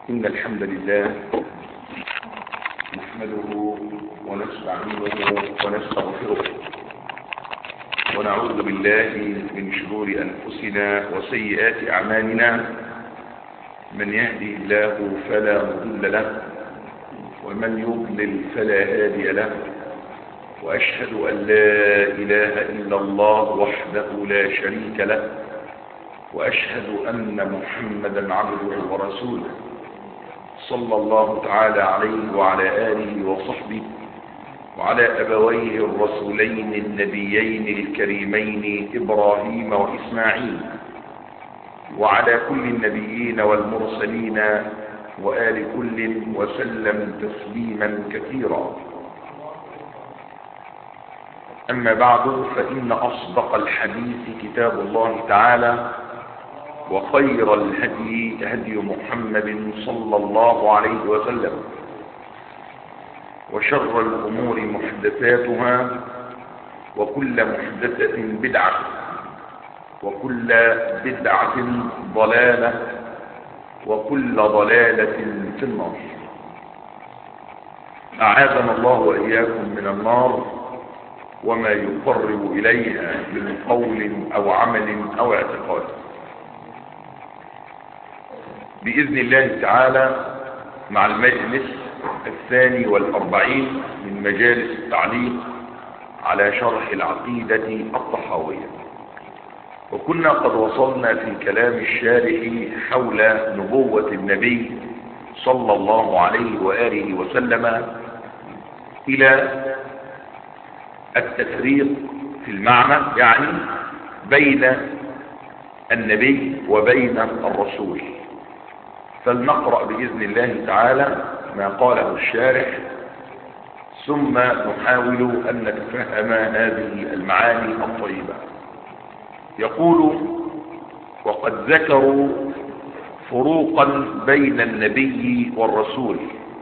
إن الحمد لله نحمده ونستعينه ونستغفره ونعوذ بالله من شرور أنفسنا وسيئات أعمالنا من يهدي الله فلا مضل له ومن يضلل فلا هادي له وأشهد أن لا إله إلا الله وحده لا شريك له وأشهد أن محمدا عبده ورسوله صلى الله تعالى عليه وعلى آله وصحبه وعلى أبويه الرسولين النبيين الكريمين إبراهيم وإسماعيل وعلى كل النبيين والمرسلين وآل كل وسلم تسليما كثيرا أما بعد فإن أصدق الحديث كتاب الله تعالى وخير الهدي هدي محمد صلى الله عليه وسلم وشر الأمور محدثاتها وكل محدثة بدعة وكل بدعة ضلالة وكل ضلالة في النار أعاذنا الله وإياكم من النار وما يقرب إليها من قول أو عمل أو اعتقاد بإذن الله تعالى مع المجلس الثاني والأربعين من مجالس التعليق على شرح العقيدة الطحاوية وكنا قد وصلنا في كلام الشارح حول نبوة النبي صلى الله عليه وآله وسلم إلى التفريق في المعنى يعني بين النبي وبين الرسول فلنقرأ بإذن الله تعالى ما قاله الشارح ثم نحاول أن نتفهم هذه المعاني الطيبة يقول وقد ذكروا فروقا بين النبي والرسول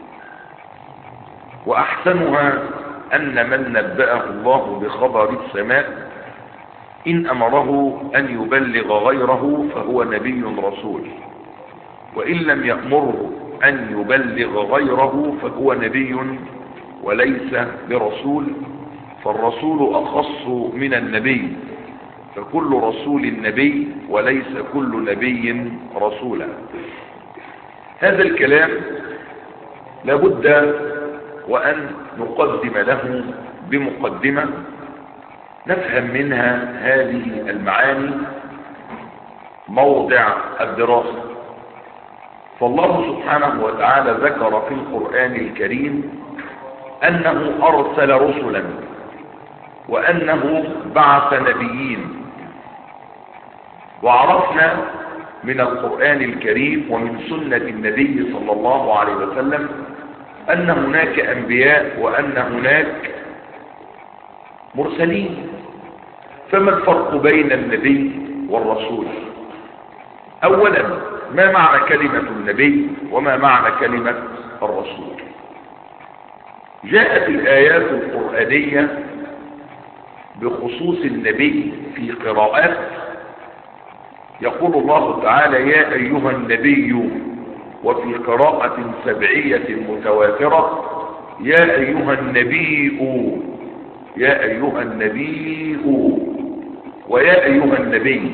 وأحسنها أن من نبأه الله بخبر السماء إن أمره أن يبلغ غيره فهو نبي رسول وإن لم يأمره أن يبلغ غيره فهو نبي وليس برسول فالرسول أخص من النبي فكل رسول نبي وليس كل نبي رسولا هذا الكلام لابد وأن نقدم له بمقدمة نفهم منها هذه المعاني موضع الدراسة فالله سبحانه وتعالى ذكر في القرآن الكريم أنه أرسل رسلا وأنه بعث نبيين وعرفنا من القرآن الكريم ومن سنة النبي صلى الله عليه وسلم أن هناك أنبياء وأن هناك مرسلين فما الفرق بين النبي والرسول أولا ما معنى كلمة النبي وما معنى كلمة الرسول جاءت الآيات القرآنية بخصوص النبي في قراءات يقول الله تعالى يا أيها النبي وفي قراءة سبعية متواترة يا أيها النبي يا أيها النبي ويا أيها النبي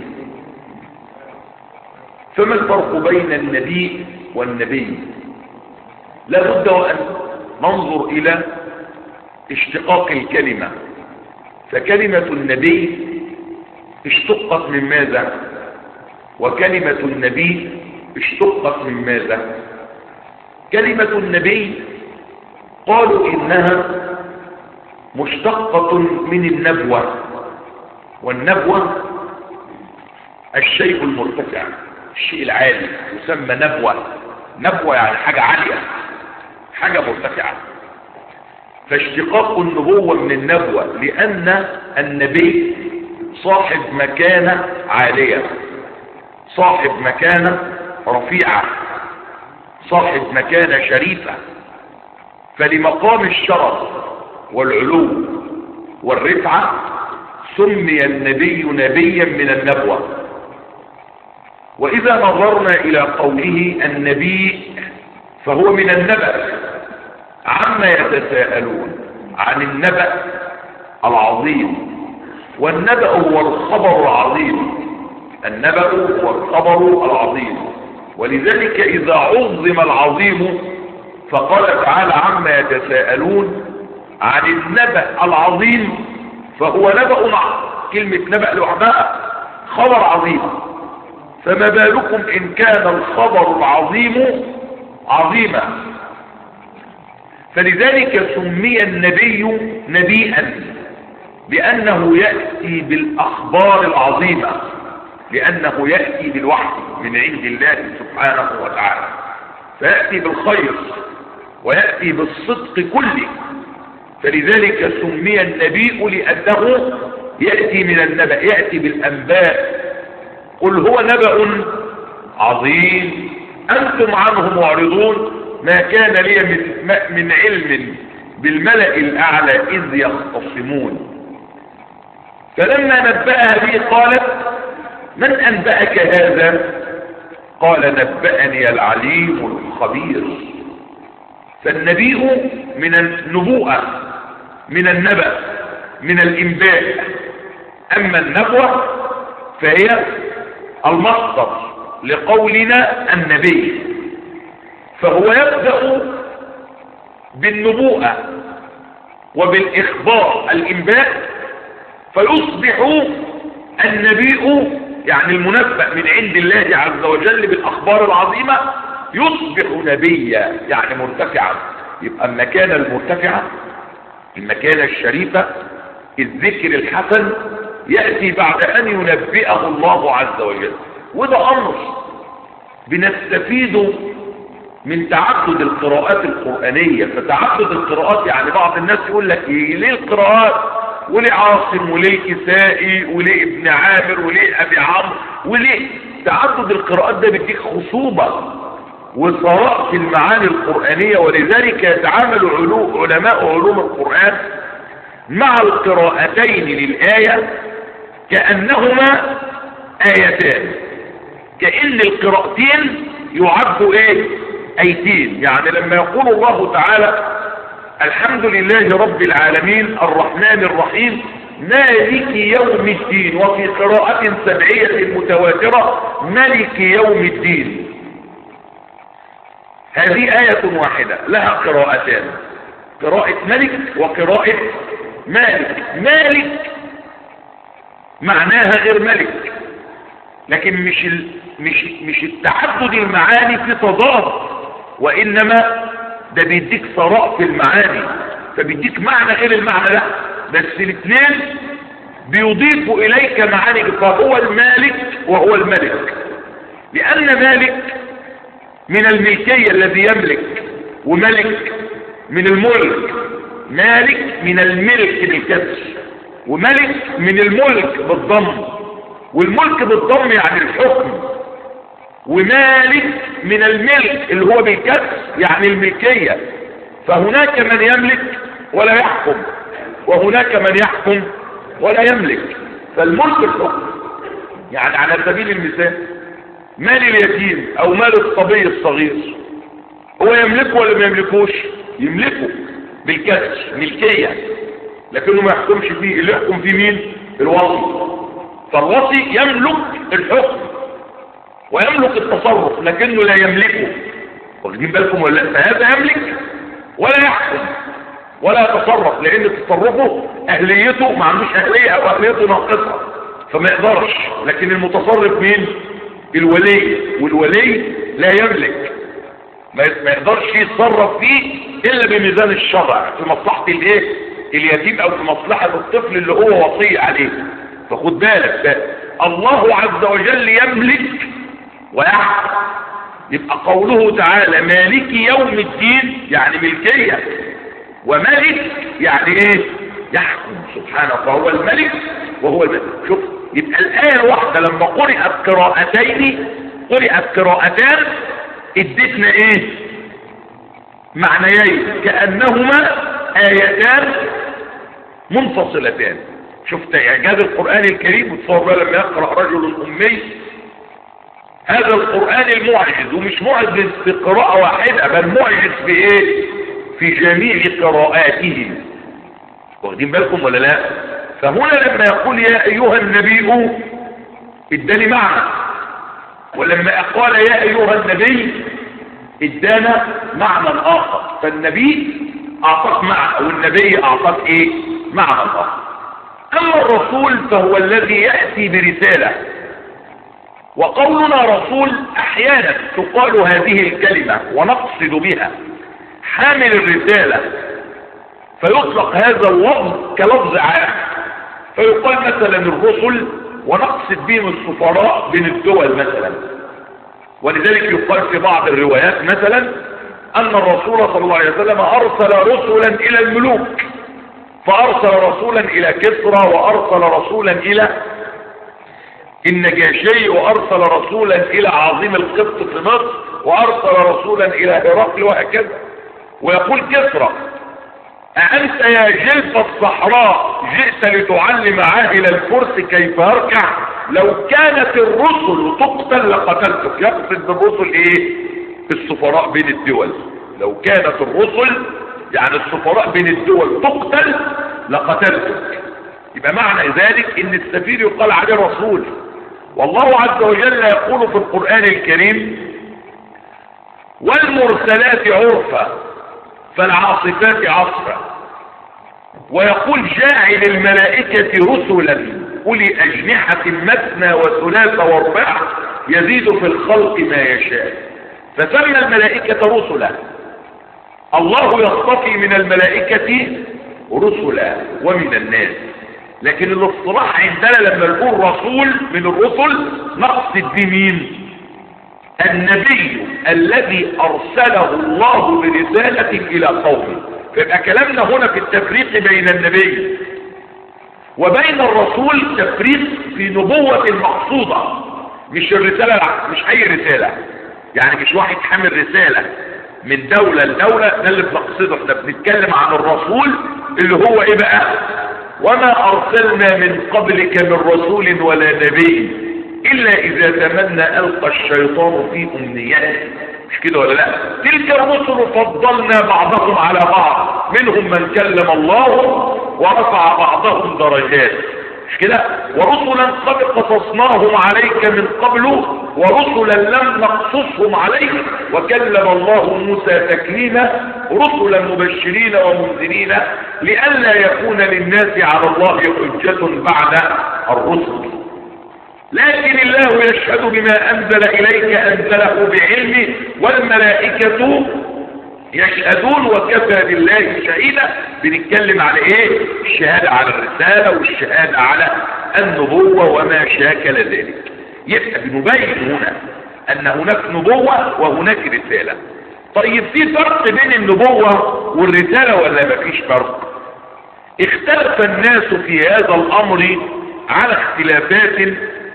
فما الفرق بين النبي والنبي لابد وأن ننظر إلى اشتقاق الكلمة فكلمة النبي اشتقت من ماذا وكلمة النبي اشتقت من ماذا كلمة النبي قالوا إنها مشتقة من النبوة والنبوة الشيء المرتفع الشيء العالي يسمى نبوة نبوة يعني حاجة عالية حاجة مرتفعة فاشتقاق النبوة من النبوة لأن النبي صاحب مكانة عالية صاحب مكانة رفيعة صاحب مكانة شريفة فلمقام الشرف والعلو والرفعة سمي النبي نبيا من النبوة وإذا نظرنا إلى قوله النبي فهو من النبأ عما يتساءلون عن النبأ العظيم والنبأ هو الخبر العظيم النبأ هو الخبر العظيم ولذلك إذا عظم العظيم فقال تعالى عما يتساءلون عن النبأ العظيم فهو نبأ كلمة نبأ لوحدها خبر عظيم فما بالكم إن كان الخبر العظيم عظيما فلذلك سمي النبي نبيئا لأنه يأتي بالأخبار العظيمة لأنه يأتي بالوحي من عند الله سبحانه وتعالى فيأتي بالخير ويأتي بالصدق كله فلذلك سمي النبي لأنه يأتي من النبأ يأتي بالأنباء قل هو نبأ عظيم أنتم عنه معرضون ما كان لي من, من علم بالملأ الأعلى إذ يختصمون فلما نبأها به قالت من أنبأك هذا قال نبأني العليم الخبير فالنبي من النبوءة من النبأ من الإنباء أما النبوة فهي المصدر لقولنا النبي فهو يبدأ بالنبوءة وبالإخبار الإنباء فيصبح النبي يعني المنبأ من عند الله عز وجل بالأخبار العظيمة يصبح نبيا يعني مرتفعا يبقى المكانة المرتفعة المكانة الشريفة الذكر الحسن يأتي بعد أن ينبئه الله عز وجل وده أمر بنستفيد من تعدد القراءات القرآنية فتعدد القراءات يعني بعض الناس يقول لك إيه ليه القراءات وليه عاصم وليه الكسائي وليه ابن عامر وليه أبي عمرو وليه تعدد القراءات ده بيديك خصوبة وثراء في المعاني القرآنية ولذلك يتعامل علو علماء علوم القرآن مع القراءتين للآية كأنهما آيتان كأن القراءتين يعدوا ايه ايتين يعني لما يقول الله تعالى الحمد لله رب العالمين الرحمن الرحيم مالك يوم الدين وفي قراءة سبعية متواترة ملك يوم الدين هذه آية واحدة لها قراءتان قراءة ملك وقراءة مالك مالك معناها غير ملك لكن مش ال... مش مش التعدد المعاني في تضاد وانما ده بيديك ثراء في المعاني فبيديك معنى غير المعنى ده بس الاثنين بيضيفوا اليك معاني فهو المالك وهو الملك لان مالك من الملكية الذي يملك وملك من الملك مالك من الملك بالكسر وملك من الملك بالضم والملك بالضم يعني الحكم ومالك من الملك اللي هو بالكسر يعني الملكية فهناك من يملك ولا يحكم وهناك من يحكم ولا يملك فالملك الحكم يعني على سبيل المثال مال اليتيم او مال الصبي الصغير هو يملكه ولا ما يملكوش يملكه بالكسر ملكية لكنه ما يحكمش فيه اللي يحكم فيه مين الوصي فالوصي يملك الحكم ويملك التصرف لكنه لا يملكه واخدين بالكم ولا لا فهذا يملك ولا يحكم ولا يتصرف لان تصرفه اهليته ما عندوش اهليه او اهليته ناقصه فما يقدرش لكن المتصرف مين الولي والولي لا يملك ما يقدرش يتصرف فيه الا بميزان الشرع في مصلحه الايه اليتيم او في مصلحه الطفل اللي هو وصي عليه فخد بالك الله عز وجل يملك ويحكم يبقى قوله تعالى مالك يوم الدين يعني ملكية وملك يعني ايه يحكم سبحانه فهو الملك وهو الملك شوف يبقى الآية الواحدة لما قرأت قراءتين قرأت قراءتان ادتنا ايه معنيين كأنهما آيتان منفصلتان شفت اعجاز القرآن الكريم وتصور بقى لما يقرأ رجل أمي هذا القرآن المعجز ومش معجز في قراءة واحدة بل معجز في ايه في جميع قراءاته واخدين بالكم ولا لا فهنا لما يقول يا ايها النبي اداني معنى ولما قال يا ايها النبي ادانا معنى اخر فالنبي اعطاك معنى والنبي اعطاك ايه معنى اخر اما الرسول فهو الذي يأتي برسالة وقولنا رسول احيانا تقال هذه الكلمة ونقصد بها حامل الرسالة فيطلق هذا اللفظ كلفظ عام فيقال مثلا الرسل ونقصد بهم السفراء بين الدول مثلا ولذلك يقال في بعض الروايات مثلا ان الرسول صلى الله عليه وسلم ارسل رسلا الى الملوك فارسل رسولا الى كسرى وارسل رسولا الى النجاشي وارسل رسولا الى عظيم القبط في مصر وارسل رسولا الى هرقل وهكذا ويقول كسرى أأنت يا جلف الصحراء جئت لتعلم عاهل الفرس كيف يركع لو كانت الرسل تقتل لقتلتك يقصد بالرسل ايه السفراء بين الدول لو كانت الرسل يعني السفراء بين الدول تقتل لقتلتك يبقى معنى ذلك ان السفير يقال عليه رسول والله عز وجل يقول في القرآن الكريم والمرسلات عرفا فالعاصفات عصفا ويقول جاعل الملائكة رسلا أولي أجنحة مثنى وثلاث واربع يزيد في الخلق ما يشاء فسمى الملائكة رسلا الله يصطفي من الملائكة رسلا ومن الناس لكن الاصطلاح عندنا لما نقول رسول من الرسل نقصد بمين النبي الذي ارسله الله برسالة الى قومه فيبقى كلامنا هنا في التفريق بين النبي وبين الرسول تفريق في نبوة المقصودة مش الرسالة مش اي رسالة يعني مش واحد حامل رسالة من دولة لدولة ده اللي بنقصده احنا بنتكلم عن الرسول اللي هو ايه بقى وما ارسلنا من قبلك من رسول ولا نبي الا اذا تمنى القى الشيطان في امنيته مش كده ولا لا تلك الرسل فضلنا بعضهم على بعض منهم من كلم الله ورفع بعضهم درجات مش كده ورسلا قد قصصناهم عليك من قبل ورسلا لم نقصصهم عليك وكلم الله موسى تكليما رسلا مبشرين ومنذرين لئلا يكون للناس على الله حجة بعد الرسل لكن الله يشهد بما أنزل إليك أنزله بعلمه والملائكة يشهدون وكفى بالله شهيدا بنتكلم على ايه الشهادة على الرسالة والشهادة على النبوة وما شاكل ذلك يبقى بنبين هنا ان هناك نبوة وهناك رسالة طيب في فرق بين النبوة والرسالة ولا مفيش فرق اختلف الناس في هذا الامر على اختلافات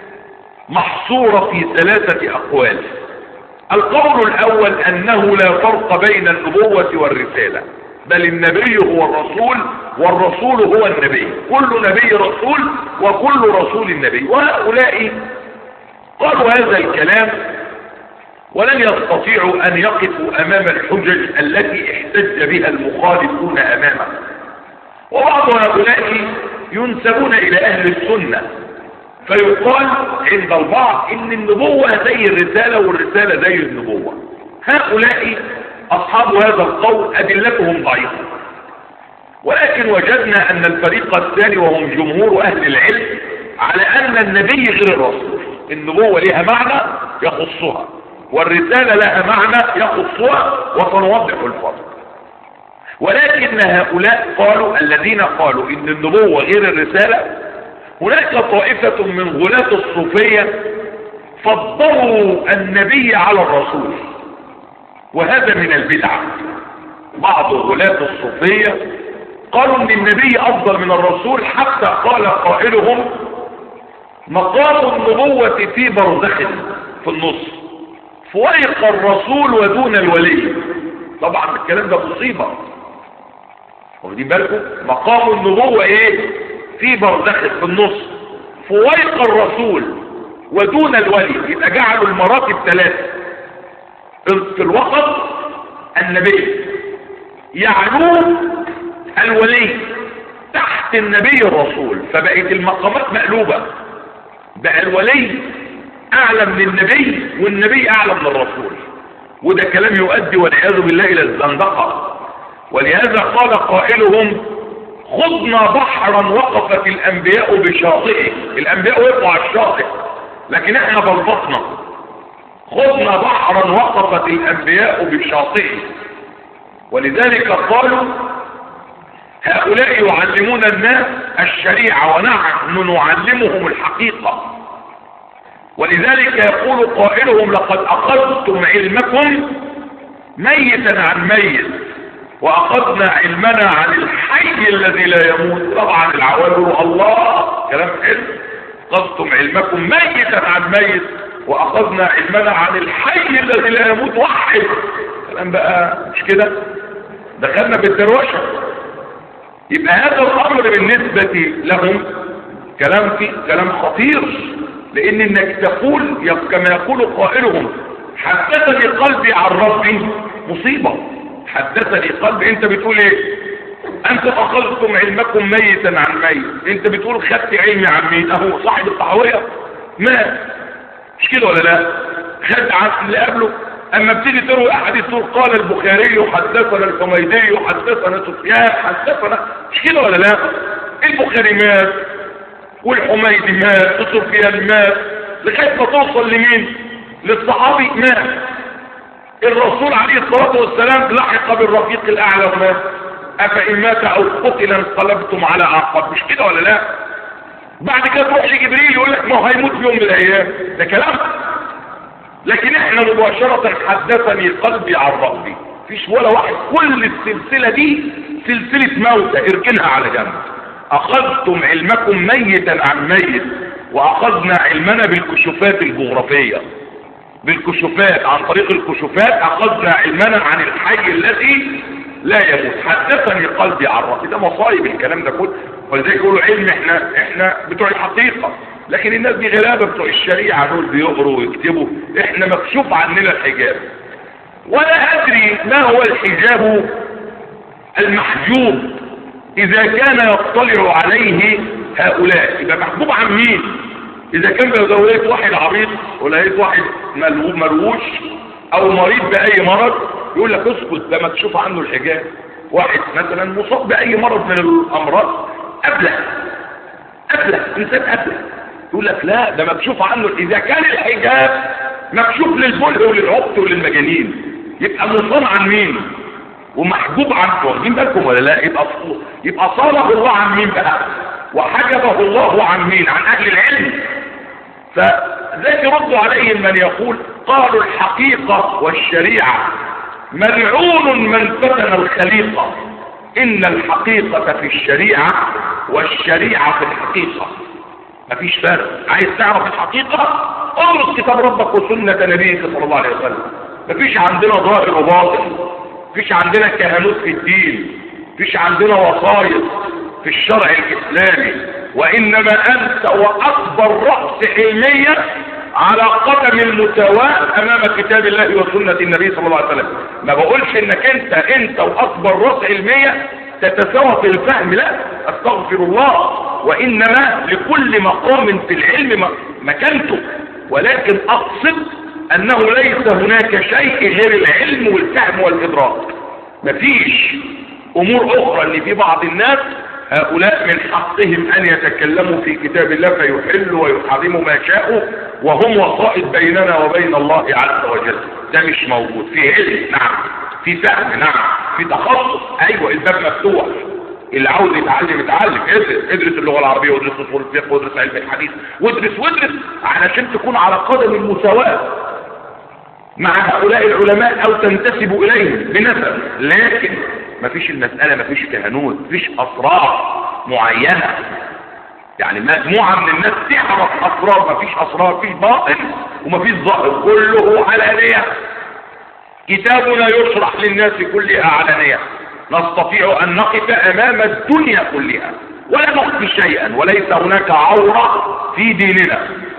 محصورة في ثلاثة اقوال القول الاول انه لا فرق بين النبوة والرسالة بل النبي هو الرسول والرسول هو النبي كل نبي رسول وكل رسول النبي وهؤلاء قالوا هذا الكلام ولن يستطيعوا ان يقفوا امام الحجج التي احتج بها المخالفون امامه وبعض هؤلاء ينسبون الى اهل السنة فيقال عند البعض ان النبوة زي الرسالة والرسالة زي النبوة هؤلاء اصحاب هذا القول ادلتهم ضعيفة ولكن وجدنا ان الفريق الثاني وهم جمهور اهل العلم على ان النبي غير الرسول النبوة لها معنى يخصها والرسالة لها معنى يخصها وسنوضح الفرق ولكن هؤلاء قالوا الذين قالوا ان النبوة غير الرسالة هناك طائفة من غلاة الصوفية فضلوا النبي على الرسول وهذا من البدع بعض غلاة الصوفية قالوا ان النبي افضل من الرسول حتى قال قائلهم مقام النبوة في برزخ في النص فويق الرسول ودون الولي طبعا الكلام ده مصيبة واخدين بالكم مقام النبوة ايه في برزخ في النص فويق الرسول ودون الولي يبقى جعلوا المراتب ثلاثة في الوسط النبي يعلوه الولي تحت النبي الرسول فبقت المقامات مقلوبة بقى الولي اعلى من النبي والنبي اعلى من الرسول وده كلام يؤدي والعياذ بالله الى الزندقة ولهذا قال قائلهم خضنا بحرا وقفت الانبياء بشاطئه الانبياء وقفوا على الشاطئ لكن احنا بلبطنا خضنا بحرا وقفت الانبياء بشاطئه ولذلك قالوا هؤلاء يعلمون الناس الشريعة ونحن نعلمهم الحقيقة ولذلك يقول قائلهم لقد أخذتم علمكم ميتا عن ميت وأخذنا علمنا عن الحي الذي لا يموت طبعا العوام الله كلام حلو أخذتم علمكم ميتا عن ميت وأخذنا علمنا عن الحي الذي لا يموت وحد كلام بقى مش كده دخلنا بالدروشة يبقى هذا الأمر بالنسبة لهم كلام في كلام خطير لأن إنك تقول كما يقول قائلهم حدثني قلبي عن ربي مصيبة حدثني قلبي انت بتقول ايه انت اخذتم علمكم ميتا عن ميت انت بتقول خدت علمي عن مين اهو صاحب الطحاوية مات مش كده ولا لا خد عن اللي قبله اما بتيجي تروي احاديث تقول قال البخاري حدثنا الحميدي حدثنا سفيان حدثنا مش كده ولا لا البخاري مات والحميدي مات وسفيان مات لغايه ما توصل لمين للصحابي مات الرسول عليه الصلاه والسلام لحق بالرفيق الاعلى ومات افان مات او قتل انقلبتم على اعقاب مش كده ولا لا بعد كده تروح لجبريل يقول لك ما هو هيموت في يوم من الايام ده كلام لكن احنا مباشرة حدثني قلبي عن ربي فيش ولا واحد كل السلسلة دي سلسلة موتى اركنها على جنب اخذتم علمكم ميتا عن ميت واخذنا علمنا بالكشوفات الجغرافية بالكشوفات عن طريق الكشوفات اخذنا علمنا عن الحي الذي لا يموت حدثني قلبي عن ربي ده مصايب الكلام ده كله ولذلك يقولوا علم احنا احنا بتوع الحقيقة لكن الناس دي غلابة بتوع الشريعة دول بيقروا ويكتبوا احنا مكشوف عننا الحجاب ولا ادري ما هو الحجاب المحجوب اذا كان يطلع عليه هؤلاء يبقى محجوب عن مين اذا كان لو لقيت واحد عريض ولقيت واحد مروش او مريض باي مرض يقول لك اسكت ده مكشوف عنه الحجاب واحد مثلا مصاب باي مرض من الامراض ابله ابله انسان ابله يقول لك لا ده مكشوف عنه اذا كان الحجاب مكشوف للبلع وللعبط وللمجانين يبقى مصان عن مين ومحجوب عنه واخدين بالكم ولا لا يبقى يبقى صانه الله عن مين بقى وحجبه الله عن مين عن اهل العلم فذاك يرد عليهم من يقول قالوا الحقيقة والشريعة ملعون من فتن الخليقة ان الحقيقة في الشريعة والشريعة في الحقيقة مفيش فرق عايز تعرف الحقيقة ادرس كتاب ربك وسنة نبيك صلى الله عليه وسلم مفيش عندنا ظاهر وباطن مفيش عندنا كهنوت في الدين مفيش عندنا وصايا في الشرع الاسلامي وانما انت واكبر رأس علمية على قدم المساواة امام كتاب الله وسنة النبي صلى الله عليه وسلم ما بقولش انك انت انت واكبر رأس علمية تتساوى في الفهم لا استغفر الله وانما لكل مقام في العلم مكانته ولكن اقصد انه ليس هناك شيء غير العلم والفهم والادراك مفيش امور اخرى اللي في بعض الناس هؤلاء من حقهم ان يتكلموا في كتاب الله فيحلوا ويحرموا ما شاءوا وهم وسائط بيننا وبين الله عز وجل ده مش موجود في علم نعم في فهم نعم في تخصص ايوه الباب مفتوح اللي عاوز يتعلم يتعلم ادرس ادرس اللغه العربيه وادرس اصول الفقه وادرس علم الحديث وادرس وادرس علشان تكون على قدم المساواه مع هؤلاء العلماء او تنتسب اليهم بنسب لكن مفيش المسألة مفيش كهنوت مفيش اسرار معينة يعني مجموعة من الناس تعرف اسرار مفيش اسرار مفيش باطن ومفيش ظاهر كله علانية كتابنا يشرح للناس كلها علانية نستطيع ان نقف امام الدنيا كلها ولا نخفي شيئا وليس هناك عورة في ديننا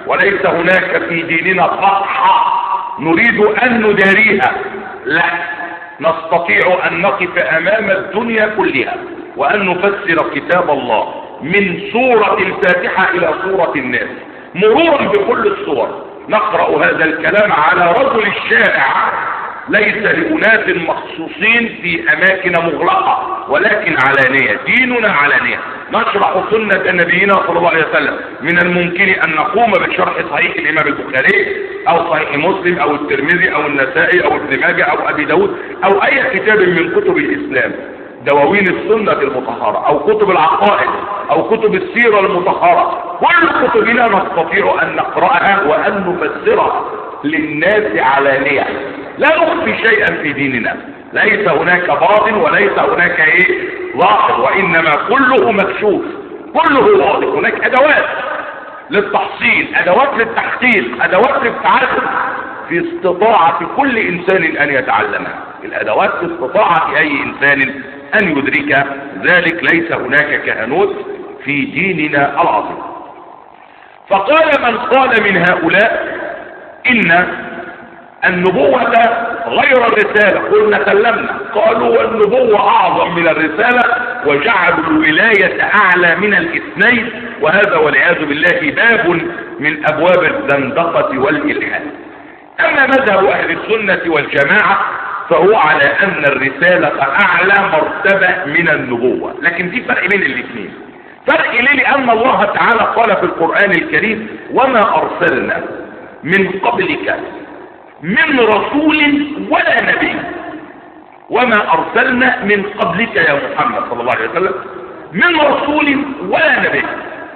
وليس هناك في ديننا فتحة نريد أن نداريها لا نستطيع أن نقف أمام الدنيا كلها وأن نفسر كتاب الله من سورة الفاتحة إلى سورة الناس مرورا بكل الصور نقرأ هذا الكلام على رجل الشارع ليس لأناس مخصوصين في أماكن مغلقة ولكن علانية ديننا علانية نشرح سنة نبينا صلى الله عليه وسلم من الممكن أن نقوم بشرح صحيح الإمام البخاري أو صحيح مسلم أو الترمذي أو النسائي أو ابن ماجه أو أبي داود أو أي كتاب من كتب الإسلام دواوين السنة المطهرة أو كتب العقائد أو كتب السيرة المطهرة كل كتبنا نستطيع أن نقرأها وأن نفسرها للناس علانية لا نخفي شيئا في ديننا ليس هناك باطن وليس هناك ايه ظاهر وانما كله مكشوف كله واضح هناك ادوات للتحصيل ادوات للتحصيل ادوات للتعلم في استطاعة كل انسان ان يتعلمها الادوات في استطاعة اي انسان ان يدرك ذلك ليس هناك كهنوت في ديننا العظيم فقال من قال من هؤلاء ان النبوة غير الرسالة قلنا سلمنا قالوا والنبوة اعظم من الرسالة وجعلوا الولاية اعلى من الاثنين وهذا والعياذ بالله باب من ابواب الزندقة والالحاد اما مذهب اهل السنة والجماعة فهو على ان الرسالة اعلى مرتبة من النبوة لكن في فرق بين الاثنين فرق ليه لان الله تعالى قال في القرآن الكريم وما ارسلنا من قبلك من رسول ولا نبي وما ارسلنا من قبلك يا محمد صلى الله عليه وسلم من رسول ولا نبي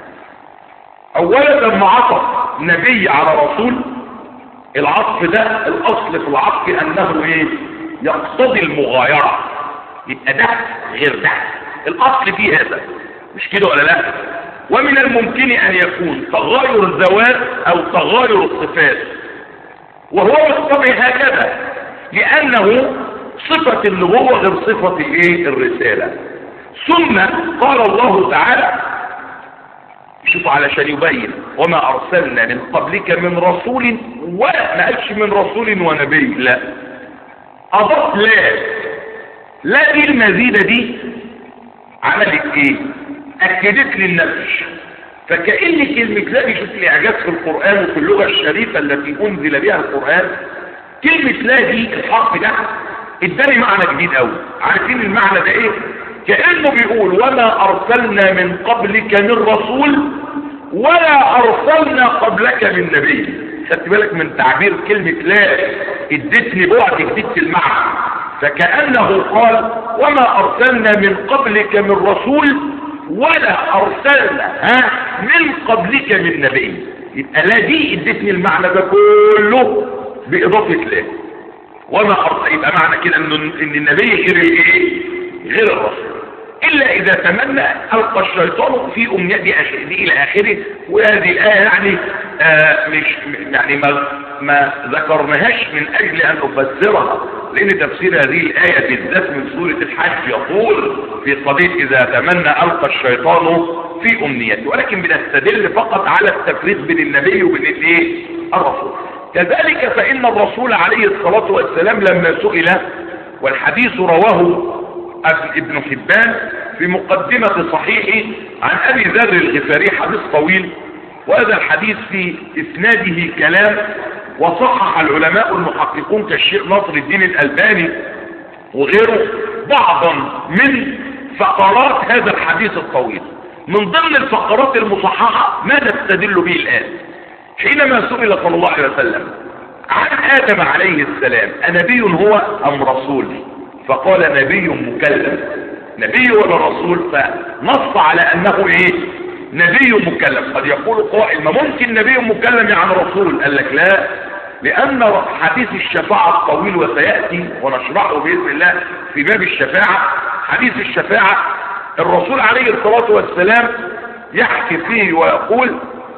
اولا لما عطف نبي على رسول العطف ده الاصل في العطف انه ايه يقتضي المغايرة يبقى ده غير ده الاصل فيه هذا مش كده ولا لا ومن الممكن ان يكون تغاير الذوات او تغاير الصفات وهو بالطبع هكذا لانه صفة النبوة غير صفة الايه الرسالة ثم قال الله تعالى شوف علشان يبين وما ارسلنا من قبلك من رسول ولا ما قالش من رسول ونبي لا اضاف لا لا دي المزيدة دي عملت ايه اكدت لي النفس فكأن كلمة لا بيشوف الاعجاز في القرآن وفي اللغة الشريفة التي انزل بها القرآن كلمة لا دي الحرف ده اداني معنى جديد قوي عارفين المعنى ده ايه كأنه بيقول وما ارسلنا من قبلك من رسول ولا ارسلنا قبلك من نبي خدت بالك من تعبير كلمة لا ادتني بعد ادت المعنى فكأنه قال وما ارسلنا من قبلك من رسول ولا ارسلنا ها من قبلك من نبي يبقى لا دي ادتني المعنى ده كله باضافة لا وما ارسل يبقى معنى كده ان ان النبي غير الايه غير الرسول الا اذا تمنى القى الشيطان في امنيات دي, أش- دي الى اخره وهذه الايه يعني آه مش يعني ما ما ذكرناهاش من اجل ان نفسرها لان تفسير هذه الايه بالذات من سوره الحج يقول في قضيه اذا تمنى القى الشيطان في امنيته ولكن بنستدل فقط على التفريق بين النبي وبين الايه الرسول كذلك فان الرسول عليه الصلاه والسلام لما سئل والحديث رواه ابن حبان في مقدمة صحيحه عن أبي ذر الغفاري حديث طويل وهذا الحديث في إسناده كلام وصحح العلماء المحققون كالشيخ ناصر الدين الألباني وغيره بعضا من فقرات هذا الحديث الطويل من ضمن الفقرات المصححة ما نستدل به الآن حينما سئل صلى الله عليه وسلم عن آدم عليه السلام أنبي هو أم رسول فقال نبي مكلم نبي ولا رسول فنص على انه ايه نبي مكلم قد يقول قائل ما ممكن نبي مكلم يعني رسول قال لك لا لان حديث الشفاعة الطويل وسيأتي ونشرحه بإذن الله في باب الشفاعة حديث الشفاعة الرسول عليه الصلاة والسلام يحكي فيه ويقول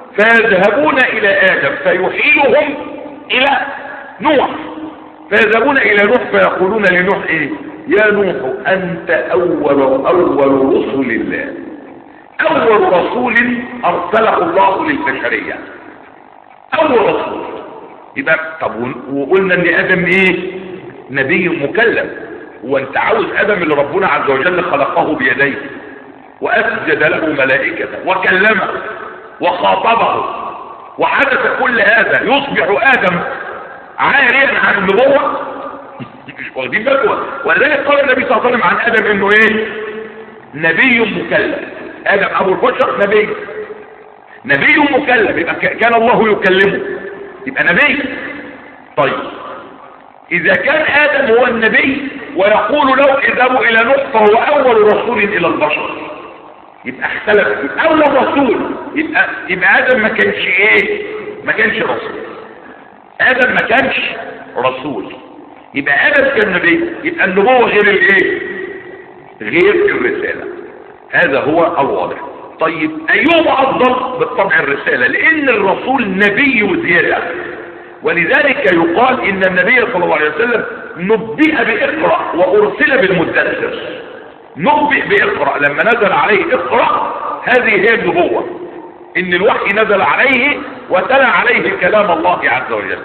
فيذهبون الى ادم فيحيلهم الى نوح فيذهبون الى نوح فيقولون لنوح ايه يا نوح انت اول اول رسل الله اول رسول ارسله الله للبشرية اول رسول يبقى طب وقلنا ان ادم ايه نبي مكلم وانت عاوز ادم اللي ربنا عز وجل خلقه بيديه واسجد له ملائكته وكلمه وخاطبه وحدث كل هذا يصبح ادم عاريا عن النبوه مش واخدين بالكم ولذلك قال النبي صلى الله عليه وسلم عن ادم انه ايه نبي مكلم ادم ابو البشر نبي نبي مكلم يبقى كان الله يكلمه يبقى نبي طيب اذا كان ادم هو النبي ويقول له اذهبوا الى نوح فهو اول رسول الى البشر يبقى اختلف يبقى اول رسول يبقى يبقى ادم ما كانش ايه ما كانش رسول ادم ما كانش رسول يبقى ادم كان نبي يبقى النبوه غير الايه غير الرساله هذا هو الواضح طيب ايهما افضل بالطبع الرساله لان الرسول نبي وزياده ولذلك يقال ان النبي صلى الله عليه وسلم نبئ باقرا وارسل بالمدثر نبئ باقرا لما نزل عليه اقرا هذه هي النبوه ان الوحي نزل عليه وتلا عليه كلام الله عز وجل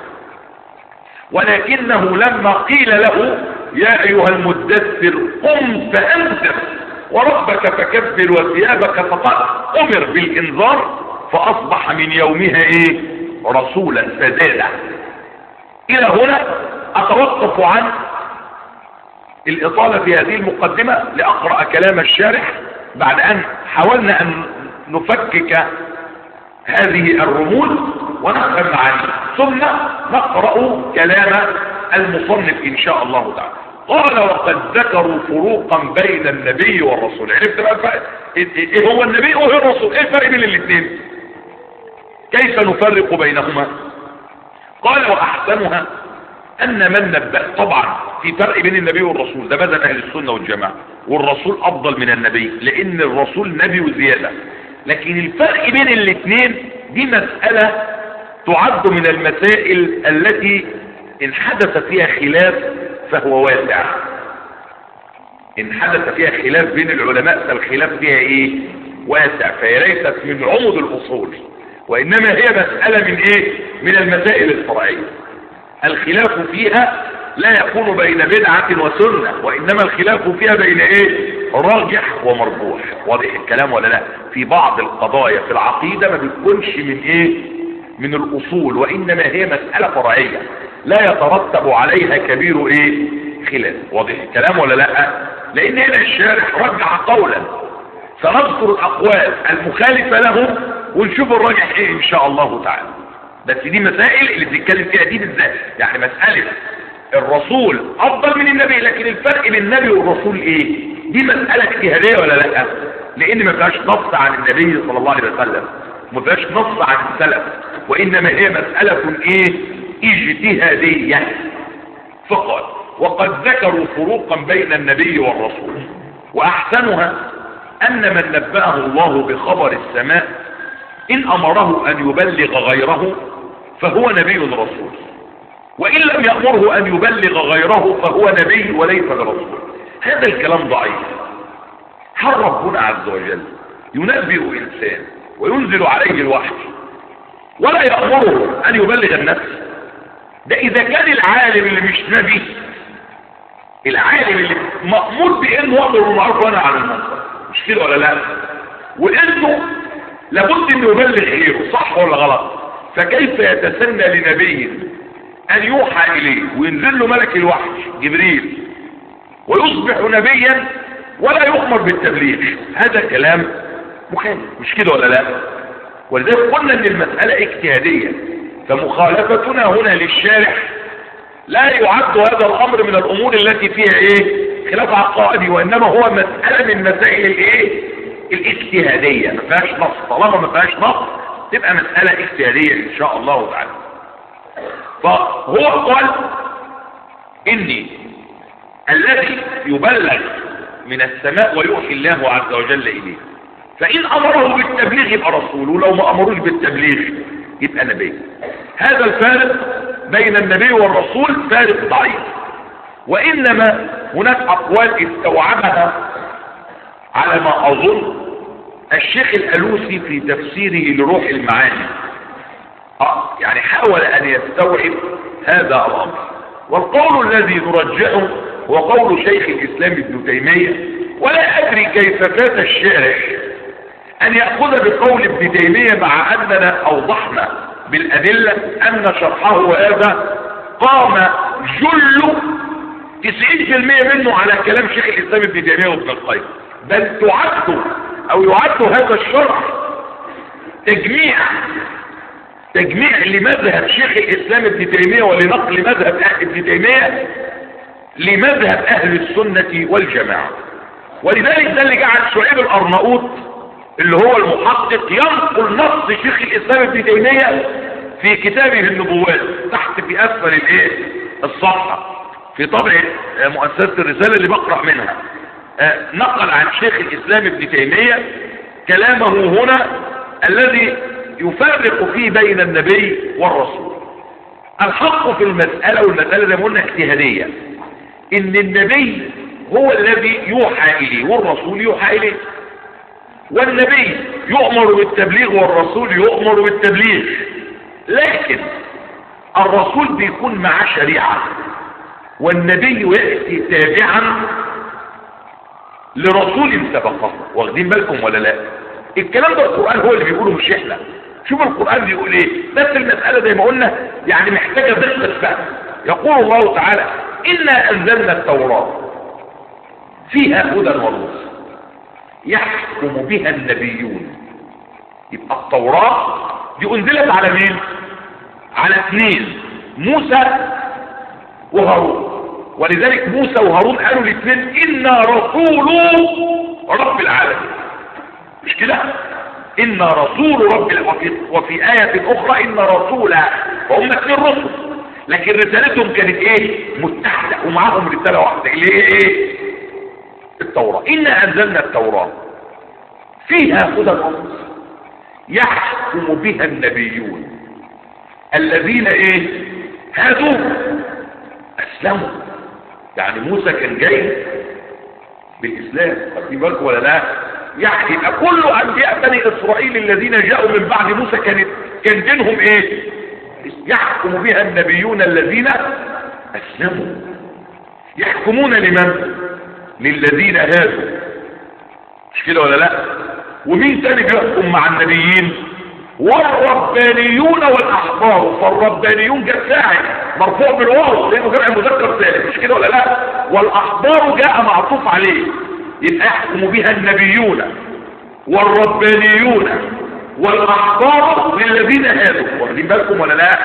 ولكنه لما قيل له يا ايها المدثر قم فانذر وربك فكبر وثيابك فطهر امر بالانذار فاصبح من يومها ايه رسولا فزادا الى هنا اتوقف عن الاطالة في هذه المقدمة لاقرأ كلام الشارح بعد ان حاولنا ان نفكك هذه الرموز ونفهم معاني ثم نقرأ كلام المصنف ان شاء الله تعالى قال وقد ذكروا فروقا بين النبي والرسول عرفت بقى الفرق ايه هو النبي وايه الرسول ايه الفرق بين الاثنين كيف نفرق بينهما قال واحسنها ان من نبأ طبعا في فرق بين النبي والرسول ده مذهب اهل السنه والجماعه والرسول افضل من النبي لان الرسول نبي وزياده لكن الفرق بين الاثنين دي مساله تعد من المسائل التي ان حدث فيها خلاف فهو واسع ان حدث فيها خلاف بين العلماء فالخلاف فيها ايه واسع فهي ليست من عمد الاصول وانما هي مسألة من ايه من المسائل الفرعية الخلاف فيها لا يكون بين بدعة وسنة وانما الخلاف فيها بين ايه راجح ومرجوح واضح الكلام ولا لا في بعض القضايا في العقيدة ما بتكونش من ايه من الاصول وانما هي مسألة فرعية لا يترتب عليها كبير ايه خلاف واضح الكلام ولا لا لان هنا الشارح رجع قولا سنذكر الاقوال المخالفة له ونشوف الراجح ايه ان شاء الله تعالى بس دي مسائل اللي بنتكلم فيها دي بالذات يعني مسألة الرسول افضل من النبي لكن الفرق بين النبي والرسول ايه دي مسألة اجتهادية ولا لا لان ما فيهاش نص عن النبي صلى الله عليه وسلم ما فيهاش نص عن السلف وانما هي مسألة ايه اجتهادية فقط وقد ذكروا فروقا بين النبي والرسول واحسنها ان من نبأه الله بخبر السماء ان امره ان يبلغ غيره فهو نبي رسول وان لم يأمره ان يبلغ غيره فهو نبي وليس برسول هذا الكلام ضعيف هل ربنا عز وجل ينبئ انسان وينزل عليه الوحي ولا يأمره ان يبلغ الناس ده اذا كان العالم اللي مش نبي العالم اللي مأمور بانه يأمر بالمعروف وانا عن المنكر مش كده ولا لا وانه لابد انه يبلغ غيره صح ولا غلط فكيف يتسنى لنبي ان يوحى اليه وينزل له ملك الوحي جبريل ويصبح نبيا ولا يؤمر بالتبليغ هذا كلام مخالف مش كده ولا لا ولذلك قلنا ان المسألة اجتهادية فمخالفتنا هنا للشارع لا يعد هذا الامر من الامور التي فيها ايه خلاف عقائدي وانما هو مسألة من مسائل الايه الاجتهادية ما فيهاش نص طالما ما فيهاش نص تبقى مسألة اجتهادية ان شاء الله تعالى فهو قال اني الذي يبلغ من السماء ويوحي الله عز وجل اليه فان امره بالتبليغ يبقى رسول ولو ما امروش بالتبليغ يبقى نبي هذا الفارق بين النبي والرسول فارق ضعيف وانما هناك اقوال استوعبها على ما اظن الشيخ الالوسي في تفسيره لروح المعاني آه يعني حاول ان يستوعب هذا الامر والقول الذي نرجحه هو قول شيخ الاسلام ابن تيمية ولا ادري كيف فات الشارح ان يأخذ بقول ابن تيمية مع اننا اوضحنا بالادلة ان شرحه هذا قام جل 90% منه على كلام شيخ الاسلام ابن تيمية وابن القيم بل تعد او يعد هذا الشرح تجميع تجميع لمذهب شيخ الاسلام ابن تيمية ولنقل مذهب ابن تيمية لمذهب اهل السنة والجماعة ولذلك ده اللي جعل شعيب الارناؤوط اللي هو المحقق ينقل نص شيخ الاسلام ابن تيمية في كتابه النبوات تحت في اسفل الايه الصفحة في طبع مؤسسة الرسالة اللي بقرأ منها نقل عن شيخ الاسلام ابن تيمية كلامه هنا الذي يفرق فيه بين النبي والرسول الحق في المسألة والمسألة زي ما قلنا اجتهادية ان النبي هو الذي يوحى اليه والرسول يوحى اليه والنبي يؤمر بالتبليغ والرسول يؤمر بالتبليغ لكن الرسول بيكون معاه شريعة والنبي يأتي تابعا لرسول سبقه واخدين بالكم ولا لا الكلام ده القرآن هو اللي بيقوله مش احنا شوف القرآن بيقول ايه بس المسألة زي ما قلنا يعني محتاجة دقة فهم يقول الله تعالى إنا أنزلنا التوراة فيها هدى ونور يحكم بها النبيون يبقى التوراة دي أنزلت على مين على اثنين موسى وهارون ولذلك موسى وهارون قالوا الاثنين إنا رسول رب العالمين مش كده إن رسول رب العالمين وفي آية أخرى إن رسول وهم اثنين رسل لكن رسالتهم كانت ايه متحدة ومعاهم رسالة واحدة اللي هي ايه التوراة إنا أنزلنا التوراة فيها هدى الأرض يحكم بها النبيون الذين ايه هادوا أسلموا يعني موسى كان جاي بالإسلام خدين بالكم ولا لا يعني يبقى كل أنبياء بني إسرائيل الذين جاءوا من بعد موسى كانت كان دينهم ايه يحكم بها النبيون الذين أسلموا يحكمون لمن للذين هادوا مش كده ولا لا ومين تاني بيحكم مع النبيين والربانيون والأحبار فالربانيون جاء ساعد مرفوع بالواو لأنه جمع مذكر ثالث مش كده ولا لا والأحبار جاء معطوف عليه يبقى يحكم بها النبيون والربانيون والأحبار للذين هادوا واخدين بالكم ولا لا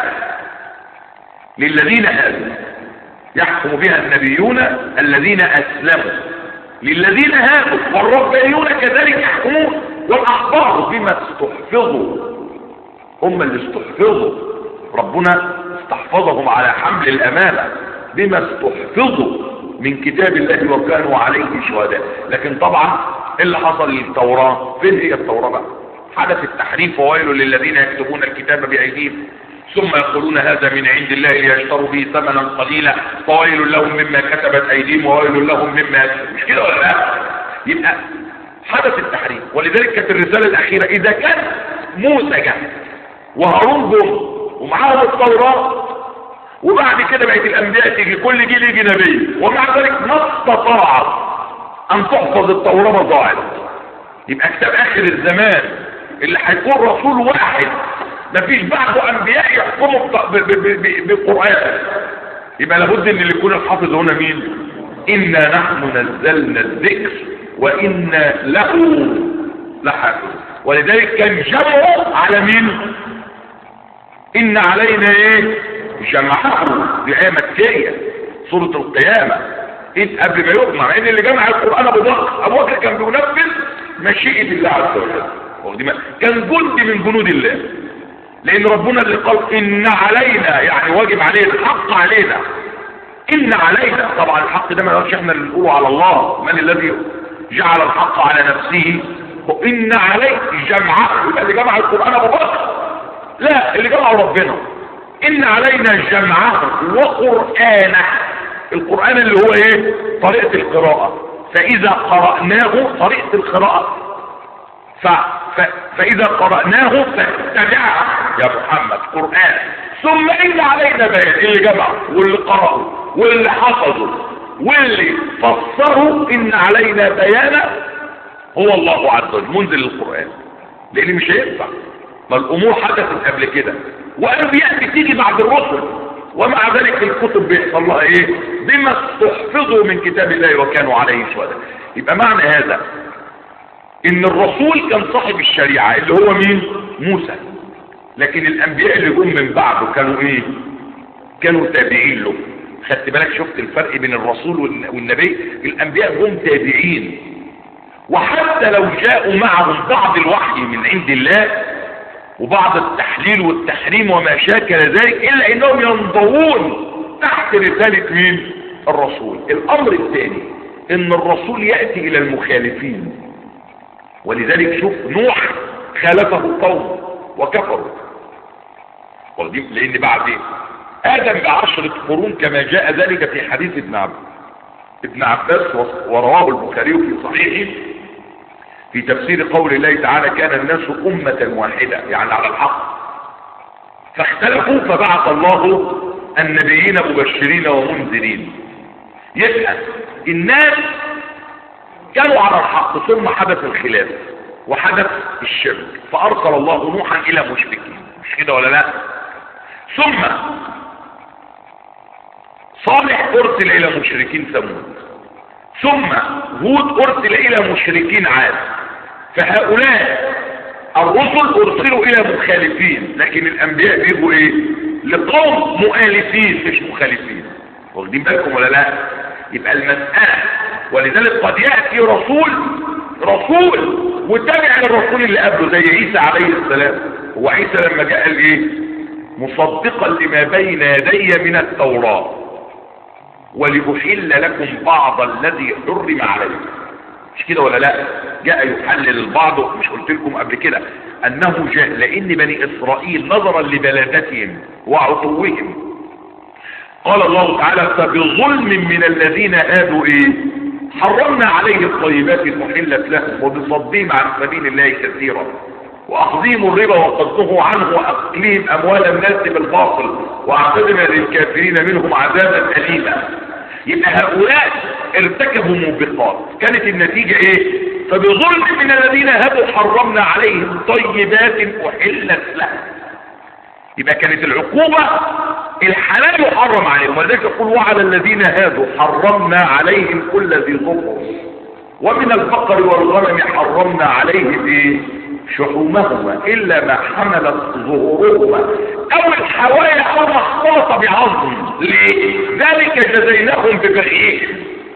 للذين هادوا يحكم بها النبيون الذين أسلموا للذين هادوا والربانيون كذلك يحكمون والأحبار بما استحفظوا هم اللي استحفظوا ربنا استحفظهم على حمل الأمانة بما استحفظوا من كتاب الله وكانوا عليه شهداء لكن طبعا اللي حصل للتوراة فين هي التوراة بقى حدث التحريف وويل للذين يكتبون الكتاب بأيديهم ثم يقولون هذا من عند الله ليشتروا به ثمنا قليلا فويل لهم مما كتبت أيديهم وويل لهم مما يكتبون مش كده ولا لا يبقى حدث التحريف ولذلك كانت الرسالة الأخيرة إذا كان موسى جه وهارون جم ومعاهم التوراة وبعد كده بقت الأنبياء تيجي كل جيل يجي نبي ومع ذلك ما استطاعت أن تحفظ التوراة ضاعت يبقى كتاب آخر الزمان اللي هيكون رسول واحد مفيش بعده أنبياء يحكموا بالقرآن يبقى لابد ان اللي يكون الحافظ هنا مين إنا نحن نزلنا الذكر وإنا له لحافظ ولذلك كان جمعه على مين إن علينا ايه جمعه دي آية مكية سورة القيامة إذ قبل ما يجمع مع ان اللي جمع القرآن ابو بكر ابو بكر كان بينفذ مشيئة الله عز وجل كان جند من جنود الله لان ربنا اللي قال ان علينا يعني واجب علينا حق علينا ان علينا طبعا الحق ده ما نقولش احنا اللي نقوله على الله من الذي جعل الحق على نفسه وان عليك جمعه يبقى اللي جمع القرآن ابو بكر لا اللي جمعه ربنا ان علينا جمعه وقرآنه القرآن اللي هو ايه طريقة القراءة فاذا قرأناه طريقة القراءة ف... ف... فإذا قرأناه فاتبعه يا محمد قرآن ثم إن علينا بيان اللي جمعه واللي قرأه واللي حفظه واللي فسره إن علينا بيانه هو الله عز وجل منزل القرآن لأن مش هينفع ما الأمور حدثت قبل كده وأنبياء بتيجي بعد الرسل ومع ذلك الكتب بيحصل لها ايه بما استحفظوا من كتاب الله وكانوا عليه شهداء يبقى معنى هذا ان الرسول كان صاحب الشريعة اللي هو مين موسى لكن الانبياء اللي جم من بعده كانوا ايه كانوا تابعين له خدت بالك شفت الفرق بين الرسول والنبي الانبياء هم تابعين وحتى لو جاءوا معهم بعض الوحي من عند الله وبعض التحليل والتحريم وما شاكل ذلك الا انهم ينضوون تحت رسالة مين الرسول الامر الثاني ان الرسول يأتي الى المخالفين ولذلك شوف نوح خالفه قوم وكفروا لان بعد ادم بعشرة قرون كما جاء ذلك في حديث ابن عباس ابن عباس ورواه البخاري في صحيحه في تفسير قول الله تعالى كان الناس أمة واحدة يعني على الحق فاختلفوا فبعث الله النبيين مبشرين ومنذرين يسأل الناس كانوا على الحق ثم حدث الخلاف وحدث الشرك فأرسل الله نوحا إلى مشركين مش كده ولا لا ثم صالح أرسل إلى مشركين ثمود ثم هود أرسل إلى مشركين عاد فهؤلاء الرسل أرسلوا إلى مخالفين لكن الأنبياء بيجوا إيه لقوم مؤالفين مش مخالفين واخدين بالكم ولا لا يبقى المسألة ولذلك قد يأتي رسول رسول وتابع للرسول اللي قبله زي عيسى عليه السلام هو عيسى لما جاء قال ايه مصدقا لما بين يدي من التوراه ولأحل لكم بعض الذي حرم عليكم مش كده ولا لا جاء يحلل البعض مش قلت لكم قبل كده انه جاء لان بني اسرائيل نظرا لبلادتهم وعطوهم قال الله تعالى فبظلم من الذين آدوا ايه حرمنا عليه الطيبات المحلت لهم وبصدهم عن سبيل الله كثيرا واخذهم الربا وقصده عنه واكلهم اموال الناس بالباطل واعتدنا للكافرين منهم عذابا اليما يبقى هؤلاء ارتكبوا موبقات كانت النتيجة ايه فبظلم من الذين هدوا حرمنا عليهم طيبات احلت لهم يبقى كانت العقوبة الحلال يحرم عليهم ولذلك يقول وعلى الذين هادوا حرمنا عليهم كل ذي ظفر ومن البقر والغنم حرمنا عليهم ايه شحومهما الا ما حملت ظهورهما او الحوايا او ما اختلط بعظم ليه ذلك جزيناهم ببغيهم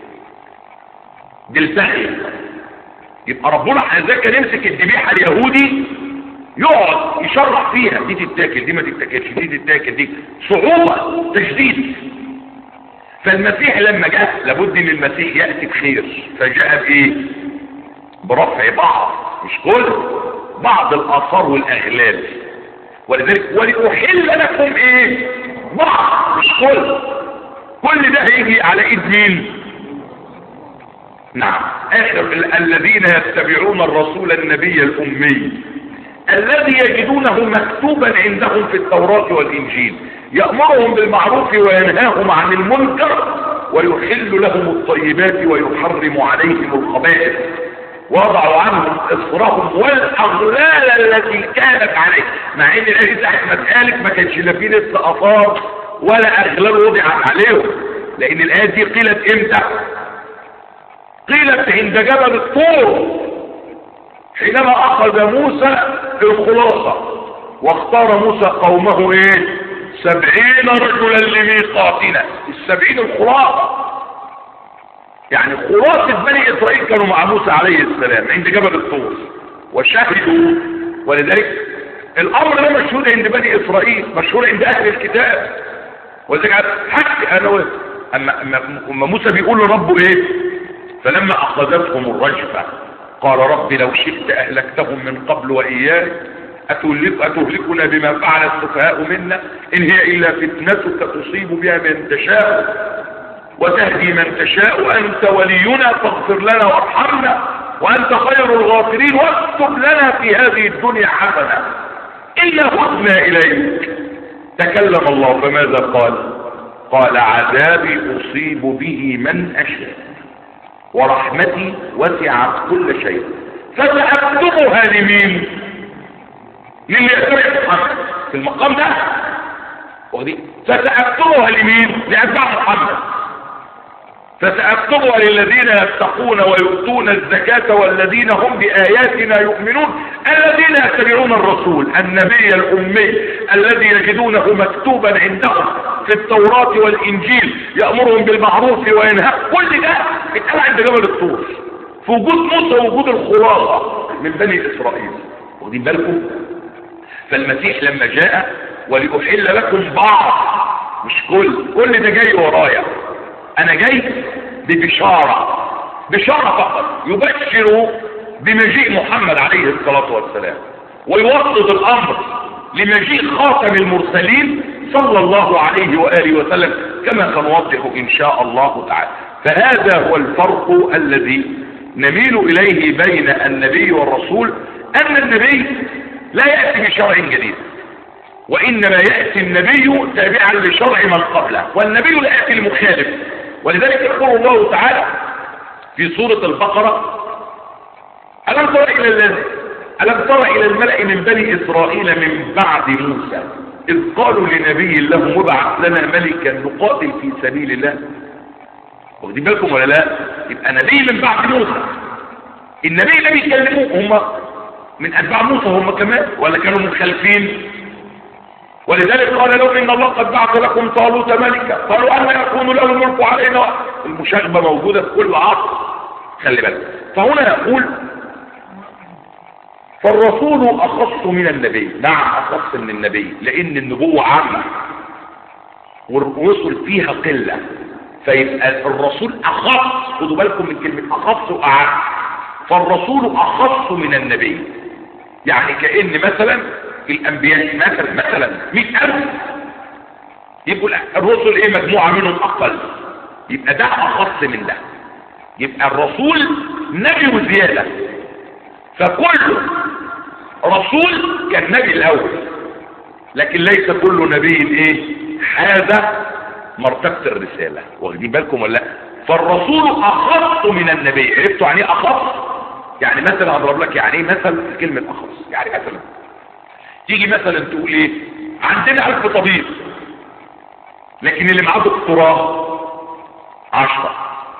بالسهل يبقى ربنا ذاك نمسك الذبيحه اليهودي يقعد يشرح فيها دي تتاكل دي ما تتاكلش دي تتاكل دي صعوبه تشديد فالمسيح لما جاء لابد ان المسيح ياتي بخير فجاء بايه برفع بعض مش كل بعض الاثار والاغلال ولذلك ولأحل لكم ايه بعض مش كل كل ده هيجي على ايد مين نعم اخر الذين يتبعون الرسول النبي الامي الذي يجدونه مكتوبا عندهم في التوراة والانجيل يأمرهم بالمعروف وينهاهم عن المنكر ويحل لهم الطيبات ويحرم عليهم الخبائث وضعوا عنهم اصرهم والاغلال التي كانت عليه مع ان الايه ساعه ما اتقالت ما كانش لا في لسه اثار ولا اغلال وضعت عليهم لان الايه دي قيلت امتى قيلت عند جبل الطور حينما اخذ موسى الخلاصه واختار موسى قومه ايه سبعين رجلا لميقاتنا السبعين الخلاصه يعني خلاصة بني إسرائيل كانوا مع موسى عليه السلام عند جبل الطور وشهدوا ولذلك الأمر ده مشهور عند بني إسرائيل مشهور عند أهل الكتاب ولذلك حتى أنا أما, أما موسى بيقول لربه إيه فلما أخذتهم الرجفة قال رب لو شئت أهلكتهم من قبل وإياك أتهلك أتهلكنا بما فعل السفهاء منا إن هي إلا فتنتك تصيب بها من تشاء وتهدي من تشاء أنت ولينا فاغفر لنا وارحمنا وانت خير الغافرين واكتب لنا في هذه الدنيا حسنة إلا هدنا إليك تكلم الله فماذا قال قال عذابي أصيب به من أشاء ورحمتي وسعت كل شيء فسأكتبها لمين للي يتبع محمد في المقام ده ودي فسأكتبها لمين لأتباع محمد فسأكتبها للذين يتقون ويؤتون الزكاة والذين هم بآياتنا يؤمنون الذين يتبعون الرسول النبي الأمي الذي يجدونه مكتوبا عندهم في التوراة والإنجيل يأمرهم بالمعروف وينهى كل ده اتقال عند جبل الطور في وجود موسى ووجود الخلاصة من بني إسرائيل واخدين بالكم فالمسيح لما جاء ولأحل لكم بعض مش كل كل ده جاي ورايا انا جاي ببشارة بشارة فقط يبشر بمجيء محمد عليه الصلاة والسلام ويوسط الامر لمجيء خاتم المرسلين صلى الله عليه وآله وسلم كما سنوضح ان شاء الله تعالى فهذا هو الفرق الذي نميل اليه بين النبي والرسول ان النبي لا يأتي بشرع جديد وإنما يأتي النبي تابعا لشرع من قبله والنبي لا يأتي المخالف ولذلك يقول الله تعالى في سورة البقرة ألم تر إلى الذي ألم تر إلى الملأ من بني إسرائيل من بعد موسى إذ قالوا لنبي لهم ابعث لنا ملكا نقاتل في سبيل الله واخدين بالكم ولا لا يبقى نبي من بعد موسى النبي اللي بيكلموه هم من أتباع موسى هم كمان ولا كانوا مخالفين ولذلك قال لهم ان الله قد بعث لكم طالوت ملكا قالوا ان يكون له الملك علينا المشاغبه موجوده في كل عصر خلي بالك فهنا يقول فالرسول اخص من النبي نعم اخص من النبي لان النبوه عامه والرسل فيها قله فيبقى الرسول اخص خدوا بالكم من كلمه اخص واعم فالرسول اخص من النبي يعني كان مثلا الانبياء مثلا مثلا مئة الف يبقوا الرسل ايه مجموعة منهم اقل يبقى ده اخص من ده يبقى الرسول نبي وزيادة فكل رسول كان نبي الاول لكن ليس كل نبي ايه هذا مرتبة الرسالة واخدين بالكم ولا لا فالرسول اخص من النبي عرفتوا يعني ايه اخص يعني مثلا اضرب لك يعني ايه مثل كلمة اخص يعني مثلا تيجي مثلا تقول ايه عندنا الف طبيب لكن اللي معاه دكتوراه عشرة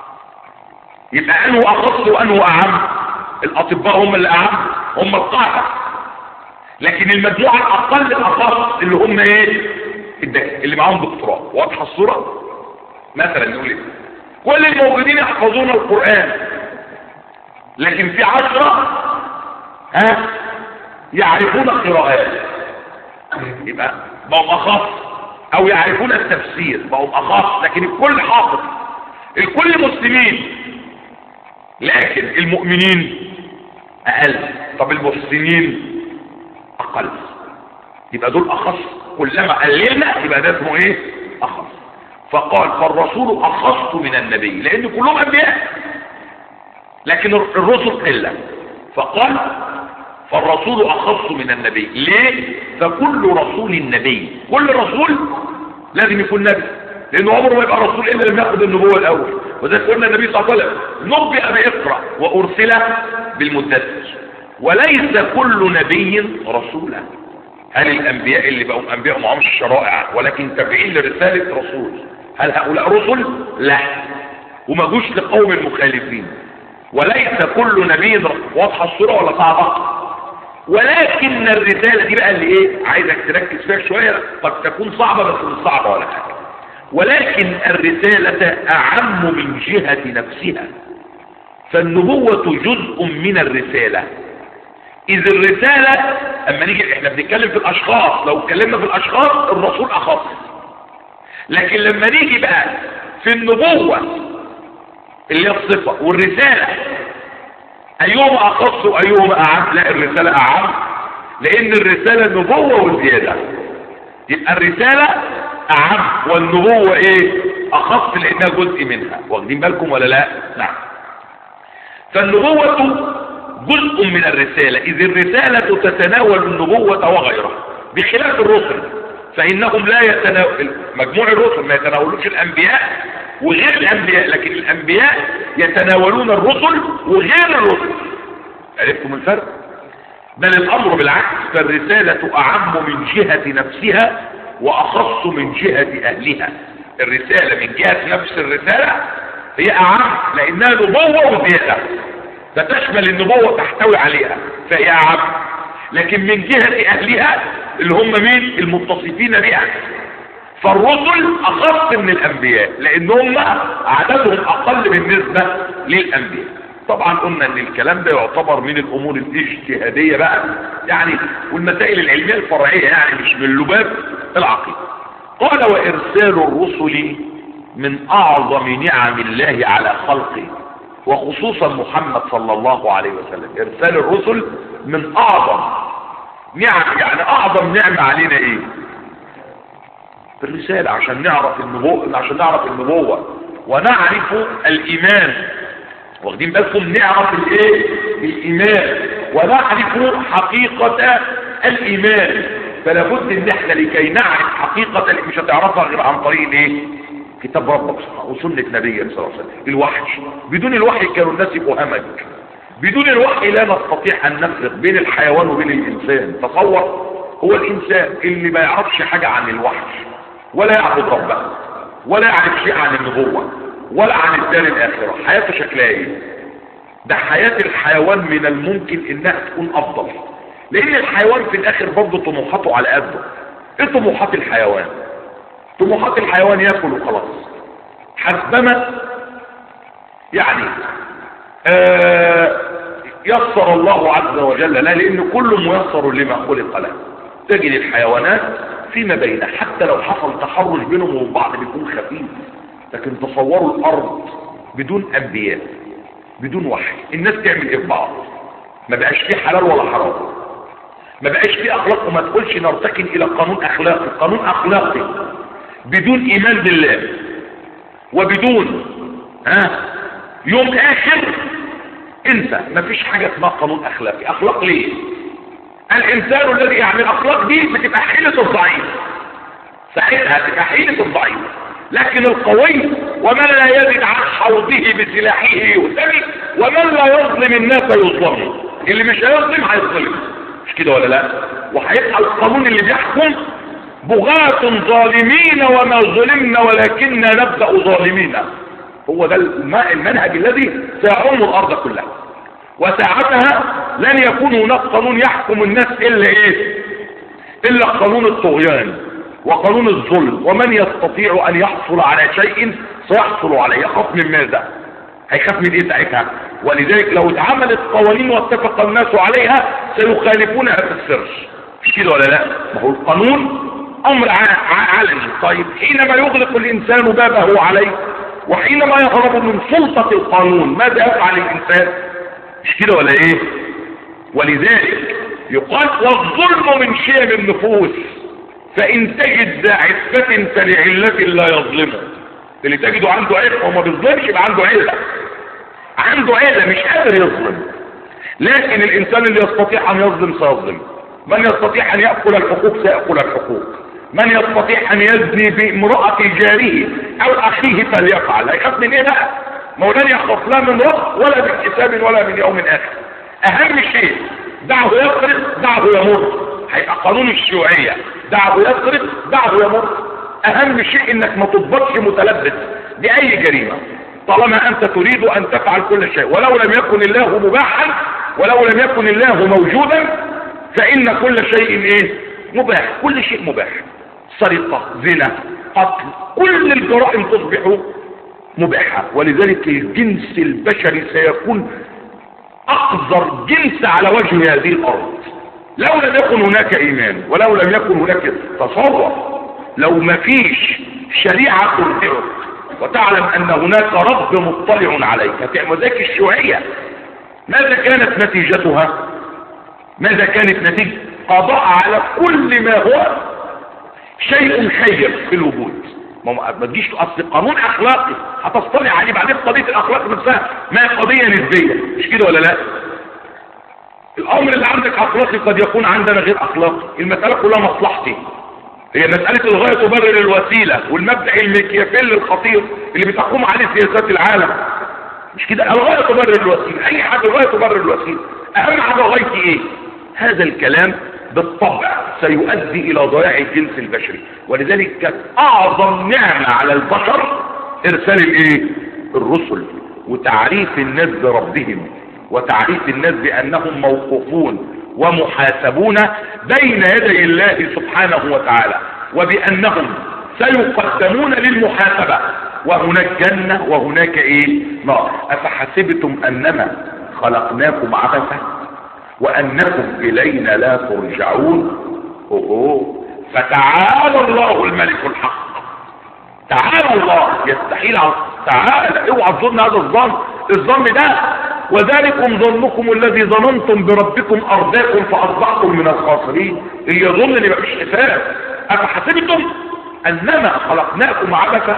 يبقى انه اخص وانه اعم الاطباء هم اللي اعم هم القاعدة لكن المجموعة الاقل الاخص اللي هم ايه اللي معاهم دكتوراه واضحة الصورة مثلا نقول ايه كل الموجودين يحفظون القرآن لكن في عشرة ها يعرفون القراءات يبقى بقوا اخص او يعرفون التفسير بقوا اخص لكن الكل حافظ الكل مسلمين لكن المؤمنين اقل طب المحسنين اقل يبقى دول اخص كلما قللنا يبقى ده اسمه ايه اخص فقال فالرسول اخص من النبي لان كلهم انبياء لكن الرسل قله فقال فالرسول اخص من النبي ليه فكل رسول نبي كل رسول لازم يكون نبي لانه عمره ما يبقى رسول الا لما ياخد النبوه الاول وذلك قلنا النبي صلى الله عليه وسلم نبئ باقرا وارسل بالمدثر وليس كل نبي رسولا هل الانبياء اللي بقوا انبياء معهمش الشرائع ولكن تابعين لرساله رسول هل هؤلاء رسل لا وما جوش لقوم المخالفين وليس كل نبي واضحه الصوره ولا صعبه ولكن الرسالة دي بقى اللي ايه عايزك تركز فيها شوية قد تكون صعبة بس مش صعبة ولا حاجة ولكن الرسالة اعم من جهة نفسها فالنبوة جزء من الرسالة اذ الرسالة اما نيجي احنا بنتكلم في الاشخاص لو اتكلمنا في الاشخاص الرسول اخص لكن لما نيجي بقى في النبوة اللي هي الصفة والرسالة ايهما اخص وايهما اعم لا الرسالة اعم لان الرسالة نبوة وزيادة يبقى الرسالة اعم والنبوة ايه اخص لانها جزء منها واخدين بالكم ولا لا نعم فالنبوة جزء من الرسالة إذ الرسالة تتناول النبوة وغيرها بخلاف الرسل فإنهم لا يتناول مجموع الرسل ما يتناولوش الأنبياء وغير الأنبياء لكن الأنبياء يتناولون الرسل وغير الرسل عرفتم الفرق بل الأمر بالعكس فالرسالة أعم من جهة نفسها وأخص من جهة أهلها الرسالة من جهة نفس الرسالة هي أعم لأنها نبوة وزيادة فتشمل النبوة تحتوي عليها فهي أعم لكن من جهة أهلها اللي هم مين المتصفين بها فالرسل أخص من الأنبياء لأن هم عددهم أقل بالنسبة للأنبياء طبعا قلنا ان الكلام ده يعتبر من الامور الاجتهادية بقى يعني والمسائل العلمية الفرعية يعني مش من لباب العقيدة قال وارسال الرسل من اعظم نعم الله على خلقه وخصوصا محمد صلى الله عليه وسلم ارسال الرسل من اعظم نعم يعني اعظم نعمة علينا ايه الرسالة عشان نعرف النبوة عشان نعرف النبوة ونعرف الايمان واخدين بالكم نعرف الايه الايمان ونعرف حقيقة الايمان فلا بد ان احنا لكي نعرف حقيقة مش هتعرفها غير عن طريق الايه كتاب ربك وسنة نبي صلى الله عليه وسلم الوحي بدون الوحي كانوا الناس يبقوا همج بدون الوحي لا نستطيع ان نفرق بين الحيوان وبين الانسان تصور هو الانسان اللي ما يعرفش حاجة عن الوحي ولا يعبد ربه ولا يعرف شيء عن النبوة ولا عن الدار الاخرة حياته شكلها ايه ده حياة الحيوان من الممكن انها تكون افضل لان الحيوان في الاخر برضه طموحاته على قده ايه طموحات الحيوان طموحات الحيوان ياكل وخلاص حسبما يعني آه يسر الله عز وجل لا لان كل ميسر لما خلق له تجد الحيوانات فيما بينه حتى لو حصل تحرش بينهم وبين بعض بيكون خفيف لكن تصوروا الارض بدون انبياء بدون وحي الناس تعمل ايه ببعض ما بقاش فيه حلال ولا حرام ما بقاش فيه اخلاق وما تقولش نرتكن الى قانون اخلاقي قانون اخلاقي بدون ايمان بالله وبدون ها يوم اخر انسى ما فيش حاجة اسمها قانون اخلاقي اخلاق ليه الانسان الذي يعني الاخلاق دي بتبقى حيلة الضعيف ساعتها تبقى حيلة الضعيف لكن القوي ومن لا يزد عن حوضه بسلاحه يؤتمي ومن لا يظلم الناس يظلم اللي مش هيظلم هيظلم مش كده ولا لا وهيبقى القانون اللي بيحكم بغاة ظالمين وما ظلمنا ولكننا نبدأ ظالمين هو ده المنهج الذي سيعم الارض كلها وساعتها لن يكون هناك قانون يحكم الناس الا ايه الا قانون الطغيان وقانون الظلم ومن يستطيع ان يحصل على شيء سيحصل عليه يخاف من ماذا هيخاف من ايه ساعتها ولذلك لو اتعملت قوانين واتفق الناس عليها سيخالفونها في السر مش كده ولا لا ما هو القانون امر علني طيب حينما يغلق الانسان بابه عليه وحينما يهرب من سلطة القانون ماذا يفعل الانسان مش كده ولا ايه ولذلك يقال والظلم من شيم النفوس فان تجد ذا عفة فلعلة لا يظلمه اللي تجده عنده عفة وما بيظلمش يبقى عنده علة عنده علة مش قادر يظلم لكن الانسان اللي يستطيع ان يظلم سيظلم من يستطيع ان يأكل الحقوق سيأكل الحقوق من يستطيع ان يزني بامرأة جاره او اخيه فليفعل هيخاف من ايه بقى مولان يخاف لا من رب ولا من حساب ولا من يوم اخر اهم شيء دعه يسرق دعه يمر هيبقى قانون الشيوعية دعه يسرق دعه يمر اهم شيء انك ما تضبطش متلبس باي جريمة طالما انت تريد ان تفعل كل شيء ولو لم يكن الله مباحا ولو لم يكن الله موجودا فان كل شيء ايه مباح كل شيء مباح سرقة زنا قتل كل الجرائم تصبح مباحة ولذلك الجنس البشري سيكون اقذر جنس على وجه هذه الارض لو لم يكن هناك ايمان ولو لم يكن هناك تصور لو ما فيش شريعة ترجعك وتعلم ان هناك رب مطلع عليك ذاك الشيوعية ماذا كانت نتيجتها ماذا كانت نتيجة قضاء على كل ما هو شيء خير في الوجود ما ما تجيش اصل قانون اخلاقي هتصطلع عليه بعدين قضيه الاخلاق نفسها ما هي قضيه نسبيه مش كده ولا لا الامر اللي عندك اخلاقي قد يكون عندنا غير اخلاقي المساله كلها مصلحتي هي مسألة الغاية تبرر الوسيلة والمبدأ الميكيافيل الخطير اللي بتقوم عليه سياسات العالم مش كده الغاية تبرر الوسيلة اي حاجة الغاية تبرر الوسيلة اهم حاجة غايتي ايه هذا الكلام بالطبع سيؤدي الى ضياع الجنس البشري ولذلك كانت اعظم نعمة على البشر ارسال الايه الرسل وتعريف الناس بربهم وتعريف الناس بانهم موقوفون ومحاسبون بين يدي الله سبحانه وتعالى وبانهم سيقدمون للمحاسبة وهناك جنة وهناك ايه نار افحسبتم انما خلقناكم عبثا وانكم الينا لا ترجعون اوه فتعالى الله الملك الحق تعالى الله يستحيل عن تعالى اوعى تظن هذا الظن الظن ده وذلكم ظنكم الذي ظننتم بربكم ارضاكم فاصبحتم من الخاسرين اللي يظن ان مفيش حساب افحسبتم انما خلقناكم عبثا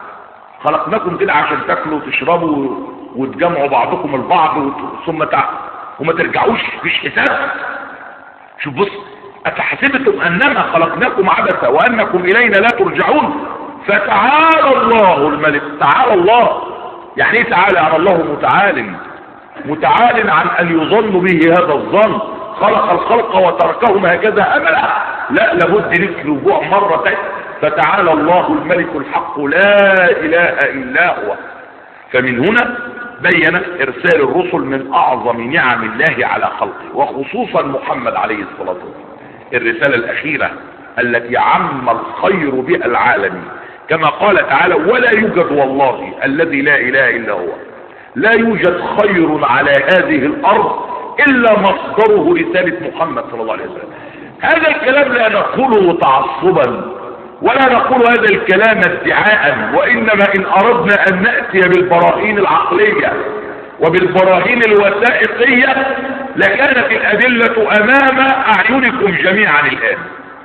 خلقناكم كده عشان تاكلوا وتشربوا وتجمعوا بعضكم البعض ثم تع... وما ترجعوش مفيش حساب شوف بص افحسبتم انما خلقناكم عبثا وانكم الينا لا ترجعون فتعالى الله الملك تعالى الله يعني ايه تعالى يعني الله متعال متعال عن ان يظن به هذا الظن خلق الخلق وتركهم هكذا املا لا لابد لك رجوع مرة تانية فتعالى الله الملك الحق لا اله الا هو فمن هنا بين ارسال الرسل من اعظم نعم الله على خلقه وخصوصا محمد عليه الصلاة والسلام الرسالة الاخيرة التي عم الخير بها العالمين كما قال تعالى ولا يوجد والله الذي لا اله الا هو لا يوجد خير على هذه الارض الا مصدره رسالة محمد صلى الله عليه وسلم هذا الكلام لا نقوله تعصبا ولا نقول هذا الكلام ادعاء وانما ان اردنا ان نأتي بالبراهين العقلية وبالبراهين الوثائقية لكانت الادلة امام اعينكم جميعا الان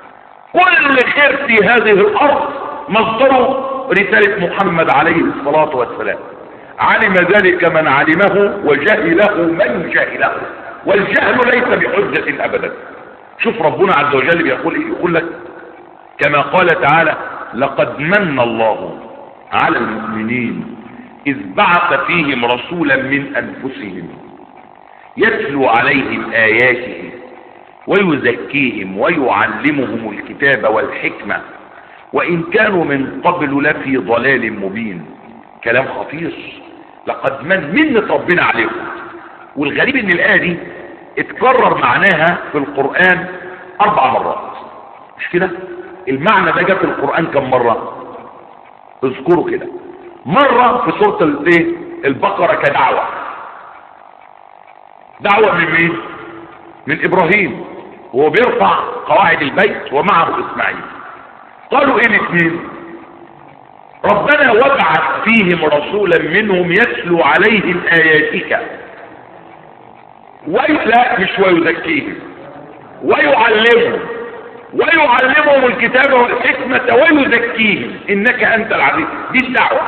كل خير في هذه الارض مصدره رسالة محمد عليه الصلاة والسلام علم ذلك من علمه وجهله من جهله والجهل ليس بحجة ابدا شوف ربنا عز وجل بيقول ايه يقول لك كما قال تعالى لقد من الله على المؤمنين اذ بعث فيهم رسولا من انفسهم يتلو عليهم اياته ويزكيهم ويعلمهم الكتاب والحكمة وإن كانوا من قبل لفي ضلال مبين كلام خطير لقد من منة ربنا عليهم والغريب ان الآية دي اتكرر معناها في القرآن أربع مرات مش كده المعنى ده جاء في القرآن كم مرة اذكروا كده مرة في سورة الايه البقرة كدعوة دعوة من مين من ابراهيم وهو بيرفع قواعد البيت ومعه اسماعيل قالوا ايه الاثنين ربنا وبعث فيهم رسولا منهم يتلو عليهم اياتك وي... لا مش ويزكيهم ويعلمهم ويعلمهم الكتاب والحكمة ويزكيهم انك انت العزيز دي الدعوة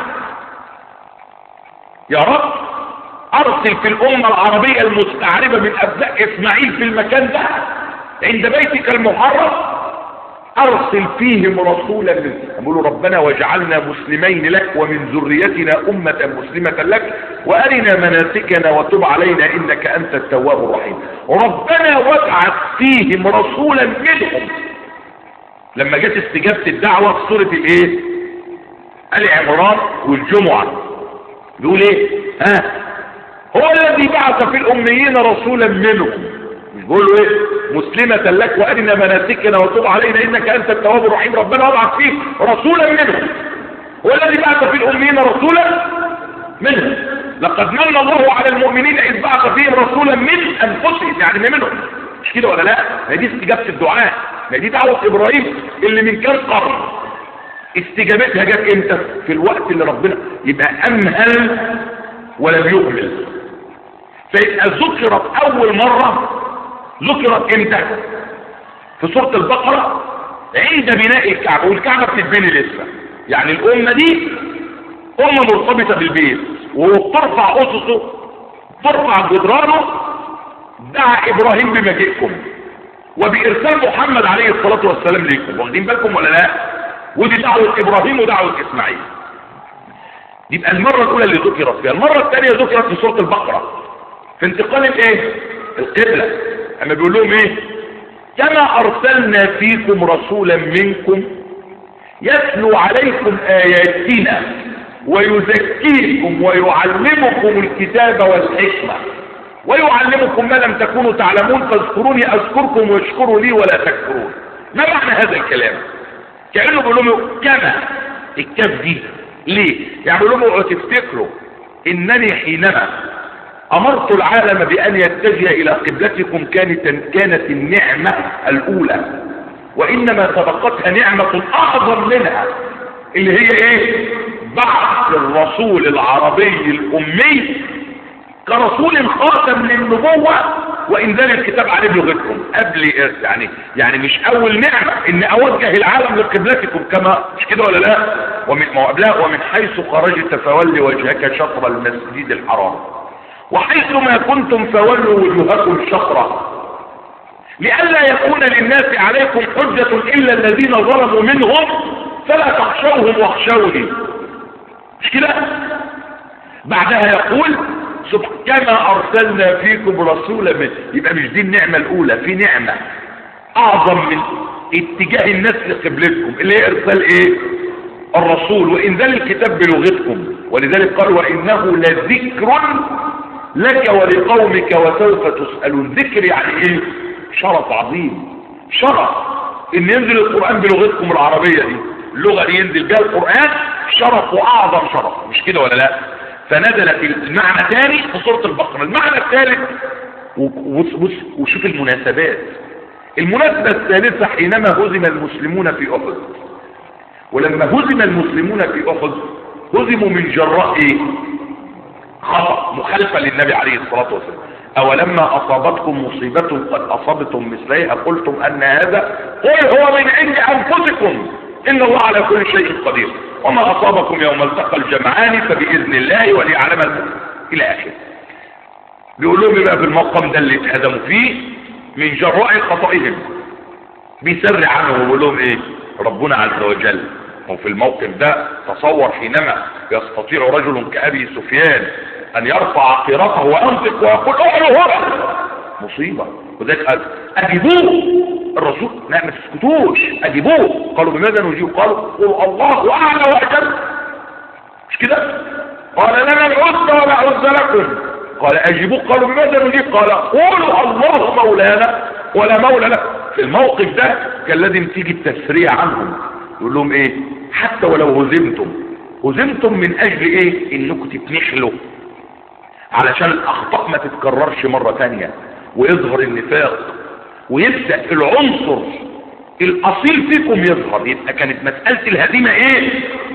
يا رب ارسل في الامة العربية المستعربة من ابناء اسماعيل في المكان ده عند بيتك المحرم ارسل فيهم رسولا منهم يقولوا ربنا واجعلنا مسلمين لك ومن ذريتنا امة مسلمة لك وارنا مناسكنا وتب علينا انك انت التواب الرحيم ربنا وابعث فيهم رسولا منهم لما جت استجابة الدعوة في سورة الايه ال عمران والجمعة بيقول ايه ها هو الذي بعث في الاميين رسولا منهم مش بيقول له ايه مسلمة لك وارنا مناسكنا وتب علينا انك انت التواب الرحيم ربنا وضع فيه رسولا منهم هو الذي بعث في الاميين رسولا منهم لقد من الله على المؤمنين اذ بعث فيهم رسولا من انفسهم يعني منهم مش كده ولا لا ما دي استجابة الدعاء ما دي دعوة ابراهيم اللي من كان قرن استجابتها جت امتى في الوقت اللي ربنا يبقى امهل ولم يهمل فيبقى ذكرت اول مرة ذكرت امتى في سورة البقرة عند بناء الكعبة والكعبة بتتبني لسه يعني الامة دي امة مرتبطة بالبيت وبترفع اسسه ترفع جدرانه دعا ابراهيم بمجيئكم وبارسال محمد عليه الصلاة والسلام ليكم واخدين بالكم ولا لا ودي دعوة ابراهيم ودعوة اسماعيل يبقى المرة الاولى اللي ذكرت فيها المرة الثانية ذكرت في سورة البقرة في انتقال الايه القبلة اما بيقول لهم ايه كما ارسلنا فيكم رسولا منكم يتلو عليكم اياتنا ويزكيكم ويعلمكم الكتاب والحكمة ويعلمكم ما لم تكونوا تعلمون فاذكروني اذكركم واشكروا لي ولا تكفرون ما معنى هذا الكلام كأنه بيقول لهم كما الكاف دي ليه يعني بيقول لهم اوعوا تفتكروا انني حينما امرت العالم بان يتجه الى قبلتكم كانت كانت النعمة الاولى وانما سبقتها نعمة اعظم منها اللي هي ايه بعث الرسول العربي الامي كرسول خاتم للنبوة وانزال الكتاب عليه بلغتكم قبل يعني يعني مش اول نعمة ان اوجه العالم لقبلتكم كما مش كده ولا لا ومن ما قبلها ومن حيث خرجت فول وجهك شطر المسجد الحرام وحيث ما كنتم فولوا وجوهكم شطره لئلا يكون للناس عليكم حجة الا الذين ظلموا منهم فلا تخشوهم واخشوني مش كده بعدها يقول كما ارسلنا فيكم رسولا من يبقى مش دي النعمة الاولى في نعمة اعظم من اتجاه الناس لقبلتكم اللي هي ارسال ايه الرسول وانزال الكتاب بلغتكم ولذلك قال وانه لذكر لك ولقومك وسوف تسألون ذكر يعني ايه شرف عظيم شرف ان ينزل القرآن بلغتكم العربية دي اللغة اللي ينزل بها القرآن شرف واعظم شرف مش كده ولا لا فنزل في المعنى الثاني في سورة البقرة المعنى الثالث وشوف المناسبات المناسبة الثالثة حينما هزم المسلمون في أحد ولما هزم المسلمون في أحد هزموا من جراء ايه خطأ مخالفة للنبي عليه الصلاة والسلام أولما أصابتكم مصيبة قد أصبتم مثليها قلتم أن هذا قل هو من عند أنفسكم إن الله على كل شيء قدير وما أصابكم يوم التقى الجمعان فبإذن الله وليعلم المؤمن إلى آخره بيقول لهم بقى في المقام ده اللي اتهزموا فيه من جراء خطئهم بيسر عنه ويقول لهم ايه ربنا عز وجل وفي الموقف ده تصور حينما يستطيع رجل كأبي سفيان أن يرفع عقيرته وينطق ويقول اعلوا هنا مصيبة وذلك قال أجيبوه الرسول لا ما تسكتوش أجيبوه قالوا بماذا نجيب قالوا قولوا الله أعلى وأجل مش كده قال لنا العزة ولا عز لكم قال أجيبوه قالوا بماذا نجيب قال قولوا الله مولانا ولا مولى لكم في الموقف ده كان لازم تيجي التسريع عنهم يقول لهم ايه حتى ولو هزمتم هزمتم من اجل ايه انكم تتنحلوا علشان الاخطاء ما تتكررش مرة تانية ويظهر النفاق ويبدأ العنصر الاصيل فيكم يظهر يبقى كانت مسألة الهزيمة ايه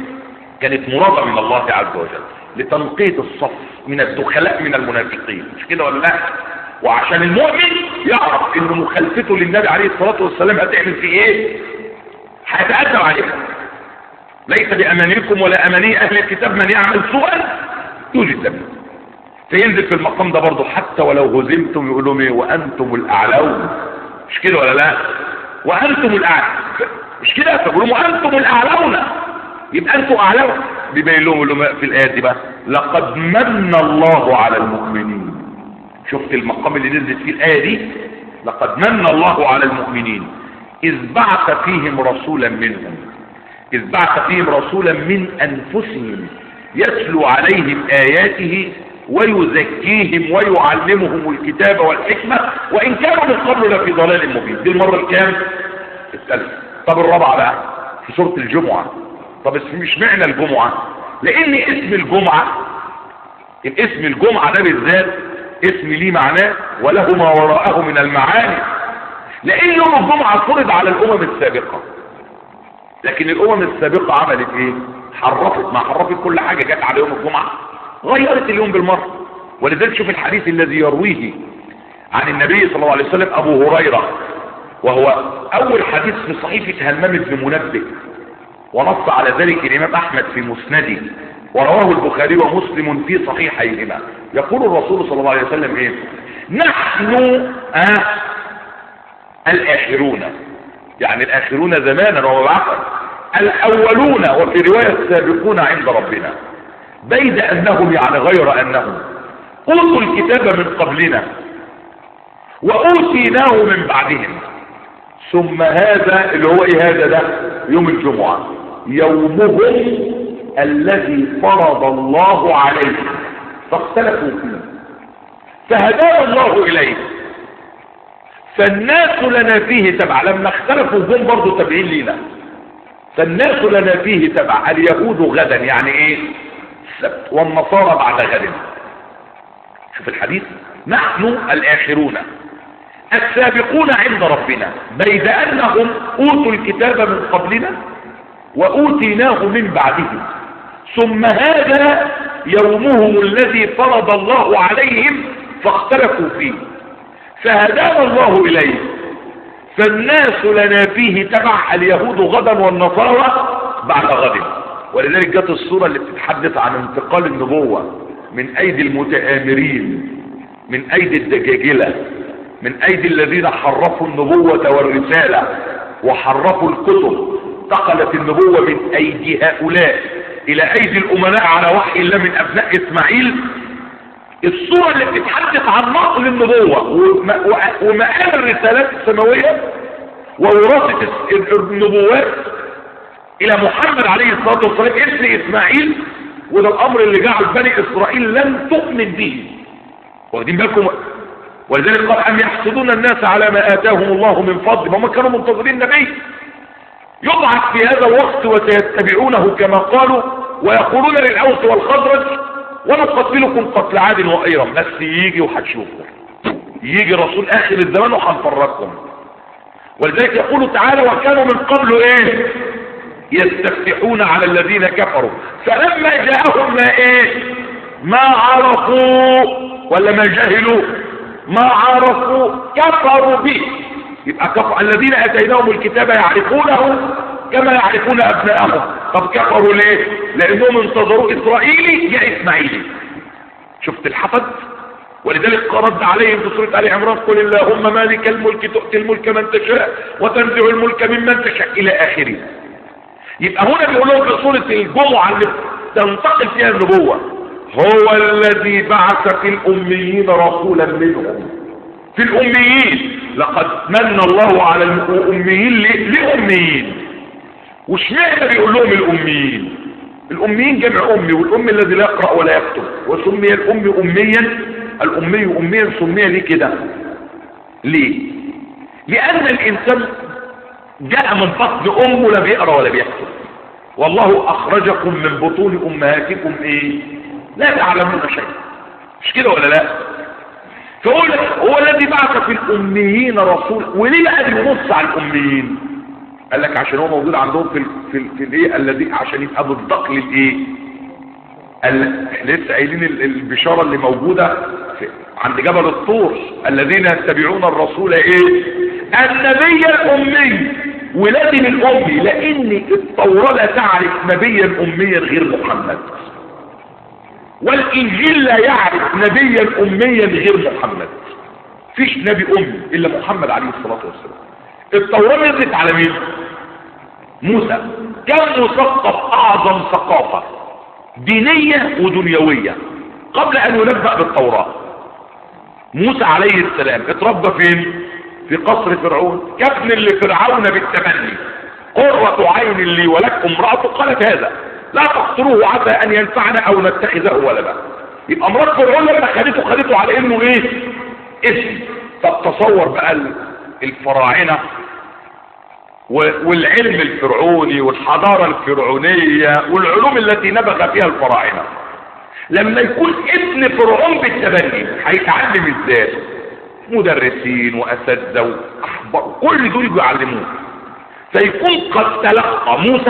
كانت مرادة من الله عز وجل لتنقية الصف من الدخلاء من المنافقين مش كده ولا لا وعشان المؤمن يعرف ان مخالفته للنبي عليه الصلاة والسلام هتعمل فيه ايه هيتأثر عليها ليس بأمانيكم ولا أماني أهل الكتاب من يعمل سوءا يوجد له فينزل في المقام ده برضه حتى ولو هزمتم يقولوا ايه وأنتم الأعلون مش كده ولا لا وأنتم الأعلون مش كده فيقولوا وأنتم الأعلون يبقى أنتم أعلون بيبين لهم يقول لهم في الآيات دي بقى لقد من الله على المؤمنين شفت المقام اللي نزلت فيه الآية دي لقد من الله على المؤمنين إذ بعث فيهم رسولا منهم إذ بعث فيهم رسولا من أنفسهم يتلو عليهم آياته ويزكيهم ويعلمهم الكتاب والحكمة وإن كانوا من قبل لفي ضلال مبين دي المرة الكام الثالثة طب الرابعة بقى في سورة الجمعة طب مش معنى الجمعة لأن اسم الجمعة الاسم الجمعة ده بالذات اسم ليه معناه وله ما وراءه من المعاني لان يوم الجمعة فرض على الامم السابقة لكن الامم السابقة عملت ايه حرفت ما حرفت كل حاجة جت على يوم الجمعة غيرت اليوم بالمرة ولذلك شوف الحديث الذي يرويه عن النبي صلى الله عليه وسلم ابو هريرة وهو اول حديث في صحيفة همام بن منبه ونص على ذلك الإمام أحمد في مسنده ورواه البخاري ومسلم في صحيحيهما يقول الرسول صلى الله عليه وسلم إيه نحن آه الآخرون يعني الآخرون زمانا ومبعثا الأولون وفي رواية السابقون عند ربنا بيد أنهم يعني غير أنهم أوتوا الكتاب من قبلنا وأوتيناه من بعدهم ثم هذا اللي هو ايه هذا ده يوم الجمعة يومهم الذي فرض الله عليه فاختلفوا فيه فهداه الله إليه فالناس لنا فيه تبع لما اختلفوا هم برضه تابعين لنا فالناس لنا فيه تبع اليهود غدا يعني ايه السبت والنصارى بعد غد شوف الحديث نحن الآخرون السابقون عند ربنا بيد أنهم أوتوا الكتاب من قبلنا وأوتيناه من بعدهم ثم هذا يومهم الذي فرض الله عليهم فاختلفوا فيه فهدانا الله إليه فالناس لنا فيه تبع اليهود غدا والنصارى بعد غد ولذلك جت الصورة اللي بتتحدث عن انتقال النبوة من أيدي المتآمرين من أيدي الدجاجلة من أيدي الذين حرفوا النبوة والرسالة وحرفوا الكتب انتقلت النبوة من أيدي هؤلاء إلى أيدي الأمناء على وحي الله من أبناء إسماعيل الصورة اللي بتتحدث عن نقل النبوة ومآل الرسالات السماوية ووراثة النبوات إلى محمد عليه الصلاة والسلام ابن إسماعيل وده الأمر اللي جعل بني إسرائيل لم تؤمن به واخدين بالكم ولذلك قال أم يحسدون الناس على ما آتاهم الله من فضل هم كانوا منتظرين النبي يبعث في هذا الوقت وسيتبعونه كما قالوا ويقولون للأوس والخضرج ونقتلكم قتل عاد وأيرم بس يجي وهتشوفوا يجي رسول آخر الزمان وهنفرقكم ولذلك يقول تعالى وكانوا من قبل ايه يستفتحون على الذين كفروا فلما جاءهم ما ايه ما عرفوا ولا ما جهلوا ما عرفوا كفروا به يبقى كفر الذين اتيناهم الكتاب يعرفونه كما يعرفون ابنائهم طب كفروا ليه لانهم انتظروا اسرائيلي يا اسماعيلي شفت الحفظ ولذلك رد عليهم في سوره ال عمران قل اللهم مالك الملك تؤتي الملك من تشاء وتنزع الملك ممن تشاء الى اخره يبقى هنا بيقول لهم في سوره الجمعه اللي تنتقل فيها النبوه هو الذي بعث في الاميين رسولا منهم في الاميين لقد من الله على الاميين لاميين واشمعنى بيقول لهم الاميين الاميين جمع امي والامي الذي لا يقرا ولا يكتب وسمي الامي اميا الامي اميا سمي ليه كده ليه لان الانسان جاء من فصل امه لا بيقرا ولا بيكتب والله اخرجكم من بطون امهاتكم ايه لا تعلمون شيء مش كده ولا لا فقول هو الذي بعث في الاميين رسول وليه بقى بيبص على الاميين قال لك عشان هو موجود عندهم في ال في ال في الايه الذي عشان يبقى بالضق للايه قال لسه قايلين البشاره اللي موجوده في عند جبل الطور الذين يتبعون الرسول ايه النبي الامي ولازم الامي لان التوراه لا تعرف نبيا اميا غير محمد والانجيل لا يعرف نبيا اميا غير محمد فيش نبي امي الا محمد عليه الصلاه والسلام التوراه نزلت على مين موسى كان مثقف اعظم ثقافه دينيه ودنيويه قبل ان ينبأ بالتوراه موسى عليه السلام اتربى فين في قصر فرعون كابن لفرعون بالتمني قرة عين لي ولك امرأته قالت هذا لا تقتلوه عسى ان ينفعنا او نتخذه ولدا يبقى مرات فرعون لما خدته خدته على انه ايه اسم طب تصور بقى الفراعنة والعلم الفرعوني والحضارة الفرعونية والعلوم التي نبغ فيها الفراعنة لما يكون ابن فرعون بالتبني هيتعلم ازاي مدرسين واساتذه واحبار كل دول يجوا يعلموه فيكون قد تلقى موسى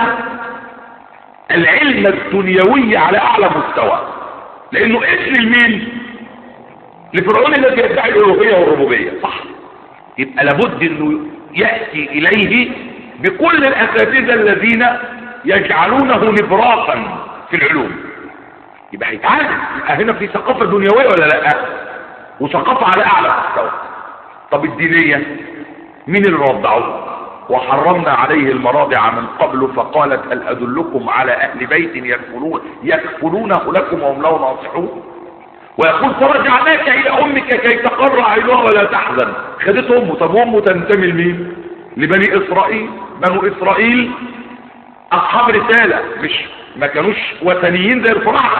العلم الدنيوي على اعلى مستوى لانه ابن لمين لفرعون الذي يدعي الالوهيه والربوبيه صح يبقى لابد انه ياتي اليه بكل الاساتذه الذين يجعلونه نبراقا في العلوم يبقى هيتعلم يبقى هنا في ثقافة دنيوية ولا لا وثقافة على اعلى مستوى طب الدينية مين اللي رضعه وحرمنا عليه المراضع من قبل فقالت هل ادلكم على اهل بيت يكفلون يكفلونه لكم وهم له ناصحون ويقول فرجعناك الى امك كي تقر عينها ولا تحزن خدت امه طب امه تنتمي لمين لبني اسرائيل بنو اسرائيل اصحاب رسالة مش ما كانوش وثنيين زي الفراعنه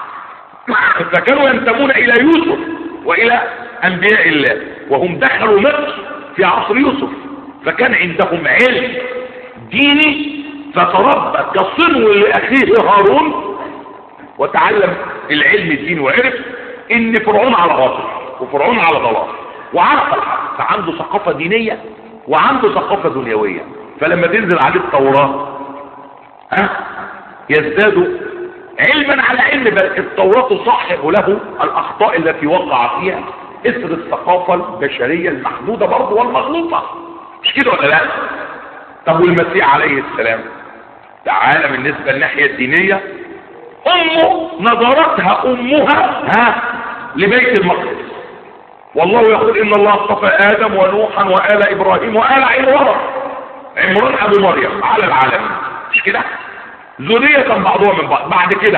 فكانوا ينتمون الى يوسف والى انبياء الله وهم دخلوا مصر في عصر يوسف فكان عندهم علم ديني فتربى كصنو لاخيه هارون وتعلم العلم الديني وعرف ان فرعون على باطل وفرعون على ضلال وعرف الحق فعنده ثقافة دينية وعنده ثقافة دنيوية فلما تنزل عليه التوراة ها يزداد علما على علم بل التوراة تصحح له الاخطاء التي وقع فيها اثر الثقافة البشرية المحدودة برضه والمغلوطة مش كده ولا لا طب والمسيح عليه السلام تعالى بالنسبة للناحية الدينية امه نظرتها امها ها لبيت المقدس والله يقول ان الله اصطفى ادم ونوحا وآل ابراهيم وآل عمران عمران ابو مريم على العالمين مش كده ذرية بعضها من بعض بعد كده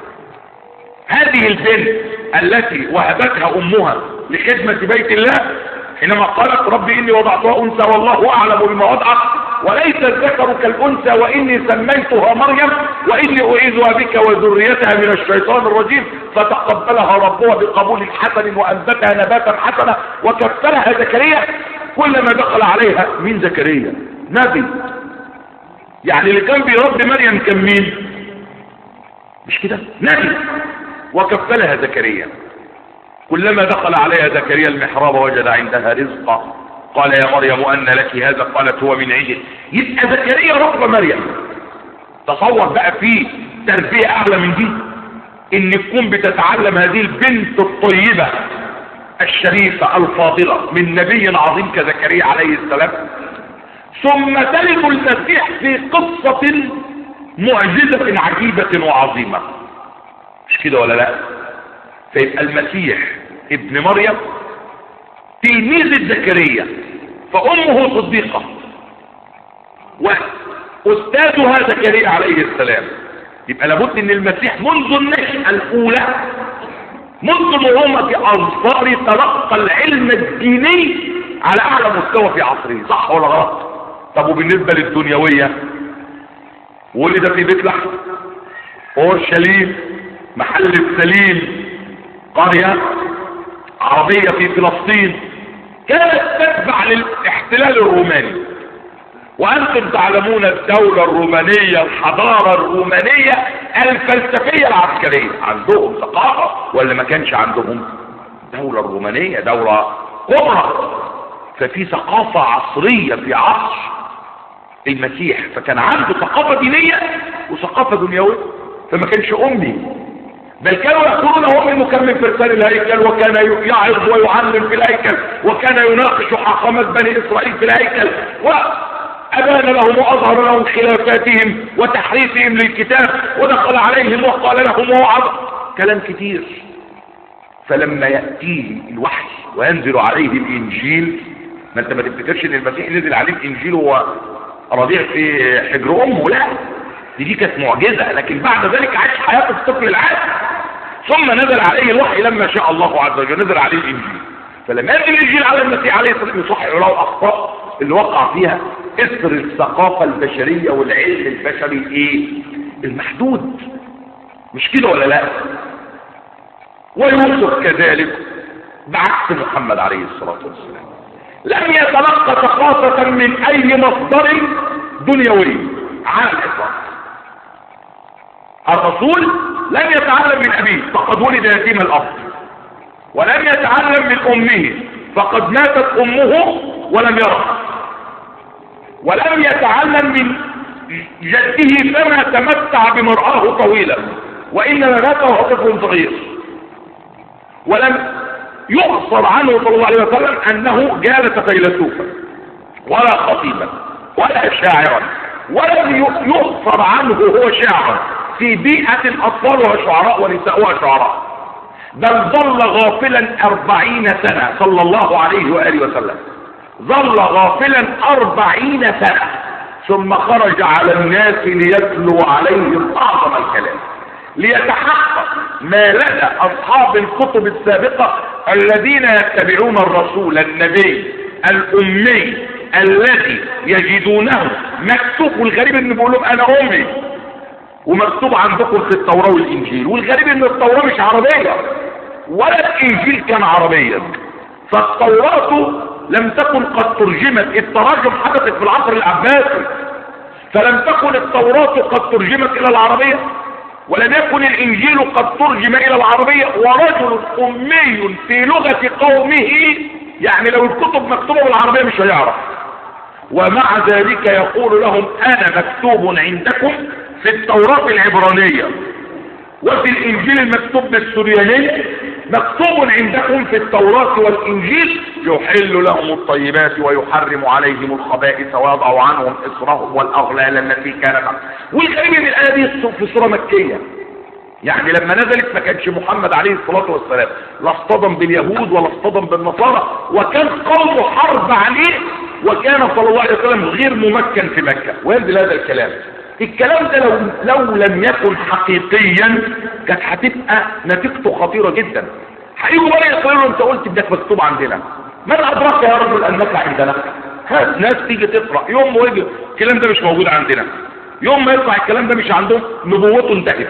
هذه البنت التي وهبتها امها لخدمة بيت الله حينما قالت ربي اني وضعتها انثى والله اعلم بما وضعت وليس الذكر كالانثى واني سميتها مريم واني اعيذها بك وذريتها من الشيطان الرجيم فتقبلها ربها بقبول حسن وانبتها نباتا حسنا وكفلها زكريا كلما دخل عليها من زكريا نبي يعني اللي كان بيربي مريم كان مين مش كده نبي وكفلها زكريا كلما دخل عليها زكريا المحراب وجد عندها رزقا قال يا مريم أن لك هذا قالت هو من عندي يبقى زكريا رب مريم تصور بقى في تربية أعلى من دي إن تكون بتتعلم هذه البنت الطيبة الشريفة الفاضلة من نبي عظيم كزكريا عليه السلام ثم تلد المسيح في قصة معجزة عجيبة وعظيمة مش كده ولا لا فيبقى المسيح ابن مريم تلميذ زكريا فأمه صديقة وأستاذها زكريا عليه السلام يبقى لابد ان المسيح منذ النشأة الأولى منذ نعومة أظفار تلقى العلم الديني على أعلى مستوى في عصره صح ولا غلط طب وبالنسبة للدنيوية ولد في بيت لحم اورشليم محل السليم قرية عربية في فلسطين كانت تتبع للاحتلال الروماني وانتم تعلمون الدولة الرومانية الحضارة الرومانية الفلسفية العسكرية عندهم ثقافة ولا ما كانش عندهم دولة الرومانية دولة كبرى ففي ثقافة عصرية في عصر المسيح فكان عنده ثقافة دينية وثقافة دنيوية فما كانش امي بل كانوا يقولون هو من مكمل فرسان الهيكل وكان يعظ ويعلم في الهيكل وكان يناقش حاخامات بني اسرائيل في الهيكل وابان لهم واظهر لهم خلافاتهم وتحريفهم للكتاب ودخل عليهم وقال لهم ووعظ كلام كتير فلما يأتيه الوحي وينزل عليه الانجيل ما انت ما تفتكرش ان المسيح نزل عليه الانجيل وهو رضيع في حجر امه لا دي دي كانت معجزة لكن بعد ذلك عاش حياة الطفل العادي ثم نزل عليه الوحي لما شاء الله عز وجل نزل عليه الانجيل فلما ينزل الانجيل على المسيح عليه الصلاه والسلام يصحح له الاخطاء اللي وقع فيها اثر الثقافه البشريه والعلم البشري ايه المحدود مش كده ولا لا ويوسف كذلك بعكس محمد عليه الصلاه والسلام لم يتلقى ثقافه من اي مصدر دنيوي على الاطلاق الرسول لم يتعلم من أبيه فقد ولد يتيم الأب ولم يتعلم من أمه فقد ماتت أمه ولم يرى ولم يتعلم من جده فما تمتع بمرآه طويلا وإنما مات وهو طفل صغير ولم يقصر عنه صلى الله عليه وسلم أنه جالس فيلسوفا ولا خطيبا ولا شاعرا ولم يؤثر عنه هو شاعر في بيئة أطفالها شعراء ونساؤها شعراء بل ظل غافلا أربعين سنة صلى الله عليه وآله وسلم ظل غافلا أربعين سنة ثم خرج على الناس ليتلو عليهم أعظم الكلام ليتحقق ما لدى أصحاب الكتب السابقة الذين يتبعون الرسول النبي الأمي الذي يجدونه مكتوب والغريب ان بيقول لهم انا امي ومكتوب عندكم في التوراة والانجيل والغريب ان التوراة مش عربية ولا الانجيل كان عربيا فالتوراة لم تكن قد ترجمت التراجم حدثت في العصر العباسي فلم تكن التوراة قد ترجمت الى العربية ولم يكن الانجيل قد ترجم الى العربية ورجل امي في لغة قومه يعني لو الكتب مكتوبة بالعربية مش هيعرف ومع ذلك يقول لهم انا مكتوب عندكم في التوراة العبرانية وفي الانجيل المكتوب بالسريانية مكتوب عندكم في التوراة والانجيل يحل لهم الطيبات ويحرم عليهم الخبائث ويضع عنهم اصرهم والاغلال التي كانت والغريب ان الايه دي في سوره مكيه يعني لما نزلت ما كانش محمد عليه الصلاة والسلام لا اصطدم باليهود ولا اصطدم بالنصارى وكان قومه حرب عليه وكان صلى الله عليه وسلم غير ممكن في مكة وينزل هذا الكلام الكلام ده لو, لو لم يكن حقيقيا كانت هتبقى نتيجته خطيرة جدا هيجوا بقى يقولوا انت قلت انك مكتوب عندنا من ادراك يا رجل انك عندنا هات ناس تيجي تقرا يوم ما يجي الكلام ده مش موجود عندنا يوم ما يطلع الكلام ده مش عندهم نبوته انتهت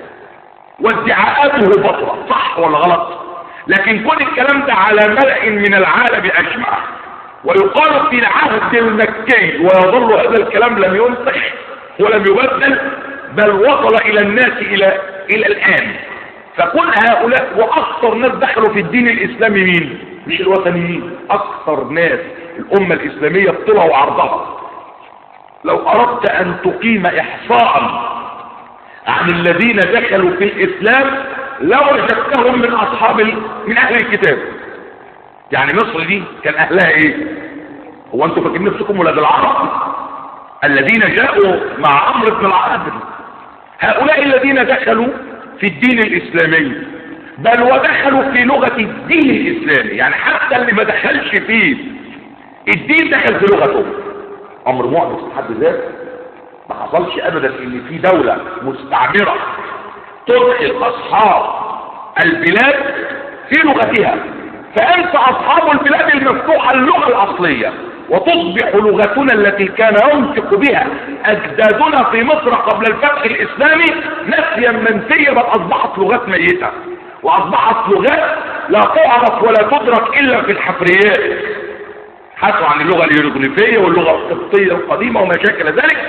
وادعاءاته بطلة صح ولا غلط لكن كل الكلام ده على ملأ من العالم اجمع ويقال في العهد المكي ويظل هذا الكلام لم ينسخ ولم يبدل بل وصل الى الناس الى الى الان فكل هؤلاء واكثر ناس دخلوا في الدين الاسلامي مين مش الوثنيين اكثر ناس الامة الاسلامية طلعوا عرضها لو اردت ان تقيم احصاء عن الذين دخلوا في الاسلام لوجدتهم من اصحاب ال... من اهل الكتاب يعني مصر دي كان اهلها ايه هو انتوا فاكرين نفسكم ولاد العرب الذين جاءوا مع عمرو بن العاص هؤلاء الذين دخلوا في الدين الاسلامي بل ودخلوا في لغة الدين الاسلامي يعني حتى اللي ما دخلش فيه الدين دخل في لغته امر معجز في حد ذاته ما حصلش ابدا ان في دولة مستعمرة تدخل اصحاب البلاد في لغتها فانت اصحاب البلاد المفتوحة اللغة الاصلية وتصبح لغتنا التي كان ينطق بها اجدادنا في مصر قبل الفتح الاسلامي نسيا منسيا بل اصبحت لغات ميتة واصبحت لغات لا تعرف ولا تدرك الا في الحفريات حثوا عن اللغة الهيروغليفية واللغة القبطية القديمة وما شاكل ذلك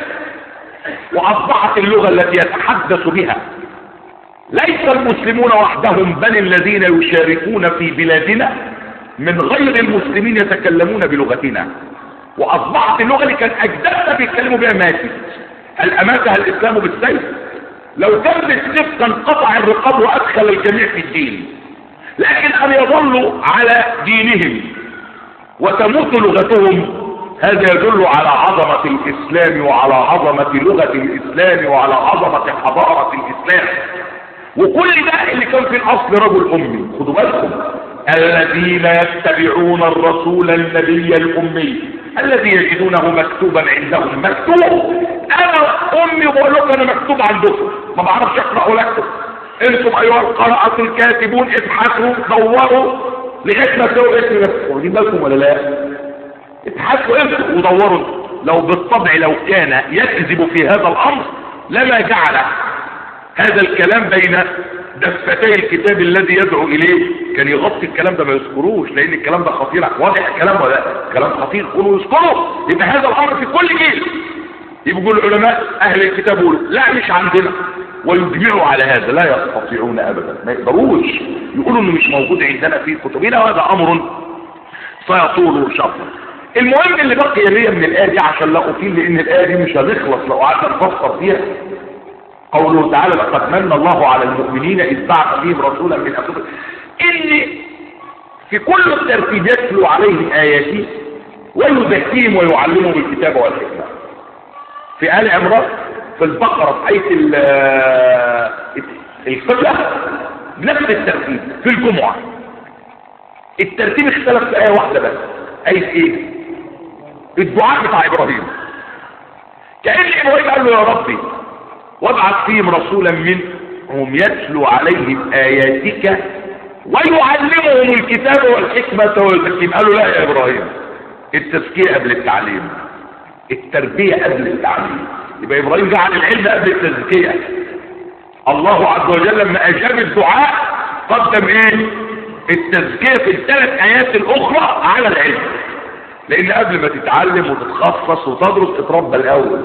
واصبحت اللغة التي يتحدث بها ليس المسلمون وحدهم بل الذين يشاركون في بلادنا من غير المسلمين يتكلمون بلغتنا واصبحت اللغة اللي كان اجدادنا بيتكلموا بها ماتت هل اماتها الاسلام بالسيف لو كان بالسيف كان قطع الرقاب وادخل الجميع في الدين لكن ان يظلوا على دينهم وتموت لغتهم هذا يدل على عظمة الاسلام وعلى عظمة لغة الاسلام وعلى عظمة حضارة الاسلام وكل ده اللي كان في الاصل رجل امي خدوا بالكم الذين يتبعون الرسول النبي الامي الذي يجدونه مكتوبا عندهم مكتوب انا امي بقول لكم انا مكتوب عندكم ما بعرفش اقرا لكم انتم ايها القراءة الكاتبون ابحثوا دوروا لغايه ما تلاقوا اسم نفسكم واخدين بالكم ولا لا ابحثوا انتم ودوروا لو بالطبع لو كان يكذب في هذا الامر لما جعل هذا الكلام بين دفتي الكتاب الذي يدعو اليه كان يغطي الكلام ده ما يذكروش لان الكلام ده خطير واضح الكلام ولا كلام خطير كونوا يذكروا يبقى هذا الامر في كل جيل يبقوا العلماء اهل الكتاب يقولوا لا مش عندنا ويجمعوا على هذا لا يستطيعون ابدا ما يقدروش يقولوا انه مش موجود عندنا في كتبنا وهذا امر سيطول شرحه المهم اللي بقي ليا من الايه دي عشان لا اطيل لان الايه دي مش هنخلص لو قعدنا نفكر فيها قوله تعالى لقد من الله على المؤمنين اذ بعث فيهم رسولا من انفسهم ان في كل الترتيب يتلو عليهم اياته ويزكيهم ويعلمهم الكتاب والحكمه في آل عمران في البقرة في آية القبلة بنفس الترتيب في الجمعة الترتيب اختلف في آية واحدة بس آية ايه الدعاء بتاع إبراهيم كأن إبراهيم قال له يا ربي وابعث فيهم رسولا منهم يتلو عليهم آياتك ويعلمهم الكتاب والحكمة والحكيم قالوا لا يا إبراهيم التزكية قبل التعليم التربية قبل التعليم يبقى إبراهيم جعل العلم قبل التزكية الله عز وجل لما أجاب الدعاء قدم إيه التزكية في الثلاث آيات الأخرى على العلم لأن قبل ما تتعلم وتتخصص وتدرس اتربى الأول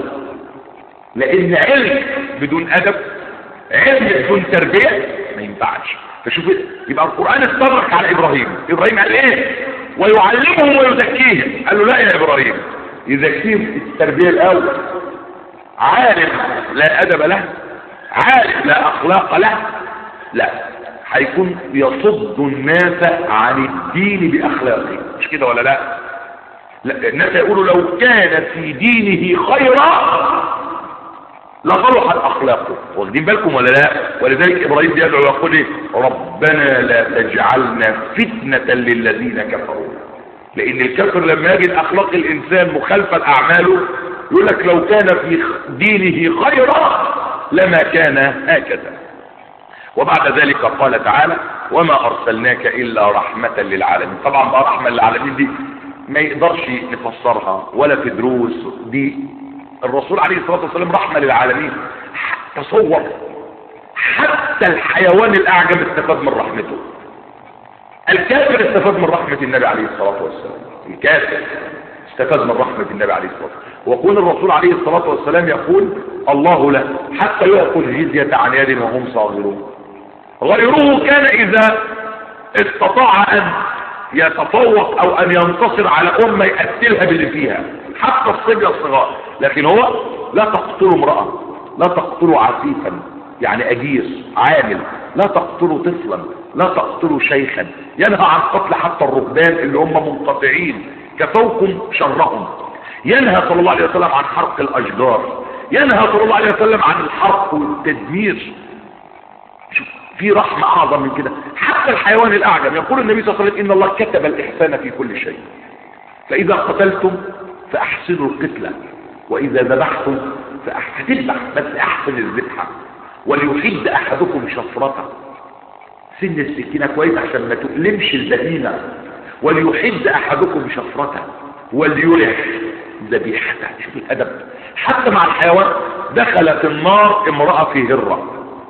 لأن علم بدون أدب علم بدون تربية ما ينفعش فشوف يبقى القرآن استدرك على إبراهيم إبراهيم قال إيه ويعلمهم ويزكيهم قال له لا يا إبراهيم يزكيهم التربية الأول عالم لا أدب له عالم لا أخلاق له لا هيكون يصد الناس عن الدين بأخلاقه مش كده ولا لا لا الناس يقولوا لو كان في دينه خيرا لصلحت اخلاقه واخدين بالكم ولا لا ولذلك ابراهيم بيدعو ويقول ايه ربنا لا تجعلنا فتنة للذين كفروا لان الكفر لما يجد اخلاق الانسان مخالفة لاعماله يقول لك لو كان في دينه خيرا لما كان هكذا وبعد ذلك قال تعالى وما ارسلناك الا رحمة للعالمين طبعا بقى رحمة للعالمين دي ما يقدرش نفسرها ولا في دروس دي الرسول عليه الصلاة والسلام رحمة للعالمين تصور حتى الحيوان الاعجب استفاد من رحمته الكافر استفاد من رحمة النبي عليه الصلاة والسلام الكافر استفاد من رحمة النبي عليه الصلاة والسلام ويقول الرسول عليه الصلاة والسلام يقول الله له حتى يأخذ جزية عن يد وهم صاغرون غيره كان إذا استطاع أن يتفوق أو أن ينتصر على أمة يقتلها باللي فيها حتى الصبية الصغار لكن هو لا تقتلوا امرأة لا تقتلوا عفيفا يعني أجير عامل لا تقتلوا طفلا لا تقتلوا شيخا ينهى عن قتل حتى الرهبان اللي هم منقطعين كفوكم شرهم ينهى صلى الله عليه وسلم عن حرق الأشجار ينهى صلى الله عليه وسلم عن الحرق والتدمير شوف في رحمة أعظم من كده حتى الحيوان الأعجم يقول النبي صلى الله عليه وسلم إن الله كتب الإحسان في كل شيء فإذا قتلتم فأحسنوا القتلة وإذا ذبحتم فأحسنوا بس أحسن الذبحة وليحد أحدكم شفرته سن السكينة كويس عشان ما تؤلمش البهيمة وليحد أحدكم شفرته وليرح ذبيحته شوف الأدب حتى مع الحيوان دخلت النار امرأة في هرة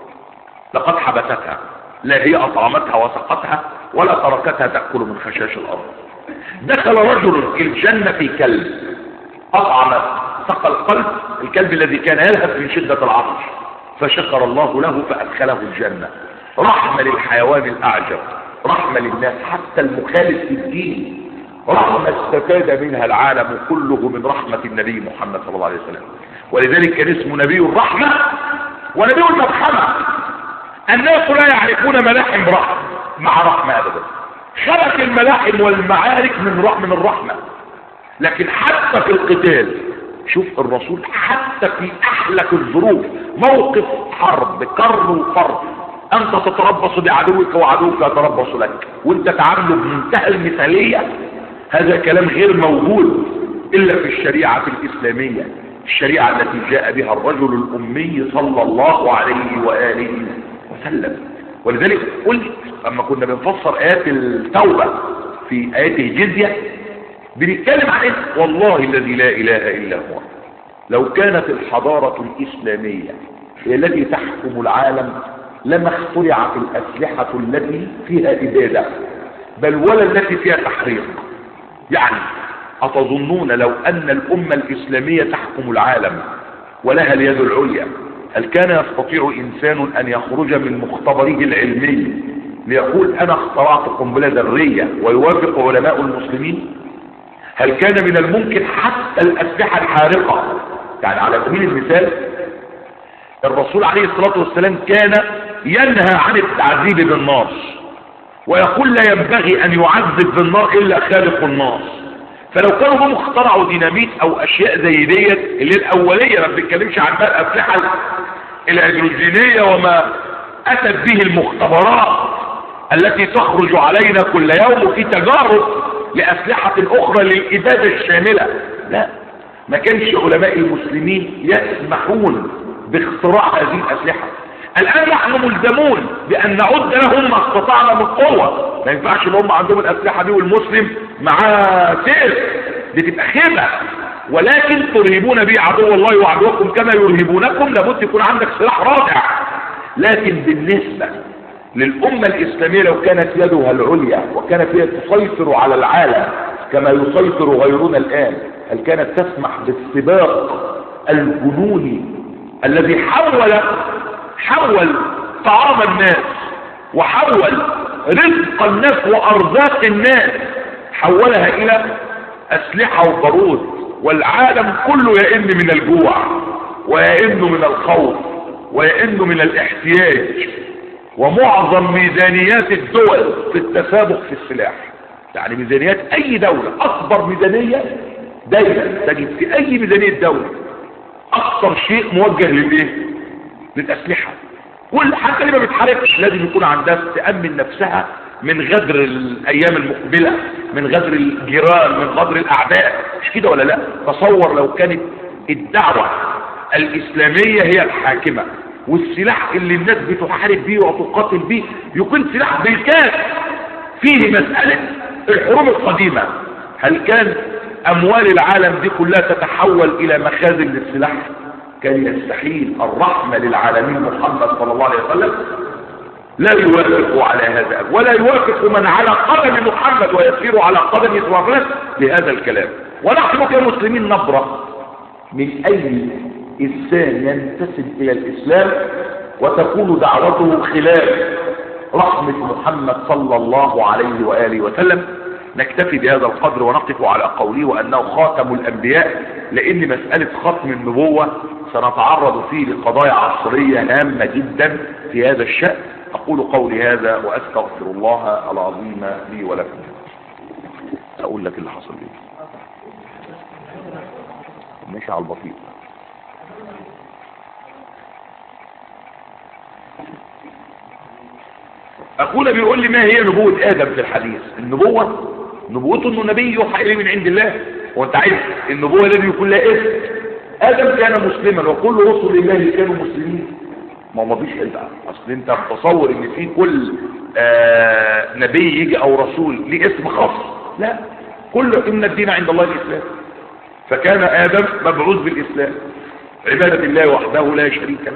لقد حبستها لا هي أطعمتها وسقتها ولا تركتها تأكل من خشاش الأرض دخل رجل الجنة في كلب أطعم سقى القلب الكلب الذي كان يلهث من شدة العطش فشكر الله له فأدخله الجنة رحمة للحيوان الأعجب رحمة للناس حتى المخالف في الدين رحمة استفاد منها العالم كله من رحمة النبي محمد صلى الله عليه وسلم ولذلك كان اسمه نبي الرحمة ونبي المرحمة الناس لا يعرفون ملاحم رحمة مع رحمة أبدا خلق الملاحم والمعارك من رحمة من الرحمة لكن حتى في القتال شوف الرسول حتى في أحلك الظروف موقف حرب كر وفر أنت تتربص بعدوك وعدوك يتربص لك وانت تعامله بمنتهى المثالية هذا كلام غير موجود إلا في الشريعة الإسلامية الشريعة التي جاء بها الرجل الأمي صلى الله عليه وآله وسلم ولذلك قلت لما كنا بنفسر آيات التوبة في آيات الجزية بنتكلم عن إيه؟ والله الذي لا إله إلا هو لو كانت الحضارة الإسلامية هي التي تحكم العالم لما اخترعت الأسلحة التي فيها إبادة بل ولا التي فيها تحريق يعني أتظنون لو أن الأمة الإسلامية تحكم العالم ولها اليد العليا هل كان يستطيع إنسان أن يخرج من مختبره العلمي ليقول أنا اخترعت قنبلة ذرية ويوافق علماء المسلمين هل كان من الممكن حتى الأسلحة الحارقة يعني على سبيل المثال الرسول عليه الصلاة والسلام كان ينهى عن التعذيب بالنار ويقول لا ينبغي أن يعذب بالنار إلا خالق النار فلو كانوا هم اخترعوا ديناميت او اشياء زي ديت اللي الاوليه ما بنتكلمش عن بقى الاسلحه الهيدروجينيه وما اتت به المختبرات التي تخرج علينا كل يوم في تجارب لاسلحه اخرى للاباده الشامله لا ما كانش علماء المسلمين يسمحون باختراع هذه الاسلحه الان نحن ملزمون بان نعد لهم ما استطعنا من قوه ما ينفعش ان هم عندهم الاسلحه دي والمسلم معاه سيف دي تبقى خيبه ولكن ترهبون به عدو الله وعدوكم كما يرهبونكم لابد يكون عندك سلاح رادع لكن بالنسبه للامه الاسلاميه لو كانت يدها العليا وكانت هي تسيطر على العالم كما يسيطر غيرنا الان هل كانت تسمح بالسباق الجنوني الذي حول حول طعام الناس وحول رزق الناس وارزاق الناس حولها الى اسلحة وبارود والعالم كله يئن من الجوع ويئن من الخوف ويئن من الاحتياج ومعظم ميزانيات الدول في التسابق في السلاح يعني ميزانيات اي دولة اكبر ميزانية دايما تجد في اي ميزانية دولة اكثر شيء موجه للايه للاسلحة كل حتى اللي ما بتحاربش لازم يكون عندها تأمن نفسها من غدر الايام المقبلة من غدر الجيران من غدر الاعداء مش كده ولا لا تصور لو كانت الدعوة الاسلامية هي الحاكمة والسلاح اللي الناس بتحارب بيه وتقاتل بيه يكون سلاح بالكاس فيه مسألة الحروب القديمة هل كان اموال العالم دي كلها تتحول الى مخازن للسلاح كان يستحيل الرحمة للعالمين محمد صلى الله عليه وسلم لا يوافق على هذا ولا يوافق من على قدم محمد ويسير على قدم إسرائيل بهذا الكلام ونحن كمسلمين نبرأ من أي إنسان ينتسب إلى الإسلام وتكون دعوته خلاف رحمة محمد صلى الله عليه وآله وسلم نكتفي بهذا القدر ونقف على قوله وأنه خاتم الأنبياء لأن مسألة ختم النبوة سنتعرض فيه لقضايا عصرية هامة جدا في هذا الشأن أقول قولي هذا وأستغفر الله العظيم لي ولكم أقول لك اللي حصل لي ماشي على البطيء أخونا بيقول لي ما هي نبوة آدم في الحديث النبوة نبوته انه نبي يوحى اليه من عند الله وانت عايز النبوة الذي يكون لها اسم ادم كان مسلما وكل رسل الله كانوا مسلمين ما ما فيش بقى اصل انت متصور ان في كل آه نبي يجي او رسول ليه اسم خاص لا كل ان الدين عند الله الاسلام فكان ادم مبعوث بالاسلام عبادة الله وحده لا شريك له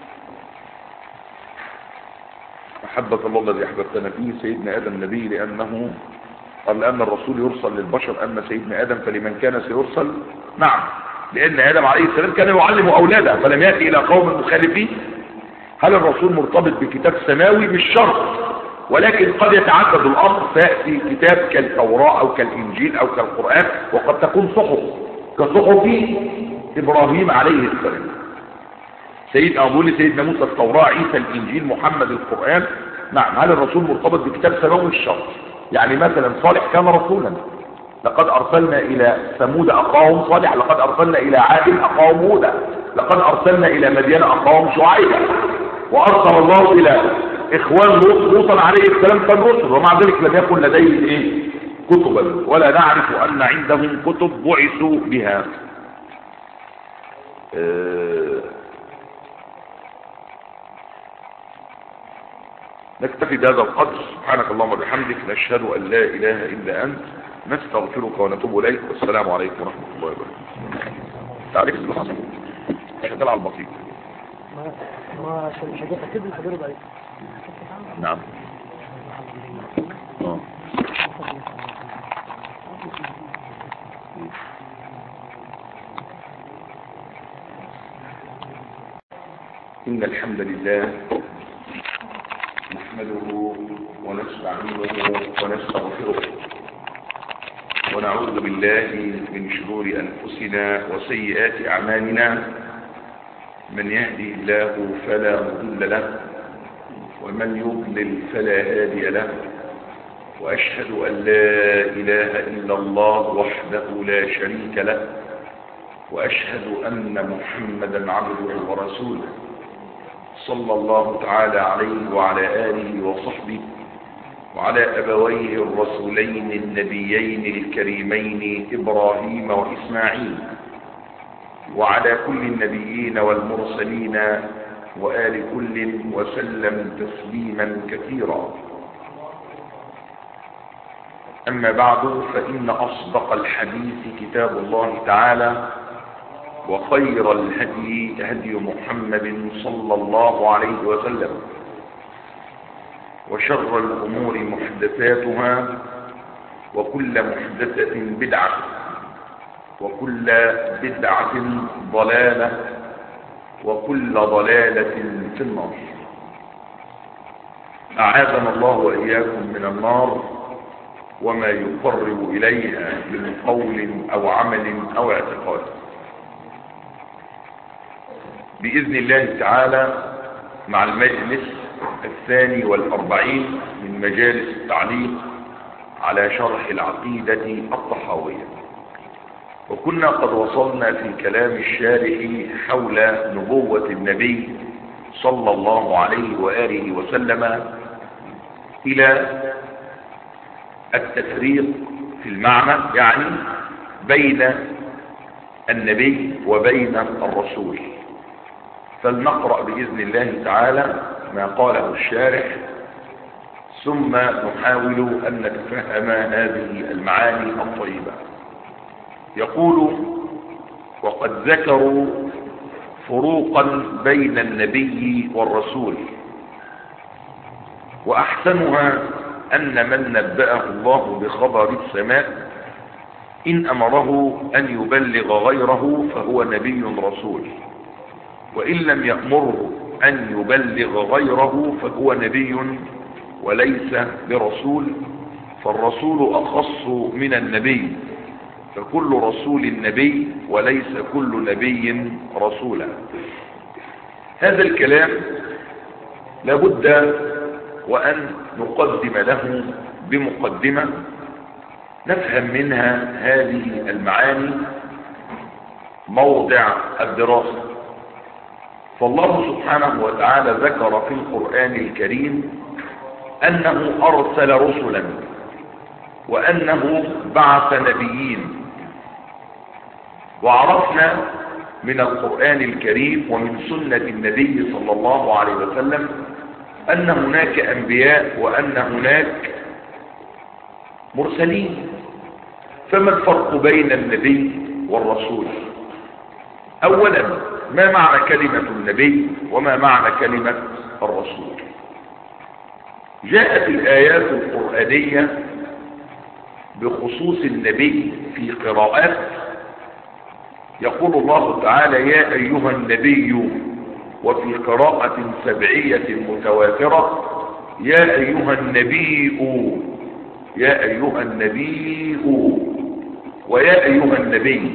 محبة الله الذي احببتنا فيه سيدنا ادم نبي لانه قال لأن الرسول يرسل للبشر أما سيدنا آدم فلمن كان سيرسل نعم لأن آدم عليه السلام كان يعلم أولاده فلم يأتي إلى قوم مخالفين هل الرسول مرتبط بكتاب سماوي مش شرط ولكن قد يتعدد الأمر فيأتي كتاب كالتوراة أو كالإنجيل أو كالقرآن وقد تكون صحف كصحف إبراهيم عليه السلام سيد أبولي سيدنا موسى التوراة عيسى الإنجيل محمد القرآن نعم هل الرسول مرتبط بكتاب سماوي مش شرط يعني مثلا صالح كان رسولا لقد أرسلنا إلى ثمود أخاهم صالح لقد أرسلنا إلى عاد أخاهم هودا لقد أرسلنا إلى مدين أخاهم شعيبا وأرسل الله إلى إخوان لوط لوطا عليه السلام كان رسل ومع ذلك لم يكن لديهم إيه كتبا ولا نعرف أن عندهم كتب بعثوا بها أه نكتفي بهذا القدر سبحانك اللهم وبحمدك نشهد أن لا إله إلا أنت نستغفرك ونتوب إليك والسلام عليكم ورحمة الله وبركاته تعرف اللي حصل شغال على البسيط ما ما عشان مش هجيب مش هجرب عليك نعم آه. إن الحمد لله نحمده ونستعينه ونستغفره ونعوذ بالله من شرور أنفسنا وسيئات أعمالنا من يهدي الله فلا مضل له ومن يضلل فلا هادي له وأشهد أن لا إله إلا الله وحده لا شريك له وأشهد أن محمدا عبده ورسوله صلى الله تعالى عليه وعلى آله وصحبه وعلى أبويه الرسولين النبيين الكريمين إبراهيم وإسماعيل وعلى كل النبيين والمرسلين وآل كل وسلم تسليما كثيرا أما بعد فإن أصدق الحديث كتاب الله تعالى وخير الهدي هدي محمد صلى الله عليه وسلم وشر الأمور محدثاتها وكل محدثة بدعة وكل بدعة ضلالة وكل ضلالة في النار أعاذنا الله وإياكم من النار وما يقرب إليها من قول أو عمل أو اعتقاد بإذن الله تعالى مع المجلس الثاني والأربعين من مجالس التعليق على شرح العقيدة الطحاوية وكنا قد وصلنا في كلام الشارح حول نبوة النبي صلى الله عليه وآله وسلم إلى التفريق في المعنى يعني بين النبي وبين الرسول فلنقرأ بإذن الله تعالى ما قاله الشارح ثم نحاول أن نتفهم هذه المعاني الطيبة يقول وقد ذكروا فروقا بين النبي والرسول وأحسنها أن من نبأه الله بخبر السماء إن أمره أن يبلغ غيره فهو نبي رسول وإن لم يأمره أن يبلغ غيره فهو نبي وليس برسول فالرسول أخص من النبي فكل رسول نبي وليس كل نبي رسولا هذا الكلام لابد وأن نقدم له بمقدمة نفهم منها هذه المعاني موضع الدراسة فالله سبحانه وتعالى ذكر في القرآن الكريم أنه أرسل رسلا وأنه بعث نبيين وعرفنا من القرآن الكريم ومن سنة النبي صلى الله عليه وسلم أن هناك أنبياء وأن هناك مرسلين فما الفرق بين النبي والرسول أولا ما معنى كلمة النبي وما معنى كلمة الرسول جاءت الآيات القرآنية بخصوص النبي في قراءات يقول الله تعالى يا أيها النبي وفي قراءة سبعية متواترة يا أيها النبي يا أيها النبي ويا أيها النبي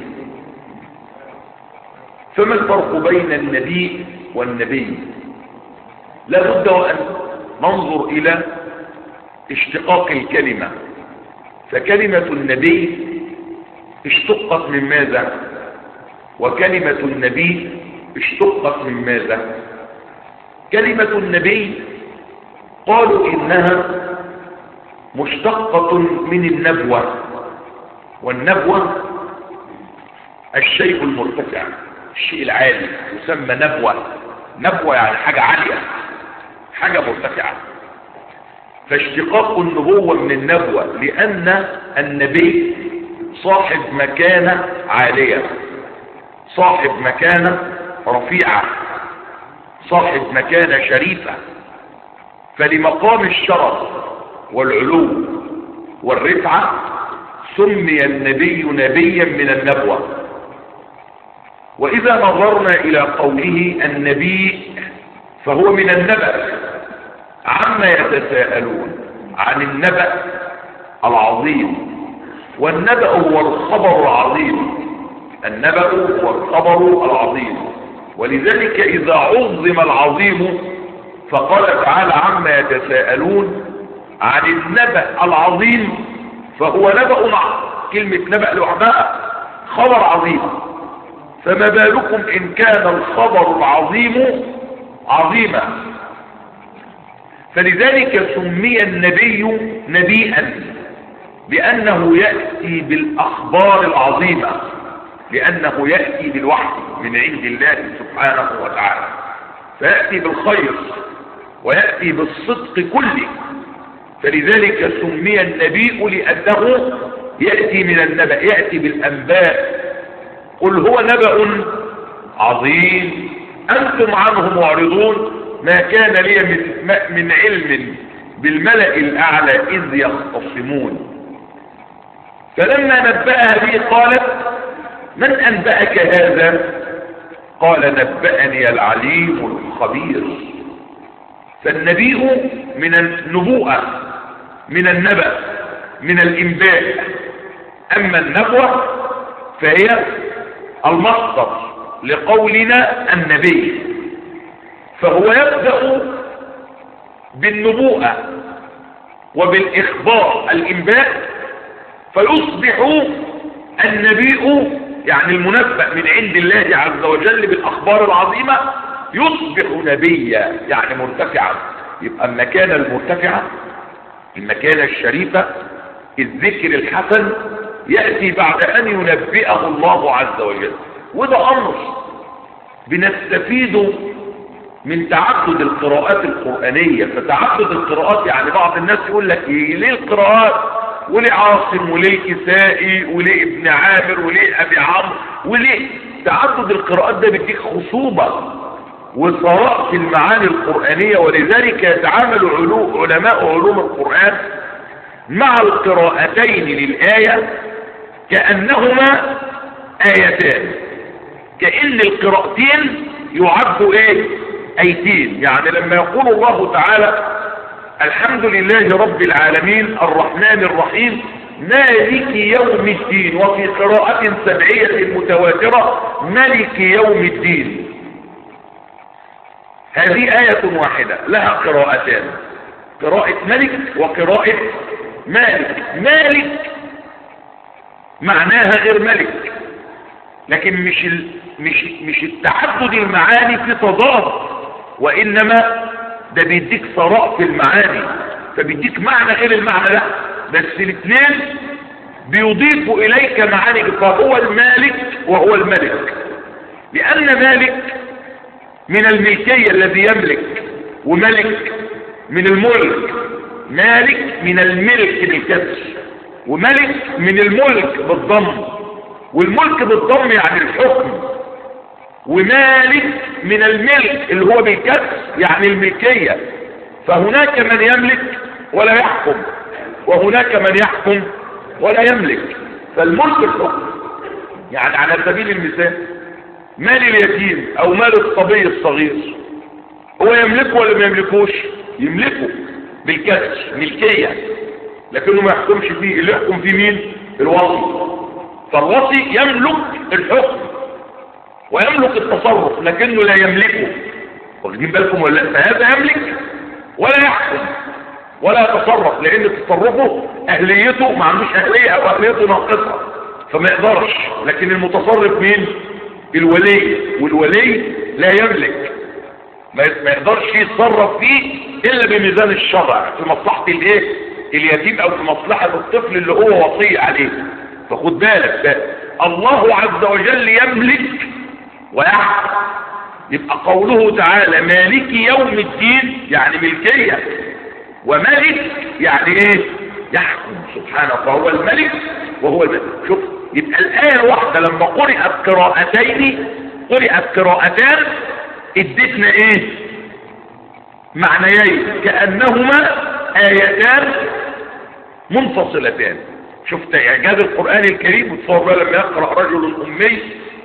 فما الفرق بين النبي والنبي لابد وأن ننظر إلى اشتقاق الكلمة فكلمة النبي اشتقت من ماذا وكلمة النبي اشتقت من ماذا كلمة النبي قالوا إنها مشتقة من النبوة والنبوة الشيء المرتفع الشيء العالي يسمى نبوة نبوة يعني حاجة عالية حاجة مرتفعة فاشتقاق النبوة من النبوة لأن النبي صاحب مكانة عالية صاحب مكانة رفيعة صاحب مكانة شريفة فلمقام الشرف والعلو والرفعة سمي النبي نبيا من النبوة وإذا نظرنا إلى قوله النبي فهو من النبأ عما يتساءلون عن النبأ العظيم والنبأ هو الخبر العظيم النبأ هو الخبر العظيم ولذلك إذا عظم العظيم فقال تعالى عما يتساءلون عن النبأ العظيم فهو نبأ مع كلمة نبأ لوحدها خبر عظيم فما بالكم إن كان الخبر العظيم عظيما فلذلك سمي النبي نبيا لأنه يأتي بالأخبار العظيمة لأنه يأتي بالوحي من عند الله سبحانه وتعالى فيأتي بالخير ويأتي بالصدق كله فلذلك سمي النبي لأنه يأتي من النبأ يأتي بالأنباء قل هو نبأ عظيم أنتم عنه معرضون ما كان لي من, من علم بالملأ الأعلى إذ يختصمون فلما نبأها به قالت من أنبأك هذا قال نبأني العليم الخبير فالنبي من النبوءة من النبأ من الإنباء أما النبوة فهي المصدر لقولنا النبي فهو يبدأ بالنبوءة وبالإخبار الإنباء فيصبح النبي يعني المنبأ من عند الله عز وجل بالأخبار العظيمة يصبح نبيا يعني مرتفعا يبقى المكانة المرتفعة المكانة الشريفة الذكر الحسن يأتي بعد أن ينبئه الله عز وجل وده أمر بنستفيد من تعدد القراءات القرآنية فتعدد القراءات يعني بعض الناس يقول لك إيه ليه القراءات وليه عاصم وليه الكسائي وليه ابن عامر وليه أبي عمرو وليه تعدد القراءات ده بيديك خصوبة وثراء في المعاني القرآنية ولذلك يتعامل علو علماء علوم القرآن مع القراءتين للآية كأنهما آيتان كأن القراءتين يعدوا ايه ايتين يعني لما يقول الله تعالى الحمد لله رب العالمين الرحمن الرحيم مالك يوم الدين وفي قراءة سبعية متواترة ملك يوم الدين هذه آية واحدة لها قراءتان قراءة ملك وقراءة مالك مالك معناها غير ملك لكن مش ال... مش مش التعدد المعاني في تضاد وانما ده بيديك ثراء في المعاني فبيديك معنى غير المعنى ده بس الاثنين بيضيفوا اليك معاني فهو المالك وهو الملك لان مالك من الملكية الذي يملك وملك من الملك مالك من الملك بالكسر وملك من الملك بالضم والملك بالضم يعني الحكم ومالك من الملك اللي هو بالكسر يعني الملكية فهناك من يملك ولا يحكم وهناك من يحكم ولا يملك فالملك الحكم يعني على سبيل المثال مال اليتيم او مال الصبي الصغير هو يملكه ولا ما يملكوش يملكه بالكسر ملكية لكنه ما يحكمش فيه اللي يحكم فيه مين الوصي فالوصي يملك الحكم ويملك التصرف لكنه لا يملكه واخدين بالكم ولا لا فهذا يملك ولا يحكم ولا يتصرف لان تصرفه اهليته ما عندوش اهليه او اهليته ناقصه فما يقدرش لكن المتصرف مين الولي والولي لا يملك ما يقدرش يتصرف فيه الا بميزان الشرع في مصلحه الايه اليتيم او في مصلحه الطفل اللي هو وصي عليه فخد بالك الله عز وجل يملك ويحكم يبقى قوله تعالى مالك يوم الدين يعني ملكية وملك يعني ايه يحكم سبحانه فهو الملك وهو الملك شوف يبقى الآية الواحدة لما قرأت قراءتين قرأت قراءتان ادتنا ايه معنيين كأنهما آيتان منفصلتان شفت اعجاز القرآن الكريم وتصور بقى لما يقرأ رجل أمي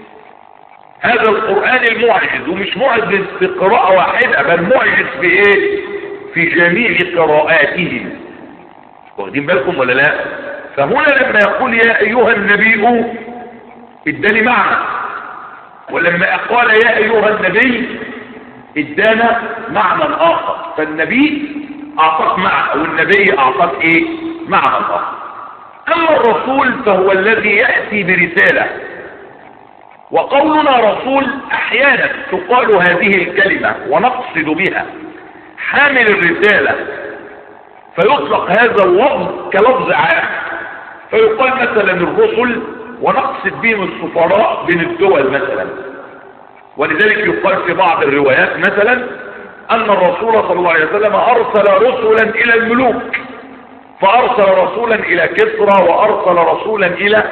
هذا القرآن المعجز ومش معجز في قراءة واحدة بل معجز في ايه في جميع قراءاته واخدين بالكم ولا لا فهنا لما يقول يا ايها النبي اداني معنى ولما قال يا ايها النبي ادانا معنى اخر فالنبي اعطاك معنى والنبي اعطاك ايه معنى اخر اما الرسول فهو الذي يأتي برسالة وقولنا رسول احيانا تقال هذه الكلمة ونقصد بها حامل الرسالة فيطلق هذا اللفظ كلفظ عام فيقال مثلا الرسل ونقصد بهم السفراء بين الدول مثلا ولذلك يقال في بعض الروايات مثلا ان الرسول صلى الله عليه وسلم ارسل رسلا الى الملوك فارسل رسولا الى كسرى وارسل رسولا الى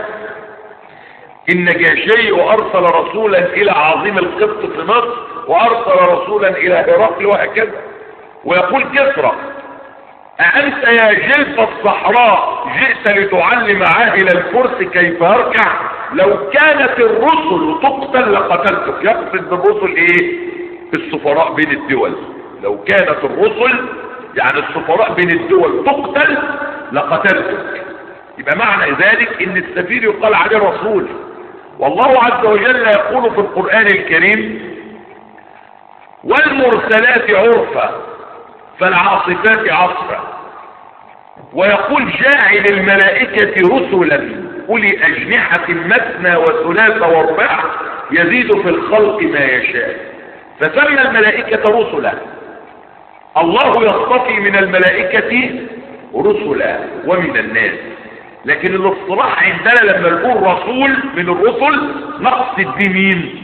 النجاشي وارسل رسولا الى عظيم القبط في مصر وارسل رسولا الى هرقل وهكذا ويقول كسرى أأنت يا جلف الصحراء جئت لتعلم عاهل الفرس كيف يركع لو كانت الرسل تقتل لقتلتك يقصد بالرسل ايه السفراء بين الدول لو كانت الرسل يعني السفراء بين الدول تقتل لقتلتك يبقى معنى ذلك ان السفير يقال عليه رسول والله عز وجل يقول في القرآن الكريم والمرسلات عرفا فالعاصفات عصفا ويقول جاعل الملائكة رسلا أولي أجنحة مثنى وثلاث واربع يزيد في الخلق ما يشاء فسمى الملائكة رسلا الله يصطفي من الملائكة رسلا ومن الناس لكن الاصطلاح عندنا لما نقول رسول من الرسل نقصد بمين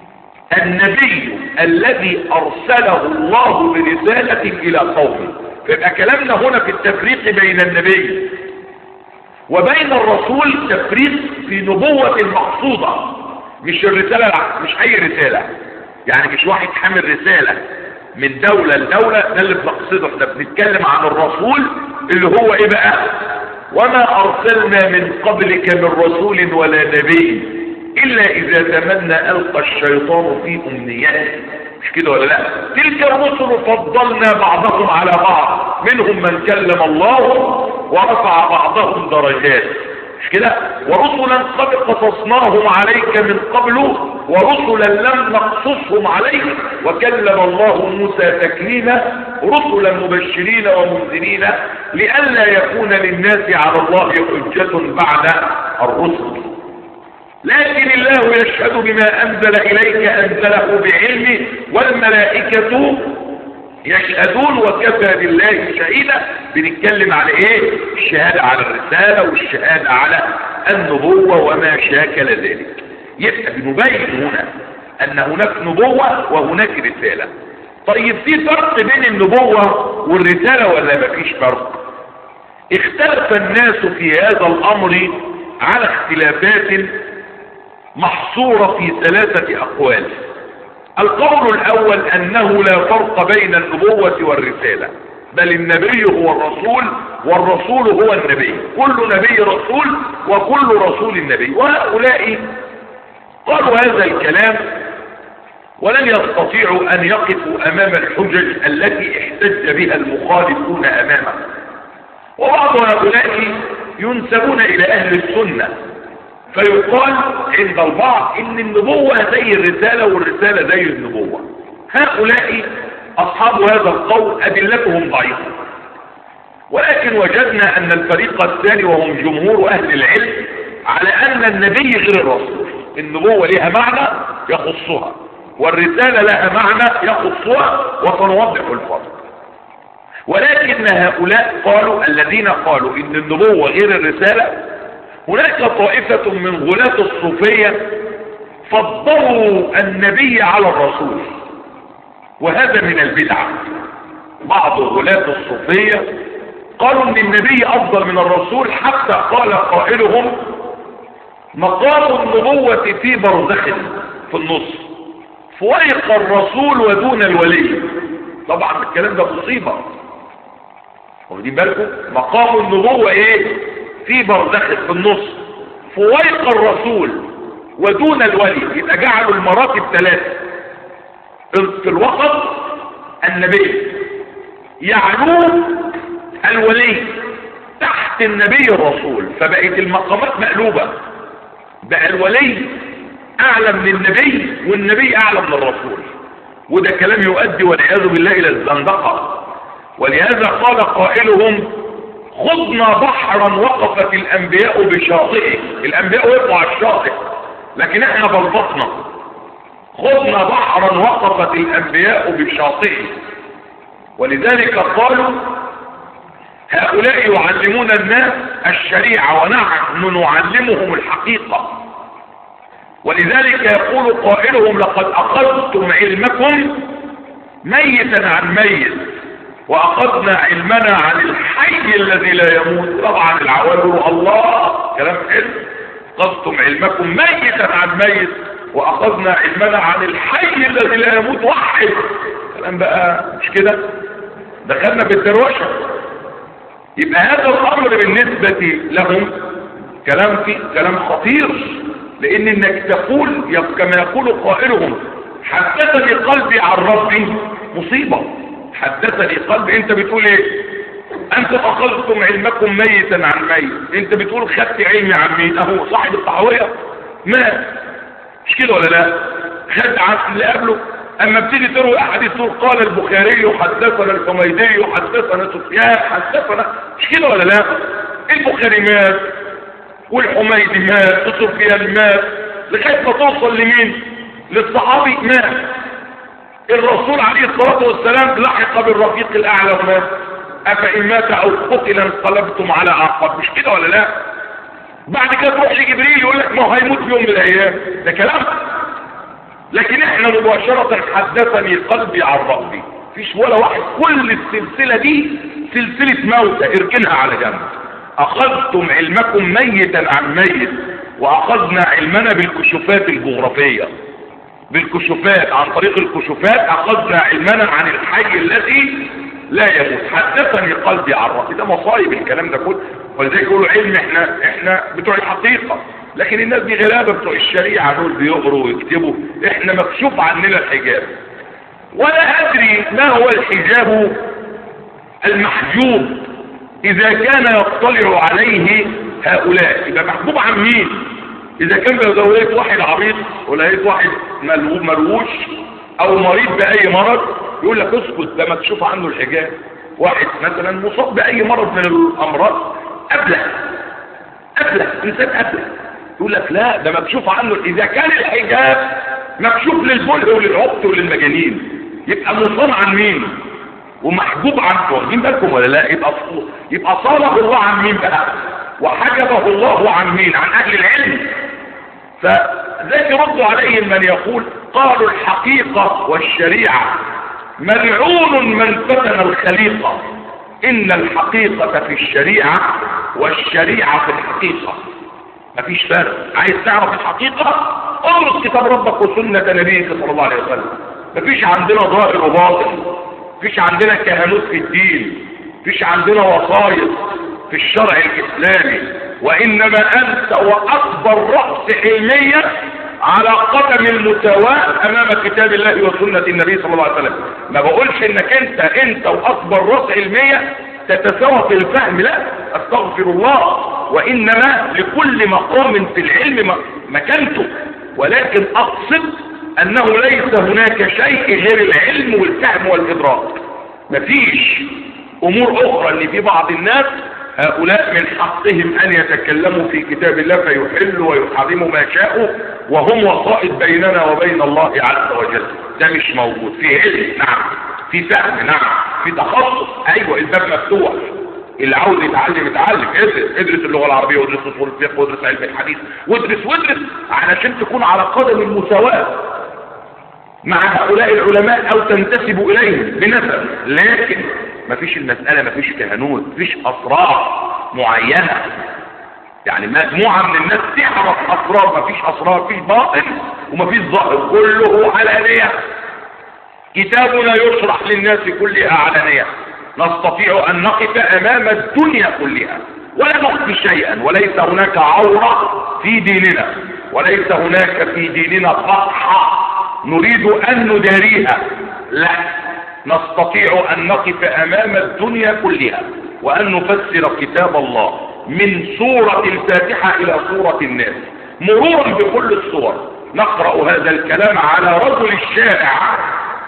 النبي الذي ارسله الله برسالة الى قومه فيبقى كلامنا هنا في التفريق بين النبي وبين الرسول تفريق في نبوة المقصودة مش الرسالة مش اي رسالة يعني مش واحد حامل رسالة من دولة لدولة ده اللي بنقصده احنا بنتكلم عن الرسول اللي هو ايه بقى وما ارسلنا من قبلك من رسول ولا نبي الا اذا تمنى القى الشيطان في امنيته مش كده ولا لا تلك الرسل فضلنا بعضهم على بعض منهم من كلم الله ورفع بعضهم درجات مش كده ورسلا قد قصصناهم عليك من قبل ورسلا لم نقصصهم عليك وكلم الله موسى تكليما رسلا مبشرين ومنذرين لئلا يكون للناس على الله حجة بعد الرسل لكن الله يشهد بما أنزل إليك أنزله بعلمه والملائكة يشهدون وكفى بالله شهيدا بنتكلم على ايه الشهادة على الرسالة والشهادة على النبوة وما شاكل ذلك يبقى بنبين هنا ان هناك نبوة وهناك رسالة طيب في فرق بين النبوة والرسالة ولا مفيش فرق اختلف الناس في هذا الامر على اختلافات محصورة في ثلاثة اقوال القول الاول انه لا فرق بين النبوة والرسالة بل النبي هو الرسول والرسول هو النبي كل نبي رسول وكل رسول النبي وهؤلاء قالوا هذا الكلام ولن يستطيعوا ان يقفوا امام الحجج التي احتج بها المخالفون امامه وبعض هؤلاء ينسبون الى اهل السنة فيقال عند البعض ان النبوة زي الرسالة والرسالة زي النبوة هؤلاء اصحاب هذا القول ادلتهم ضعيفة ولكن وجدنا ان الفريق الثاني وهم جمهور اهل العلم على ان النبي غير الرسول النبوة لها معنى يخصها والرسالة لها معنى يخصها وسنوضح الفرق ولكن هؤلاء قالوا الذين قالوا ان النبوة غير الرسالة هناك طائفة من غلاة الصوفية فضلوا النبي على الرسول وهذا من البدع بعض غلاة الصوفية قالوا ان النبي افضل من الرسول حتى قال قائلهم مقام النبوة في برزخ في النص فويق الرسول ودون الولي طبعا الكلام ده مصيبة واخدين بالكم مقام النبوة ايه في برزخ في النص فويق الرسول ودون الولي يبقى جعلوا المراتب ثلاثة في الوسط النبي يعلوه الولي تحت النبي الرسول فبقت المقامات مقلوبة بقى الولي اعلى من النبي والنبي اعلى من الرسول وده كلام يؤدي والعياذ بالله الى الزندقة ولهذا قال قائلهم خضنا بحرا وقفت الانبياء بشاطئه الانبياء وقفوا على الشاطئ لكن احنا بلبطنا خضنا بحرا وقفت الانبياء بشاطئه ولذلك قالوا هؤلاء يعلمون الناس الشريعة ونحن نعلمهم الحقيقة ولذلك يقول قائلهم لقد أخذتم علمكم ميتا عن ميت وأخذنا علمنا عن الحي الذي لا يموت طبعا العوالم الله كلام حلو أخذتم علمكم ميتا عن ميت وأخذنا علمنا عن الحي الذي لا يموت وحد كلام بقى مش كده دخلنا بالدروشه يبقى هذا الامر بالنسبة لهم كلام في كلام خطير لان انك تقول كما يقول قائلهم حدثني قلبي عن ربي مصيبة حدثني قلبي انت بتقول ايه انت اخذتم علمكم ميتا عن ميت انت بتقول خدت علمي عن مين اهو صاحب الطحاوية مات مش كده ولا لا خد عن اللي قبله اما بتيجي تروي احاديث تقول قال البخاري حدثنا الحميدي حدثنا سفيان حدثنا مش كده ولا لا البخاري مات والحميدي مات وسفيان مات لغايه ما توصل لمين للصحابي مات الرسول عليه الصلاه والسلام لحق بالرفيق الاعلى ومات افان مات او قتل انقلبتم على اعقاب مش كده ولا لا بعد كده تروح لجبريل يقول لك ما هو هيموت في يوم من الايام ده كلام لكن احنا مباشرة حدثني قلبي عن ربي فيش ولا واحد كل السلسلة دي سلسلة موتى اركنها على جنب اخذتم علمكم ميتا عن ميت واخذنا علمنا بالكشوفات الجغرافية بالكشوفات عن طريق الكشوفات اخذنا علمنا عن الحي الذي لا يموت حدثني قلبي عن ربي ده مصايب الكلام ده كله ولذلك يقولوا علم احنا احنا بتوع الحقيقة لكن الناس دي غلابة بتوع الشريعة دول بيقروا ويكتبوا احنا مكشوف عننا الحجاب ولا ادري ما هو الحجاب المحجوب اذا كان يطلع عليه هؤلاء يبقى محجوب عن مين اذا كان لو لقيت واحد عريض ولقيت واحد مروش او مريض باي مرض يقول لك اسكت ده مكشوف عنه الحجاب واحد مثلا مصاب باي مرض من الامراض ابله ابله انسان ابله يقول لك لا ده مكشوف عنه اذا كان الحجاب مكشوف للبلع وللعبط وللمجانين يبقى مصان عن مين ومحجوب عنه واخدين بالكم ولا لا يبقى يبقى صانه الله عن مين بقى وحجبه الله عن مين عن اهل العلم فذلك يرد عليهم من يقول قالوا الحقيقة والشريعة ملعون من فتن الخليقة ان الحقيقة في الشريعة والشريعة في الحقيقة مفيش فرق عايز تعرف الحقيقة ادرس كتاب ربك وسنة نبيك صلى الله عليه وسلم مفيش عندنا ظاهر وباطن مفيش عندنا كهنوت في الدين مفيش عندنا وصايا في الشرع الاسلامي وانما انت واكبر رأس علمية على قدم المساواة امام كتاب الله وسنة النبي صلى الله عليه وسلم ما بقولش انك انت انت واكبر رأس علمية تتساوى في الفهم لا استغفر الله وانما لكل مقام في العلم مكانته ولكن اقصد انه ليس هناك شيء غير العلم والفهم والادراك مفيش امور اخرى اللي في بعض الناس هؤلاء من حقهم ان يتكلموا في كتاب الله فيحلوا ويحرموا ما شاءوا وهم وسائط بيننا وبين الله عز وجل ده مش موجود في علم نعم في فهم نعم في تخصص ايوه الباب مفتوح اللي عاوز يتعلم يتعلم ادرس ادرس اللغه العربيه وادرس اصول الفقه وادرس علم الحديث وادرس وادرس علشان تكون على قدم المساواه مع هؤلاء العلماء او تنتسب اليهم بنسب لكن مفيش المسألة مفيش كهنوت مفيش اسرار معينة يعني مجموعة من الناس تعرف اسرار مفيش اسرار مفيش باطن ومفيش ظاهر كله علانية كتابنا يشرح للناس كلها علانية نستطيع ان نقف امام الدنيا كلها ولا نخفي شيئا وليس هناك عورة في ديننا وليس هناك في ديننا فتحة نريد ان نداريها لا نستطيع ان نقف امام الدنيا كلها وان نفسر كتاب الله من سورة الفاتحة الى سورة الناس مرورا بكل الصور نقرأ هذا الكلام على رجل الشارع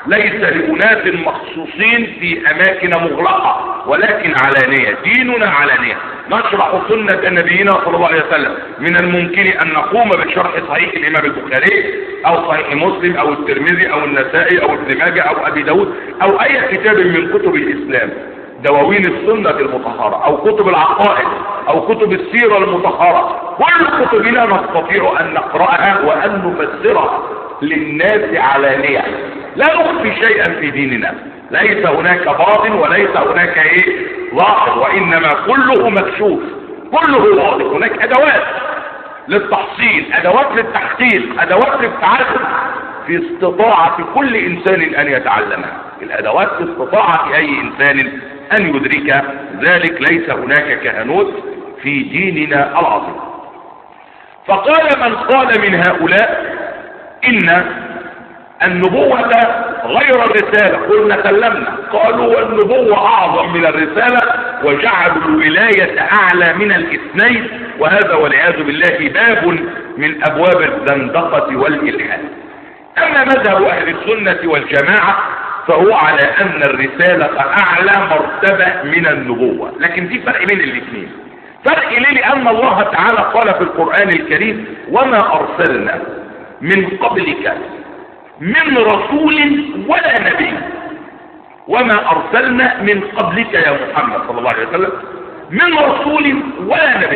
ليس لأناس مخصوصين في أماكن مغلقة ولكن علانية ديننا علانية نشرح سنة نبينا صلى الله عليه وسلم من الممكن أن نقوم بشرح صحيح الإمام البخاري أو صحيح مسلم أو الترمذي أو النسائي أو ابن ماجه أو أبي داود أو أي كتاب من كتب الإسلام دواوين السنة المطهرة أو كتب العقائد أو كتب السيرة المطهرة كل كتبنا نستطيع أن نقرأها وأن نفسرها للناس علانية لا نخفي شيئا في ديننا ليس هناك باطن وليس هناك ايه ظاهر وانما كله مكشوف كله واضح هناك ادوات للتحصيل ادوات للتحصيل ادوات للتعلم في استطاعة كل انسان ان يتعلمها الادوات في استطاعة اي انسان ان يدرك ذلك ليس هناك كهنوت في ديننا العظيم فقال من قال من هؤلاء ان النبوة غير الرسالة قلنا كلمنا قالوا والنبوة اعظم من الرسالة وجعلوا الولاية اعلى من الاثنين وهذا والعياذ بالله باب من ابواب الزندقة والالحاد اما مذهب اهل السنة والجماعة فهو على ان الرسالة اعلى مرتبة من النبوة لكن في فرق بين الاثنين فرق ليه لان الله تعالى قال في القرآن الكريم وما ارسلنا من قبلك من رسول ولا نبي وما ارسلنا من قبلك يا محمد صلى الله عليه وسلم من رسول ولا نبي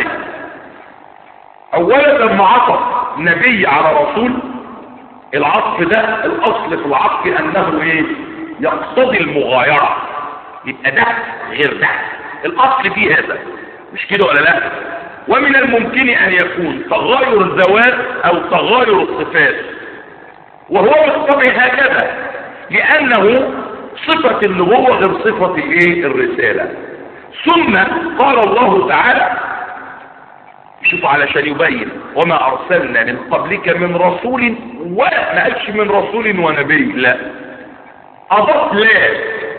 اولا لما عطف نبي على رسول العطف ده الاصل في العطف انه ايه يقتضي المغايرة يبقى ده غير ده الاصل فيه هذا مش كده ولا لا ومن الممكن ان يكون تغاير الذوات او تغاير الصفات وهو بالطبع هكذا لانه صفة النبوة غير صفة الايه الرسالة ثم قال الله تعالى شوف علشان يبين وما ارسلنا من قبلك من رسول ولا ما قالش من رسول ونبي لا اضاف لا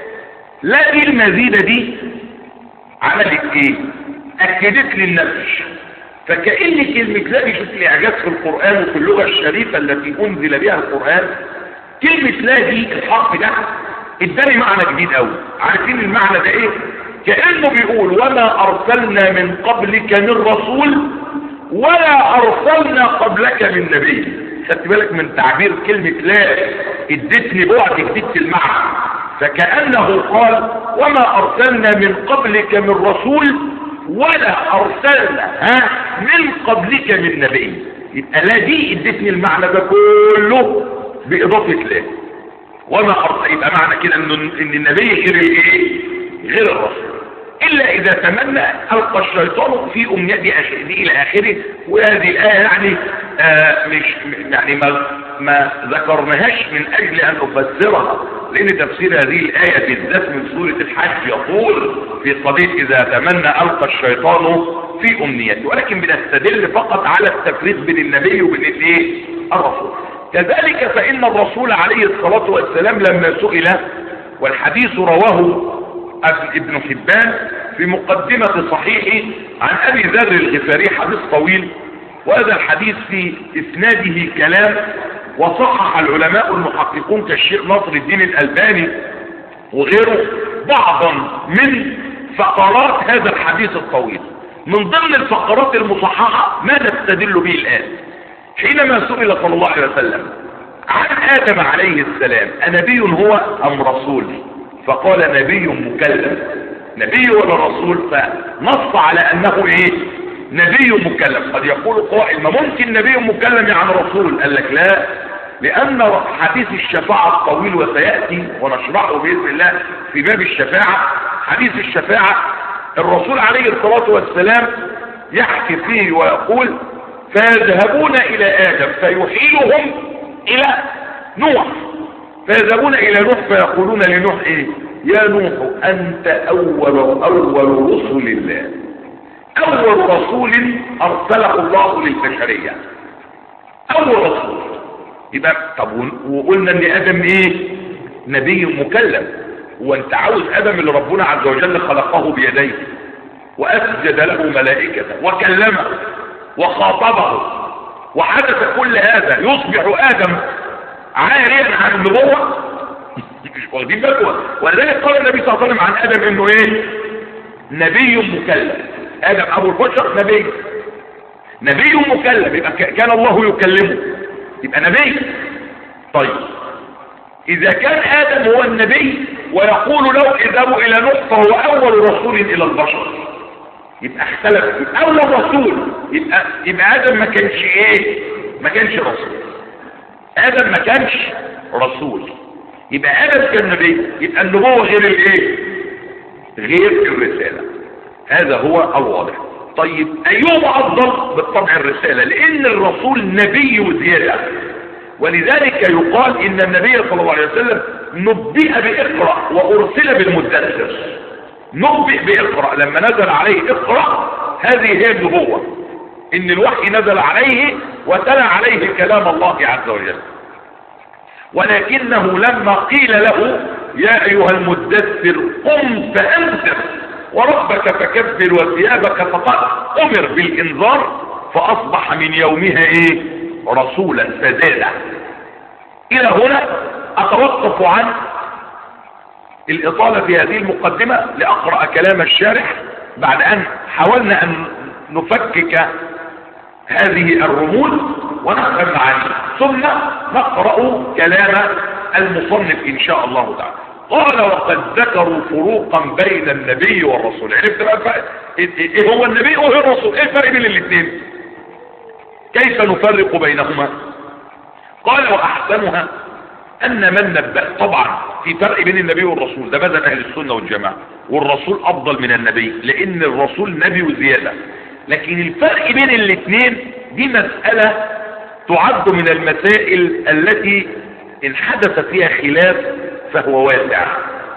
لا دي المزيدة دي عملت ايه اكدت لي النفس فكأن كلمة لا دي شوف الاعجاز في القرآن وفي اللغة الشريفة التي انزل بها القرآن كلمة لا دي الحرف ده اداني معنى جديد قوي عارفين المعنى ده ايه كأنه بيقول وما ارسلنا من قبلك من رسول ولا ارسلنا قبلك من نبي خدت بالك من تعبير كلمة لا ادتني بعد اديت المعنى فكأنه قال وما ارسلنا من قبلك من رسول ولا ارسلنا ها من قبلك من نبي يبقى لا دي ادتني المعنى ده كله باضافة لا وما ارسل يبقى معنى كده ان ان النبي غير الايه غير الرسول الا اذا تمنى القى الشيطان في امنيته دي الى اخره وهذه الايه يعني آه مش يعني ما ما ذكرناهاش من اجل ان نفسرها لان تفسير هذه الايه بالذات من سوره الحج يقول في قضيه اذا تمنى القى الشيطان في امنيته ولكن بنستدل فقط على التفريق بين النبي وبين الايه الرسول كذلك فان الرسول عليه الصلاه والسلام لما سئل والحديث رواه ابن حبان في مقدمة صحيحه عن ابي ذر الغفاري حديث طويل وهذا الحديث في اسناده كلام وصحح العلماء المحققون كالشيخ ناصر الدين الالباني وغيره بعضا من فقرات هذا الحديث الطويل من ضمن الفقرات المصححة ما نستدل به الآن حينما سئل صلى الله عليه وسلم عن آدم عليه السلام أنبي هو أم رسول فقال نبي مكلم نبي ولا رسول فنص على انه ايه نبي مكلم قد يقول قائل ما ممكن نبي مكلم يعني رسول قال لك لا لان حديث الشفاعة الطويل وسيأتي ونشرحه بإذن الله في باب الشفاعة حديث الشفاعة الرسول عليه الصلاة والسلام يحكي فيه ويقول فيذهبون الى ادم فيحيلهم الى نوح فيذهبون الى نوح فيقولون لنوح ايه يا نوح انت اول اول رسل الله اول رسول ارسله الله للبشرية اول رسول يبقى طب وقلنا ان ادم ايه نبي مكلم وانت عاوز ادم اللي ربنا عز وجل خلقه بيديه واسجد له ملائكته وكلمه وخاطبه وحدث كل هذا يصبح ادم عاريا عن النبوة مش واخدين بالكم ولذلك قال النبي صلى الله عليه وسلم عن ادم انه ايه نبي مكلف ادم ابو البشر نبي نبي مكلف يبقى ك- كان الله يكلمه يبقى نبي طيب اذا كان ادم هو النبي ويقول له اذهبوا الى نوح فهو اول رسول الى البشر يبقى اختلف يبقى اول رسول يبقى يبقى ادم ما كانش ايه ما كانش رسول ادم ما كانش رسول يبقى ادم كان نبي يبقى النبوه غير الايه غير الرساله هذا هو الواضح طيب ايهما افضل بالطبع الرساله لان الرسول نبي زياده ولذلك يقال ان النبي صلى الله عليه وسلم نبئ باقرا وارسل بالمدثر نبئ باقرا لما نزل عليه اقرا هذه هي النبوه ان الوحي نزل عليه وتلا عليه كلام الله عز وجل ولكنه لما قيل له يا ايها المدثر قم فانذر وربك فكبر وثيابك فطهر امر بالانذار فاصبح من يومها ايه رسولا فزادا الى هنا اتوقف عن الاطالة في هذه المقدمة لاقرأ كلام الشارح بعد ان حاولنا ان نفكك هذه الرموز ونفهم معانيها ثم نقرأ كلام المصنف ان شاء الله تعالى قال وقد ذكروا فروقا بين النبي والرسول عرفت بقى الفرق ايه إيه هو النبي وهو الرسول ايه الفرق بين الاثنين كيف نفرق بينهما قال واحسنها ان من نبأ طبعا في فرق بين النبي والرسول ده مذهب اهل السنه والجماعه والرسول افضل من النبي لان الرسول نبي وزياده لكن الفرق بين الاثنين دي مساله تعد من المسائل التي ان حدث فيها خلاف فهو واسع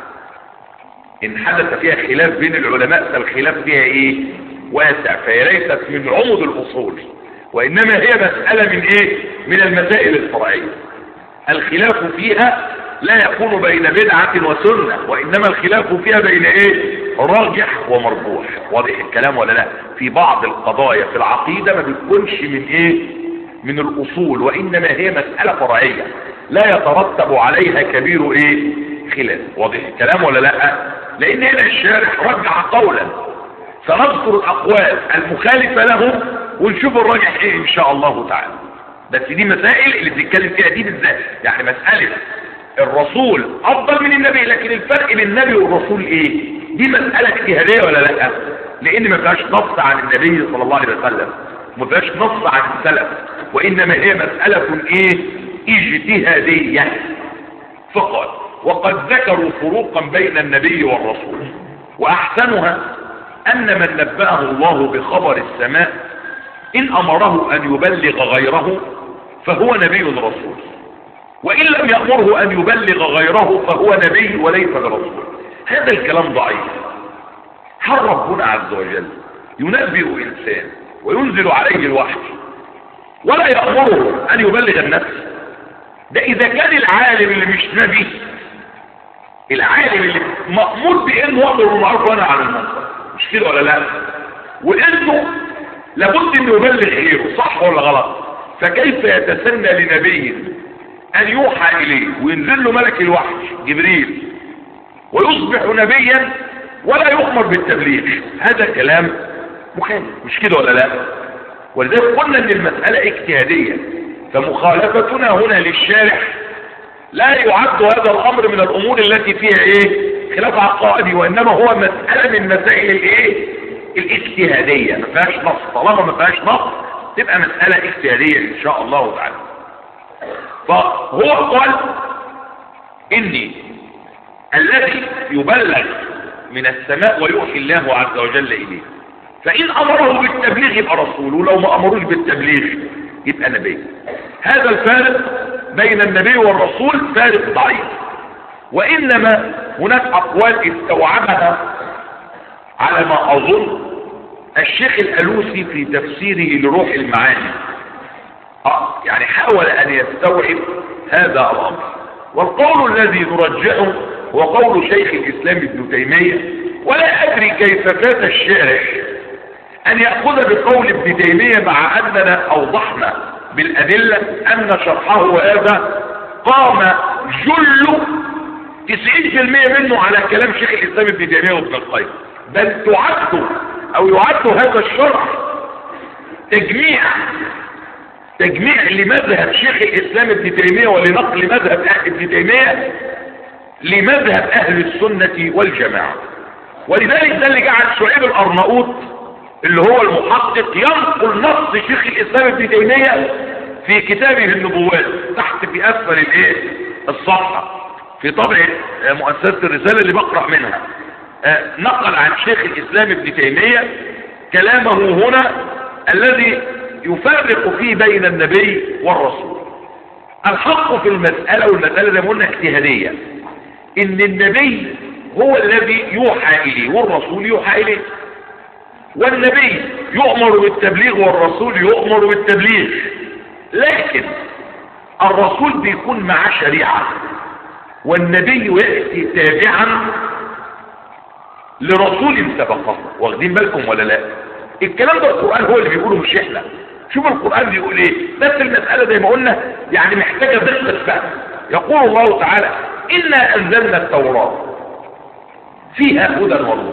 ان حدث فيها خلاف بين العلماء فالخلاف فيها ايه واسع فهي ليست من عمد الاصول وانما هي مساله من ايه من المسائل الفرعيه الخلاف فيها لا يكون بين بدعة وسنة وإنما الخلاف فيها بين إيه راجح ومرجوح واضح الكلام ولا لا في بعض القضايا في العقيدة ما بتكونش من إيه من الأصول وإنما هي مسألة فرعية لا يترتب عليها كبير إيه خلاف واضح الكلام ولا لا لأن هنا الشارح رجع قولا سنذكر الأقوال المخالفة له ونشوف الراجح إيه إن شاء الله تعالى بس دي مسائل اللي بنتكلم فيها دي بالذات يعني مسألة الرسول افضل من النبي لكن الفرق بين النبي والرسول ايه دي مسألة اجتهادية ولا لا لان ما فيهاش نص عن النبي صلى الله عليه وسلم ما فيهاش نص عن السلف وانما هي مسألة ايه اجتهادية فقط وقد ذكروا فروقا بين النبي والرسول واحسنها ان من نبأه الله بخبر السماء ان امره ان يبلغ غيره فهو نبي رسول وان لم يأمره ان يبلغ غيره فهو نبي وليس برسول هذا الكلام ضعيف هل ربنا عز وجل ينبئ انسان وينزل عليه الوحي ولا يأمره ان يبلغ الناس ده اذا كان العالم اللي مش نبي العالم اللي مأمور بانه يأمر بالمعروف وينهى عن المنكر مش كده ولا لا وانه لابد انه يبلغ غيره صح ولا غلط فكيف يتسنى لنبي ان يوحى اليه وينزل له ملك الوحي جبريل ويصبح نبيا ولا يؤمر بالتبليغ هذا كلام مخالف مش كده ولا لا ولذلك قلنا ان المسألة اجتهادية فمخالفتنا هنا للشارح لا يعد هذا الامر من الامور التي فيها ايه خلاف عقائدي وانما هو مسألة من مسائل الايه الاجتهادية ما فيهاش نص طالما ما فيهاش نص تبقى مسألة اجتهادية ان شاء الله تعالى فهو قال اني الذي يبلغ من السماء ويوحي الله عز وجل اليه فان امره بالتبليغ يبقى رسول ولو ما امروش بالتبليغ يبقى نبي هذا الفارق بين النبي والرسول فارق ضعيف وانما هناك اقوال استوعبها على ما اظن الشيخ الالوسي في تفسيره لروح المعاني آه يعني حاول ان يستوعب هذا الامر والقول الذي نرجحه هو قول شيخ الاسلام ابن تيمية ولا ادري كيف فات الشارح ان يأخذ بقول ابن تيمية مع اننا اوضحنا بالادلة ان شرحه هذا قام جل 90% منه على كلام شيخ الاسلام ابن تيميه وابن القيم بل تعد او يعد هذا الشرح تجميع تجميع لمذهب شيخ الاسلام ابن تيميه ولنقل مذهب ابن تيميه لمذهب اهل السنه والجماعه ولذلك ده اللي جعل شعيب الارناؤوط اللي هو المحقق ينقل نص شيخ الاسلام ابن تيميه في كتابه النبوات تحت في اسفل الايه الصفحه في طبع مؤسسه الرساله اللي بقرا منها نقل عن شيخ الاسلام ابن تيميه كلامه هنا الذي يفرق فيه بين النبي والرسول الحق في المساله والمساله زي ما قلنا اجتهاديه ان النبي هو الذي يوحى اليه والرسول يوحى اليه والنبي يؤمر بالتبليغ والرسول يؤمر بالتبليغ لكن الرسول بيكون معاه شريعة والنبي يأتي تابعا لرسول سبقه واخدين بالكم ولا لا الكلام ده القرآن هو اللي بيقوله مش احنا شوف القرآن بيقول ايه بس المسألة زي ما قلنا يعني محتاجة دقة فهم يقول الله تعالى إنا أنزلنا التوراة فيها هدى ونور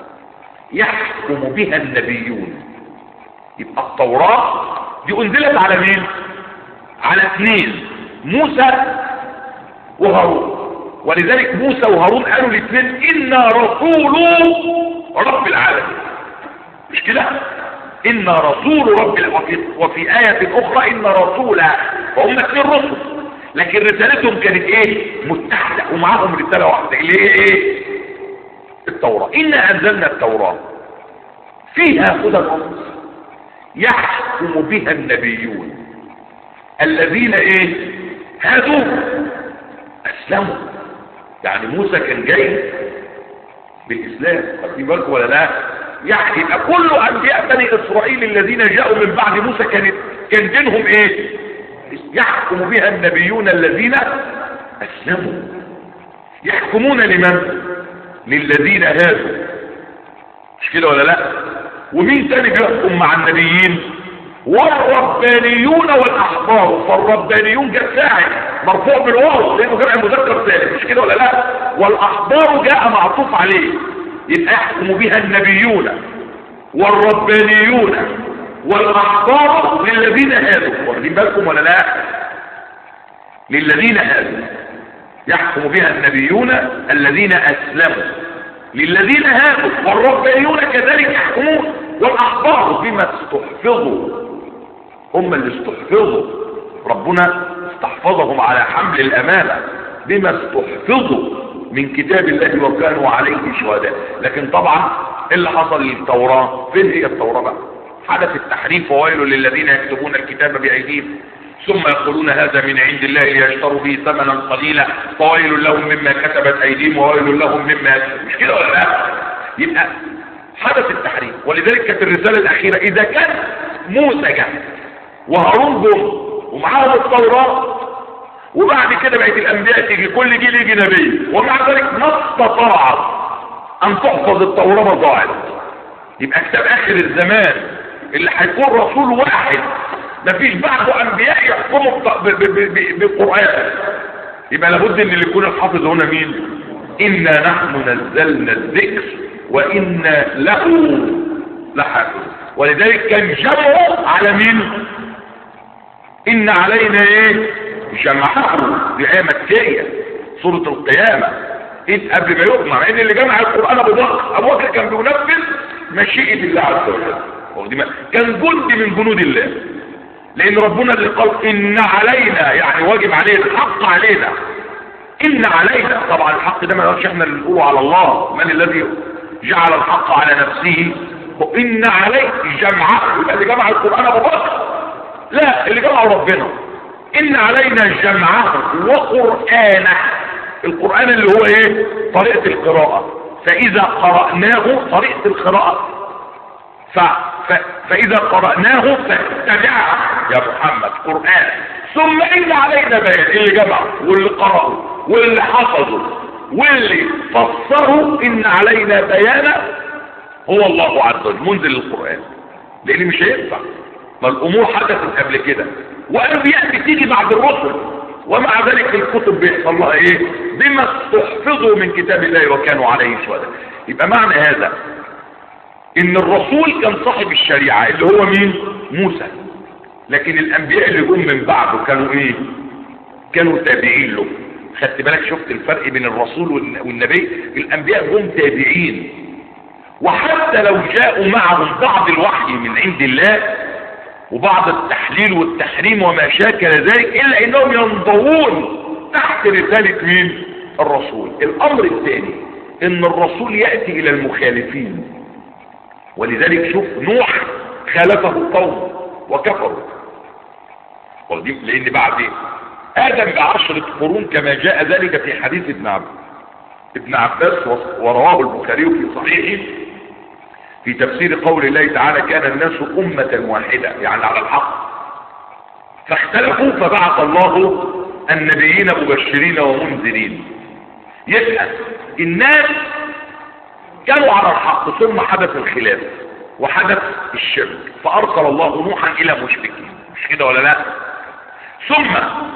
يحكم بها النبيون يبقى التوراة دي انزلت على مين على اثنين موسى وهارون ولذلك موسى وهارون قالوا الاثنين انا رسول رب العالمين مش كده انا رسول رب العالمين وفي, وفي آية اخرى ان رسول وهم اثنين رسل لكن رسالتهم كانت ايه متحدة ومعاهم رسالة واحدة اللي هي ايه التوراة انا انزلنا التوراة فيها هدى ونور يحكم بها النبيون الذين ايه هادوا اسلموا يعني موسى كان جاي بالاسلام واخدين بالكم ولا لا يعني يبقى كل انبياء بني اسرائيل الذين جاءوا من بعد موسى كانت كان دينهم ايه يحكم بها النبيون الذين اسلموا يحكمون لمن للذين هادوا مش كده ولا لا ومين تاني بيحكم مع النبيين والربانيون والاحبار فالربانيون جاء ساعد مرفوع بالواو لانه جمع مذكر ثالث مش كده ولا لا والاحبار جاء معطوف عليه يبقى يحكم بها النبيون والربانيون والاحبار للذين هادوا واخدين بالكم ولا لا للذين هادوا يحكم بها النبيون الذين اسلموا للذين هادوا والربانيون كذلك يحكمون والاحبار بما استحفظوا هم اللي استحفظوا ربنا استحفظهم على حمل الامانه بما استحفظوا من كتاب الله وكانوا عليه شهداء لكن طبعا اللي حصل للتوراه فين هي التوراه بقى حدث التحريف وويل للذين يكتبون الكتاب بايديهم ثم يقولون هذا من عند الله ليشتروا به ثمنا قليلا فويل لهم مما كتبت ايديهم وويل لهم مما يكتبون مش كده ولا لا يبقى حدث التحريف ولذلك كانت الرساله الاخيره اذا كان موسى جه وهارون جم ومعاهم التوراه وبعد كده بقت الانبياء تيجي كل جيل يجي نبي ومع ذلك ما استطاعت ان تحفظ التوراه ما ضاعت يبقى كتاب اخر الزمان اللي هيكون رسول واحد مفيش بعده انبياء يحكموا بالقران يبقى لابد ان اللي يكون الحافظ هنا مين انا نحن نزلنا الذكر وانا له لحافظ ولذلك كان جمعه على مين ان علينا ايه جمعه دي ايه مكيه سوره القيامه إيه قبل ما يجمع مع ان اللي جمع القران ابو بكر ابو بكر كان بينفذ مشيئه الله عز وجل كان جند من جنود الله لان ربنا اللي قال ان علينا يعني واجب علينا الحق علينا ان علينا طبعا الحق ده ما نقولش احنا اللي نقوله على الله من الذي جعل الحق على نفسه وان عليك جمعه يبقى اللي جمع القران ابو بكر لا اللي جمعه ربنا ان علينا جمعه وقرانه القران اللي هو ايه طريقه القراءه فاذا قراناه طريقه القراءه ف... ف... فإذا قرأناه فاتبعه يا محمد قرآن ثم إن علينا بيان اللي جمعه واللي قرأه واللي حفظه واللي فسره إن علينا بيانا هو الله عز وجل منزل القرآن لأن مش هينفع ما الأمور حدثت قبل كده وأنبياء بتيجي بعد الرسل ومع ذلك الكتب بيحصل لها ايه بما استحفظوا من كتاب الله وكانوا عليه شهداء يبقى معنى هذا ان الرسول كان صاحب الشريعة اللي هو مين موسى لكن الانبياء اللي جم من بعده كانوا ايه كانوا تابعين له خدت بالك شفت الفرق بين الرسول والنبي الانبياء هم تابعين وحتى لو جاءوا معهم بعض الوحي من عند الله وبعض التحليل والتحريم وما شاكل ذلك الا انهم ينضوون تحت رسالة مين الرسول الامر الثاني ان الرسول يأتي الى المخالفين ولذلك شوف نوح خالفه القوم وكفروا لان بعد ادم بعشرة قرون كما جاء ذلك في حديث ابن عباس ابن عباس ورواه البخاري في صحيحه في تفسير قول الله تعالى كان الناس أمة واحدة يعني على الحق فاختلفوا فبعث الله النبيين مبشرين ومنذرين يبقى الناس كانوا على الحق ثم حدث الخلاف وحدث الشرك فأرسل الله نوحا إلى مشركين مش كده ولا لا ثم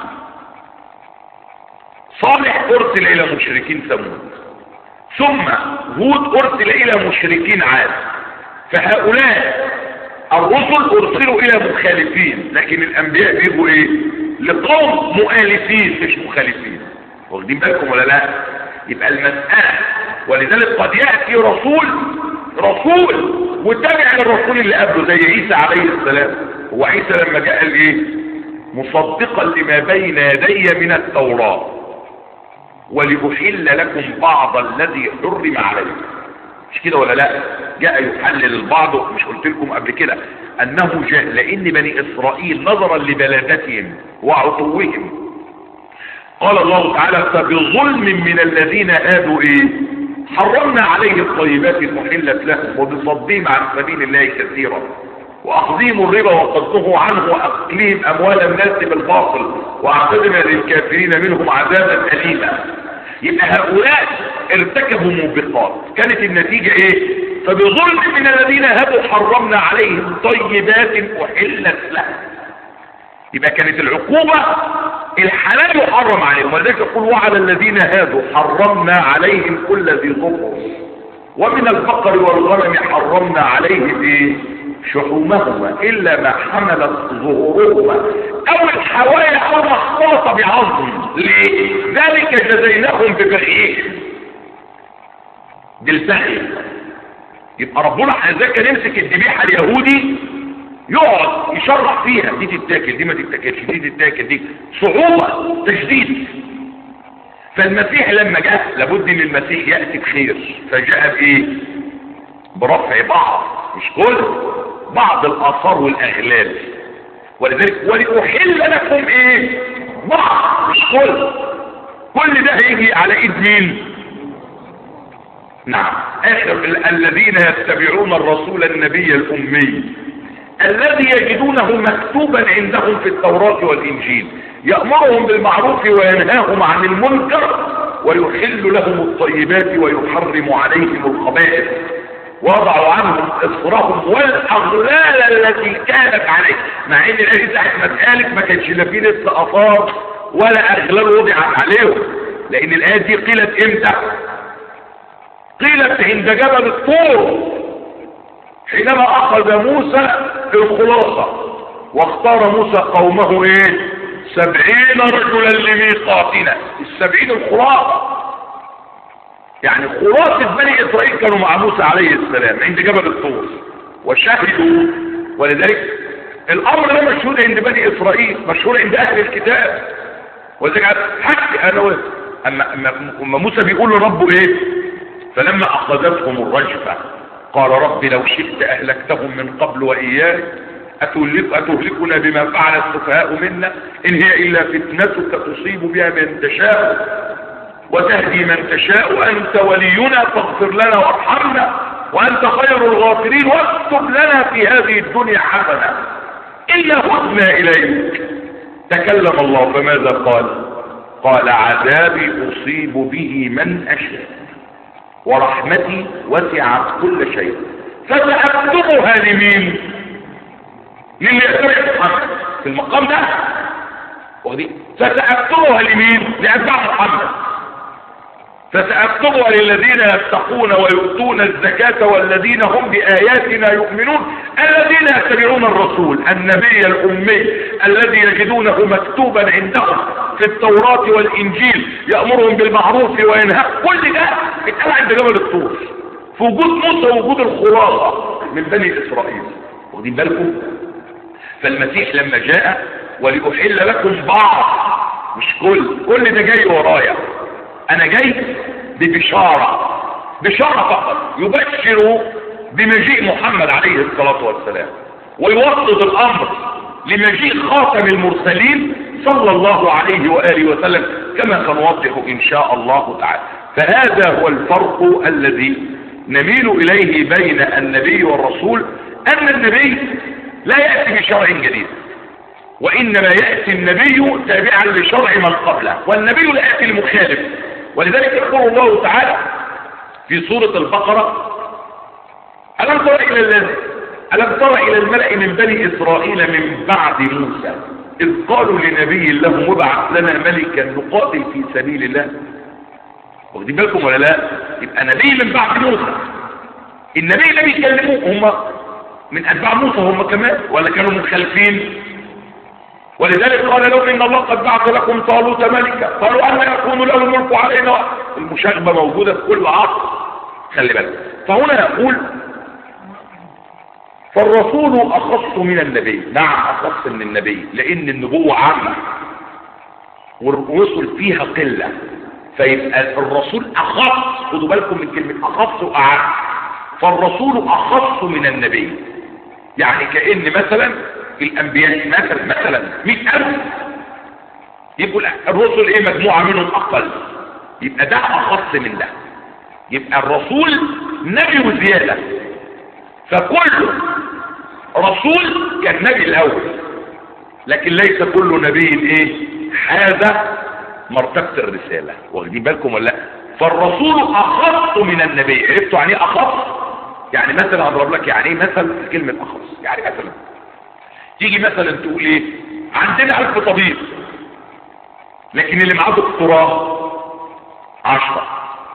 صالح أرسل إلى مشركين ثمود ثم هود أرسل إلى مشركين عاد فهؤلاء الرسل أرسلوا إلى مخالفين لكن الأنبياء بيجوا إيه لقوم مؤالفين مش مخالفين واخدين بالكم ولا لا يبقى المسألة ولذلك قد يأتي رسول رسول وتابع للرسول اللي قبله زي عيسى عليه السلام هو عيسى لما جاء قال ايه مصدقا لما بين يدي من التوراة ولأحل لكم بعض الذي حرم عليكم مش كده ولا لا جاء يحلل البعض مش قلت لكم قبل كده انه جاء لان بني اسرائيل نظرا لبلادتهم وعطوهم قال الله تعالى فبظلم من الذين هادوا ايه حرمنا عليه الطيبات المحلة لهم وبصدهم عن سبيل الله كثيرا واخذهم الربا وقصده عنه واكلهم اموال الناس بالباطل واعتدنا للكافرين منهم عذابا اليما يبقى هؤلاء ارتكبوا موبقات كانت النتيجة ايه فبظلم من الذين هدوا حرمنا عليهم طيبات احلت لهم يبقى كانت العقوبة الحلال يحرم عليهم ولذلك يقول وعلى الذين هادوا حرمنا عليهم كل ذي ظفر ومن البقر والغنم حرمنا عليهم ايه شحومهما الا ما حملت ظهورهما او الحوايا او ما اختلط بعظم ليه ذلك جزيناهم ببغيهم بالبغي يبقى ربنا ذاك نمسك الذبيحه اليهودي يقعد يشرح فيها دي تتاكل دي ما تتاكلش دي تتاكل دي صعوبه تشديد فالمسيح لما جاء لابد ان المسيح ياتي بخير فجاء بايه برفع بعض مش كل بعض الاثار والاغلال ولذلك ولأحل لكم ايه بعض مش كل كل ده هيجي على ايد مين نعم اخر الذين يتبعون الرسول النبي الامي الذي يجدونه مكتوبا عندهم في التوراة والانجيل يأمرهم بالمعروف وينهاهم عن المنكر ويحل لهم الطيبات ويحرم عليهم الخبائث وضعوا عنهم اصرهم والاغلال التي كانت عليه مع ان الايه ساعه ما اتقالت ما كانش لا في لسه اثار ولا اغلال وضعت عليهم لان الايه دي قيلت امتى قيلت عند جبل الطور حينما اخذ موسى الخلاصه واختار موسى قومه ايه سبعين رجلا لميقاتنا السبعين الخلاصه يعني خلاصة بني إسرائيل كانوا مع موسى عليه السلام عند جبل الطور وشهدوا ولذلك الأمر ده مشهور عند بني إسرائيل مشهور عند أهل الكتاب ولذلك حتى أنا أما, أما موسى بيقول لربه إيه فلما أخذتهم الرجفة قال رب لو شئت أهلكتهم من قبل وإياك أتهلك أتهلكنا بما فعل السفهاء منا إن هي إلا فتنتك تصيب بها من تشاء وتهدي من تشاء أنت ولينا فاغفر لنا وارحمنا وأنت خير الغافرين واكتب لنا في هذه الدنيا حسنة إلا هدنا إليك تكلم الله فماذا قال قال عذابي أصيب به من أشاء ورحمتي وسعت كل شيء فسأكتبها لمين للي يقدر يفهم في المقام ده ودي فسأكتبها لمين لأتباع محمد فسأكتبها للذين يتقون ويؤتون الزكاة والذين هم بآياتنا يؤمنون الذين يتبعون الرسول النبي الأمي الذي يجدونه مكتوبا عندهم في التوراة والإنجيل يأمرهم بالمعروف وينهى كل ده اتقال عند جبل الطور في وجود موسى ووجود الخلاصة من بني إسرائيل واخدين بالكم فالمسيح لما جاء ولأحل لكم بعض مش كل كل ده جاي ورايا انا جاي ببشارة بشارة فقط يبشر بمجيء محمد عليه الصلاة والسلام ويوصد الامر لمجيء خاتم المرسلين صلى الله عليه وآله وسلم كما سنوضح ان شاء الله تعالى فهذا هو الفرق الذي نميل اليه بين النبي والرسول ان النبي لا يأتي بشرع جديد وإنما يأتي النبي تابعا لشرع من قبله والنبي لا يأتي المخالف ولذلك يقول الله تعالى في سورة البقرة ألم تر إلى الذي ألم تر إلى الملأ من بني إسرائيل من بعد موسى إذ قالوا لنبي لهم ابعث لنا ملكا نقاتل في سبيل الله واخدين بالكم ولا لا يبقى نبي من بعد موسى النبي اللي بيكلموه هم من أتباع موسى هم كمان ولا كانوا مخالفين ولذلك قال لهم ان الله قد بعث لكم طالوت ملكا قالوا ان يكون له الملك علينا المشاغبه موجوده في كل عصر خلي بالك فهنا يقول فالرسول اخص من النبي نعم اخص من النبي لان النبوه عامه والرسل فيها قله فيبقى الرسول اخص خدوا بالكم من كلمه اخص واعم فالرسول اخص من النبي يعني كان مثلا الانبياء مثلا مثلا مئة الف يبقوا الرسل ايه مجموعة منهم اقل يبقى ده اخص من ده يبقى الرسول نبي وزيادة فكل رسول كان نبي الاول لكن ليس كل نبي ايه هذا مرتبة الرسالة واخدين بالكم ولا لا فالرسول اخص من النبي عرفتوا يعني ايه اخص يعني مثلا اضرب لك يعني ايه مثل كلمة اخص يعني مثلا تيجي مثلا تقول ايه عندنا الف طبيب لكن اللي معاه دكتوراه عشرة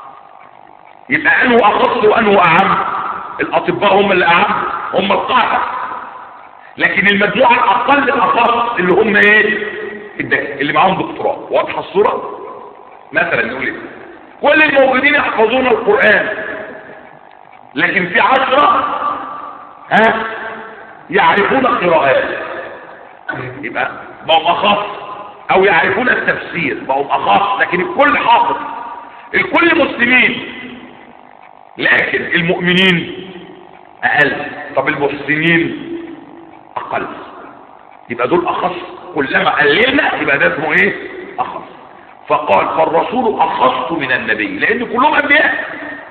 يبقى انه اخص وانه اعم الاطباء هم اللي اعم هم القاعدة لكن المجموعة الاقل الاخص اللي هم ايه اللي معاهم دكتوراه واضحة الصورة مثلا نقول ايه كل الموجودين يحفظون القرآن لكن في عشرة ها يعرفون القراءات يبقى بقوا اخص او يعرفون التفسير بقوا اخص لكن الكل حافظ الكل مسلمين لكن المؤمنين اقل طب المحسنين اقل يبقى دول اخص كلما قللنا يبقى ده اسمه ايه اخص فقال فالرسول اخص من النبي لان كلهم انبياء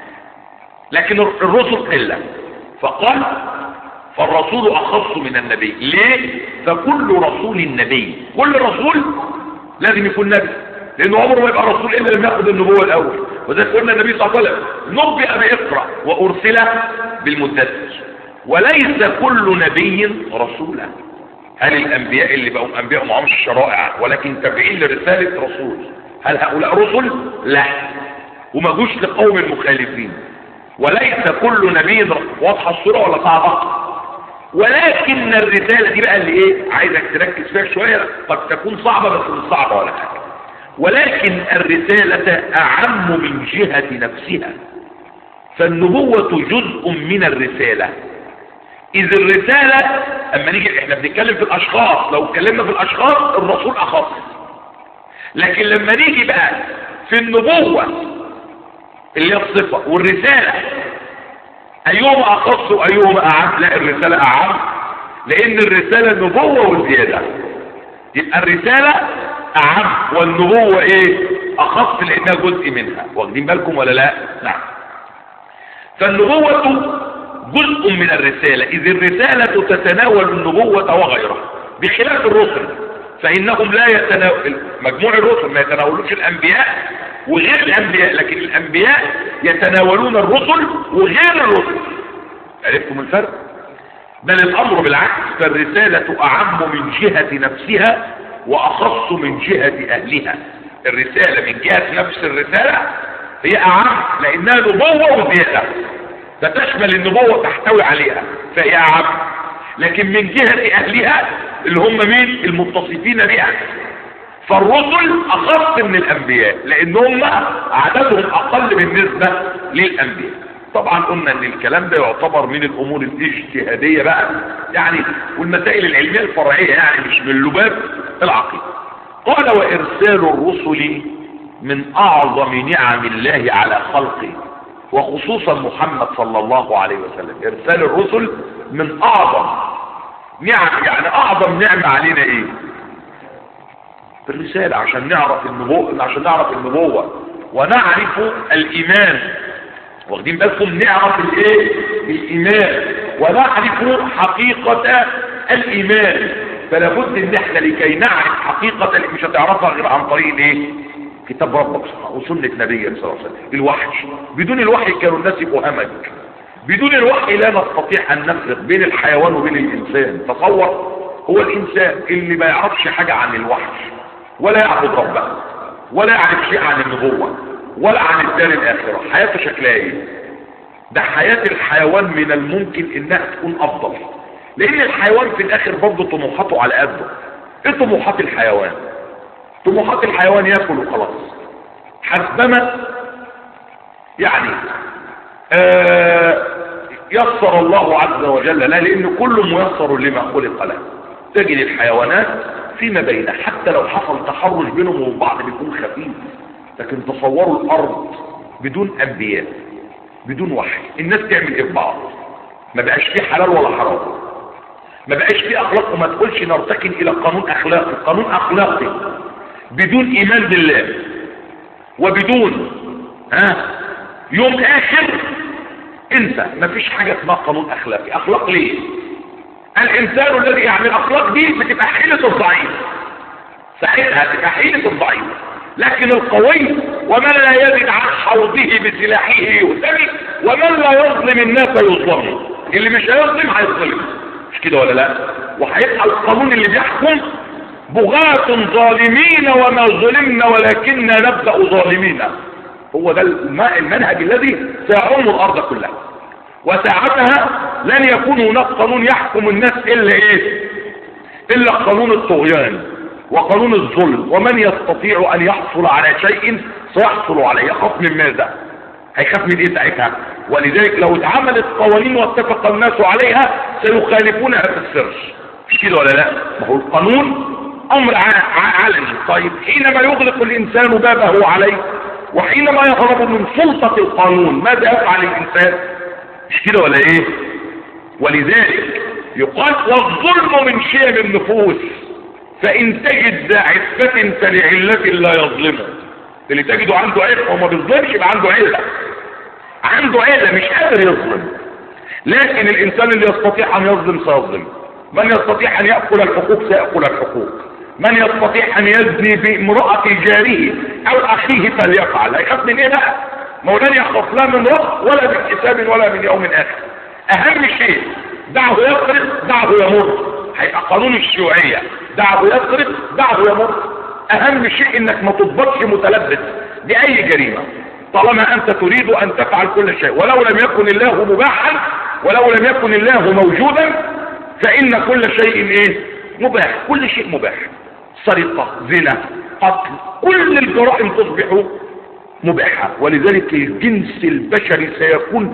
لكن الرسل قله فقال فالرسول اخص من النبي ليه فكل رسول نبي كل رسول لازم يكون نبي لانه عمره ما يبقى رسول الا لما ياخد النبوه الاول وذلك قلنا النبي صلى الله عليه وسلم نبئ باقرا وارسل بالمدثر وليس كل نبي رسولا هل الانبياء اللي بقوا انبياء معهمش الشرائع ولكن تابعين لرساله رسول هل هؤلاء رسل لا وما جوش لقوم المخالفين وليس كل نبي واضحه الصوره ولا صعبه ولكن الرسالة دي بقى اللي ايه عايزك تركز فيها شوية قد تكون صعبة بس مش صعبة ولا حاجة ولكن الرسالة اعم من جهة نفسها فالنبوة جزء من الرسالة اذ الرسالة اما نيجي احنا بنتكلم في الاشخاص لو اتكلمنا في الاشخاص الرسول اخص لكن لما نيجي بقى في النبوة اللي هي الصفة والرسالة ايهما اخص وايهما اعم لا الرسالة اعم لان الرسالة نبوة وزيادة يبقى الرسالة اعم والنبوة ايه اخص لانها جزء منها واخدين بالكم ولا لا نعم فالنبوة جزء من الرسالة اذ الرسالة تتناول النبوة وغيرها بخلاف الرسل فانهم لا يتناول مجموع الرسل ما يتناولوش الانبياء وغير الانبياء لكن الانبياء يتناولون الرسل وغير الرسل عرفتم الفرق بل الامر بالعكس فالرسالة اعم من جهة نفسها واخص من جهة اهلها الرسالة من جهة نفس الرسالة هي اعم لانها نبوة وزيادة فتشمل النبوة تحتوي عليها فهي اعم لكن من جهة اهلها اللي هم مين المتصفين بها فالرسل اخص من الانبياء لان هم عددهم اقل بالنسبة للانبياء طبعا قلنا ان الكلام ده يعتبر من الامور الاجتهادية بقى يعني والمسائل العلمية الفرعية يعني مش من لباب العقيدة قال وارسال الرسل من اعظم نعم الله على خلقه وخصوصا محمد صلى الله عليه وسلم ارسال الرسل من اعظم نعم يعني اعظم نعمة علينا ايه الرسالة عشان نعرف النبوة عشان نعرف النبوة ونعرف الايمان واخدين بالكم نعرف الايه الايمان ونعرف حقيقة الايمان فلا بد ان احنا لكي نعرف حقيقة مش هتعرفها غير عن طريق الايه كتاب ربك سبحانه وسنة نبيه صلى الله عليه وسلم الوحي بدون الوحي كانوا الناس يبقوا همج بدون الوحي لا نستطيع ان نفرق بين الحيوان وبين الانسان تصور هو الانسان اللي ما يعرفش حاجة عن الوحي ولا يعبد ربه ولا يعرف شيء عن النبوة ولا عن الدار الاخرة حياته شكلها ايه ده حياة الحيوان من الممكن انها تكون افضل لان الحيوان في الاخر برضه طموحاته على قده ايه طموحات الحيوان طموحات الحيوان ياكل وخلاص حسبما يعني آه يسر الله عز وجل لا لان كل ميسر لما خلق له تجد الحيوانات فيما بينه حتى لو حصل تحرش بينهم وبين بعض بيكون خفيف لكن تصوروا الارض بدون انبياء بدون وحي الناس تعمل ايه ببعض ما بقاش فيه حلال ولا حرام ما بقاش فيه اخلاق وما تقولش نرتكن الى قانون اخلاقي قانون اخلاقي بدون ايمان بالله وبدون ها يوم اخر انسى مفيش حاجة اسمها قانون اخلاقي اخلاق ليه الانسان الذي يعمل الاخلاق دي بتبقى حيلة الضعيف ساعتها تبقى حيلة الضعيف لكن القوي ومن لا يزد عن حوضه بسلاحه يؤتمي ومن لا يظلم الناس يظلم اللي مش هيظلم هيظلم مش كده ولا لا وهيبقى القانون اللي بيحكم بغاة ظالمين وما ظلمنا ولكننا نبدأ ظالمين هو ده المنهج الذي سيعم الارض كلها وساعتها لن يكون هناك قانون يحكم الناس الا ايه الا قانون الطغيان وقانون الظلم ومن يستطيع ان يحصل على شيء سيحصل عليه يخاف من ماذا هيخاف من ايه ساعتها ولذلك لو اتعملت قوانين واتفق الناس عليها سيخالفونها في السر مش كده ولا لا ما هو القانون امر علني طيب حينما يغلق الانسان بابه عليه وحينما يهرب من سلطة القانون ماذا يفعل الانسان مش كده ولا ايه ولذلك يقال والظلم من شيم النفوس فان تجد ذا عفة فلعلة لا يظلمه اللي تجده عنده عفة وما بيظلمش يبقى عنده علة عنده علة مش قادر يظلم لكن الانسان اللي يستطيع ان يظلم سيظلم من يستطيع ان يأكل الحقوق سيأكل الحقوق من يستطيع ان يزني بامرأة جاره او اخيه فليفعل هيخاف من ايه بقى ما هو لن يخاف لا من رب ولا من حساب ولا من يوم اخر اهم شيء دعه يسرق دعه يمر هيبقى قانون الشيوعية دعه يسرق دعه يمر اهم شيء انك ما تضبطش متلبس باي جريمة طالما انت تريد ان تفعل كل شيء ولو لم يكن الله مباحا ولو لم يكن الله موجودا فان كل شيء ايه مباح كل شيء مباح سرقة زنا قتل كل الجرائم تصبح مباحة ولذلك الجنس البشري سيكون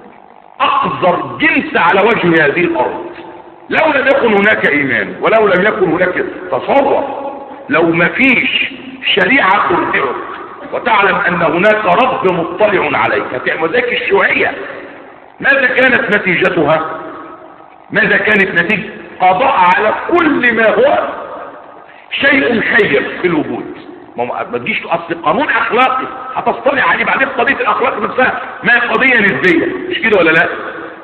اقذر جنس على وجه هذه الارض لو لم يكن هناك ايمان ولو لم يكن هناك تصور لو ما فيش شريعة ترجعك وتعلم ان هناك رب مطلع عليك هتعمل ذلك الشيوعية ماذا كانت نتيجتها ماذا كانت نتيجة قضاء على كل ما هو شيء خير في الوجود ما تجيش اصل قانون اخلاقي هتصطلع عليه بعدين قضيه الاخلاق نفسها ما هي قضيه نسبيه مش كده ولا لا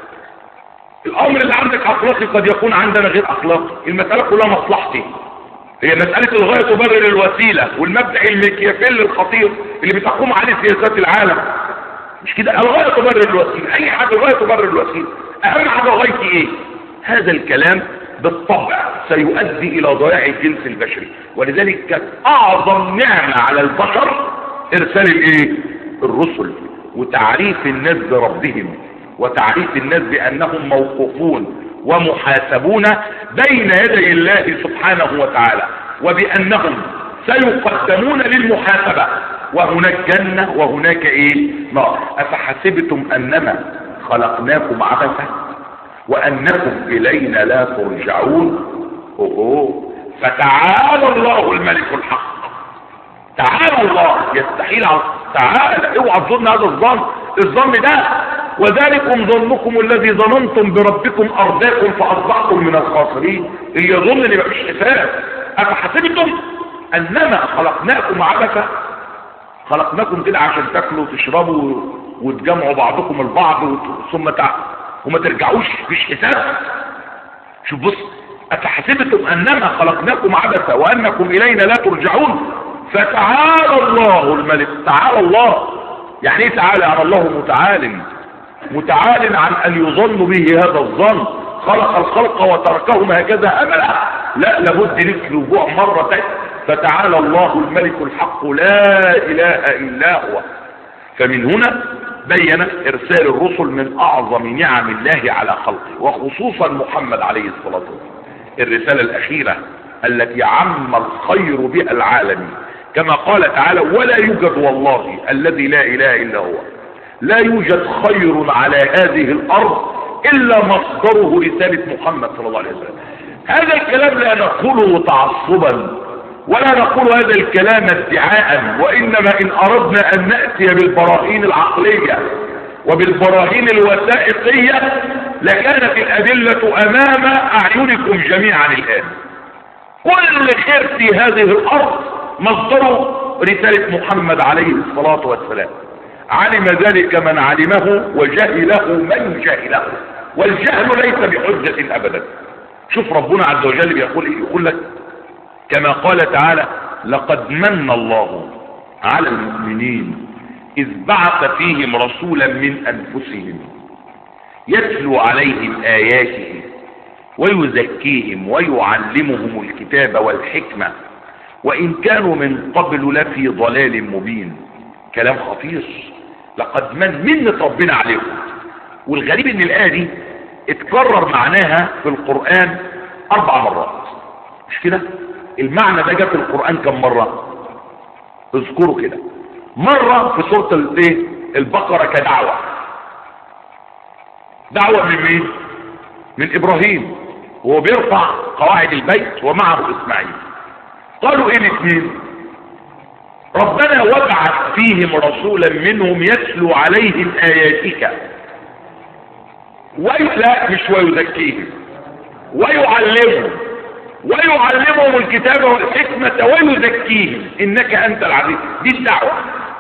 الامر اللي عندك اخلاقي قد يكون عندنا غير اخلاقي المساله كلها مصلحتي هي مساله الغايه تبرر الوسيله والمبدا الميكيافيلي الخطير اللي بتقوم عليه سياسات العالم مش كده الغايه تبرر الوسيله اي حاجه الغايه تبرر الوسيله اهم حاجه غايتي ايه هذا الكلام بالطبع سيؤدي الى ضياع الجنس البشري ولذلك كانت اعظم نعمة على البشر ارسال الايه الرسل وتعريف الناس بربهم وتعريف الناس بانهم موقوفون ومحاسبون بين يدي الله سبحانه وتعالى وبانهم سيقدمون للمحاسبة وهناك جنة وهناك ايه نار افحسبتم انما خلقناكم عبثا وانكم الينا لا ترجعون اوه فتعالى الله الملك الحق تعالى الله يستحيل عن تعالى اوعى تظن هذا الظن الظن ده وذلكم ظنكم الذي ظننتم بربكم ارضاكم فاصبحتم من الخاسرين اللي يظن ان مفيش حساب افحسبتم انما خلقناكم عبثا خلقناكم كده عشان تاكلوا وتشربوا وتجمعوا بعضكم البعض وت- ثم تع... وما ترجعوش مفيش حساب شوف بص أفحسبتم أنما خلقناكم عبثا وأنكم إلينا لا ترجعون فتعالى الله الملك تعالى الله يعني ايه تعالى عن الله متعال متعال عن أن يظن به هذا الظن خلق الخلق وتركهم هكذا أملا لا لابد لك رجوع مرة تانية فتعالى الله الملك الحق لا إله إلا هو فمن هنا بين ارسال الرسل من اعظم نعم الله على خلقه وخصوصا محمد عليه الصلاة والسلام الرسالة الاخيرة التي عم الخير بها العالمين كما قال تعالى ولا يوجد والله الذي لا اله الا هو لا يوجد خير على هذه الارض الا مصدره رسالة محمد صلى الله عليه وسلم هذا الكلام لا نقوله تعصبا ولا نقول هذا الكلام ادعاء وانما ان اردنا ان نأتي بالبراهين العقلية وبالبراهين الوثائقية لكانت الادلة امام اعينكم جميعا الان كل خير في هذه الارض مصدره رسالة محمد عليه الصلاة والسلام علم ذلك من علمه وجهله من جهله والجهل ليس بحجة ابدا شوف ربنا عز وجل بيقول ايه يقول لك كما قال تعالى لقد من الله على المؤمنين إذ بعث فيهم رسولا من أنفسهم يتلو عليهم آياته ويزكيهم ويعلمهم الكتاب والحكمة وإن كانوا من قبل لفي ضلال مبين كلام خطير لقد من منة ربنا عليهم والغريب ان الآية دي اتكرر معناها في القرآن أربع مرات مش كده المعنى ده جاء في القرآن كم مرة اذكروا كده مرة في سورة الايه البقرة كدعوة دعوة من مين من ابراهيم وهو بيرفع قواعد البيت ومعه اسماعيل قالوا ايه الاثنين ربنا وابعث فيهم رسولا منهم يتلو عليهم اياتك وي... لا مش ويزكيهم ويعلمهم ويعلمهم الكتاب والحكمة ويزكيهم انك انت العزيز دي الدعوة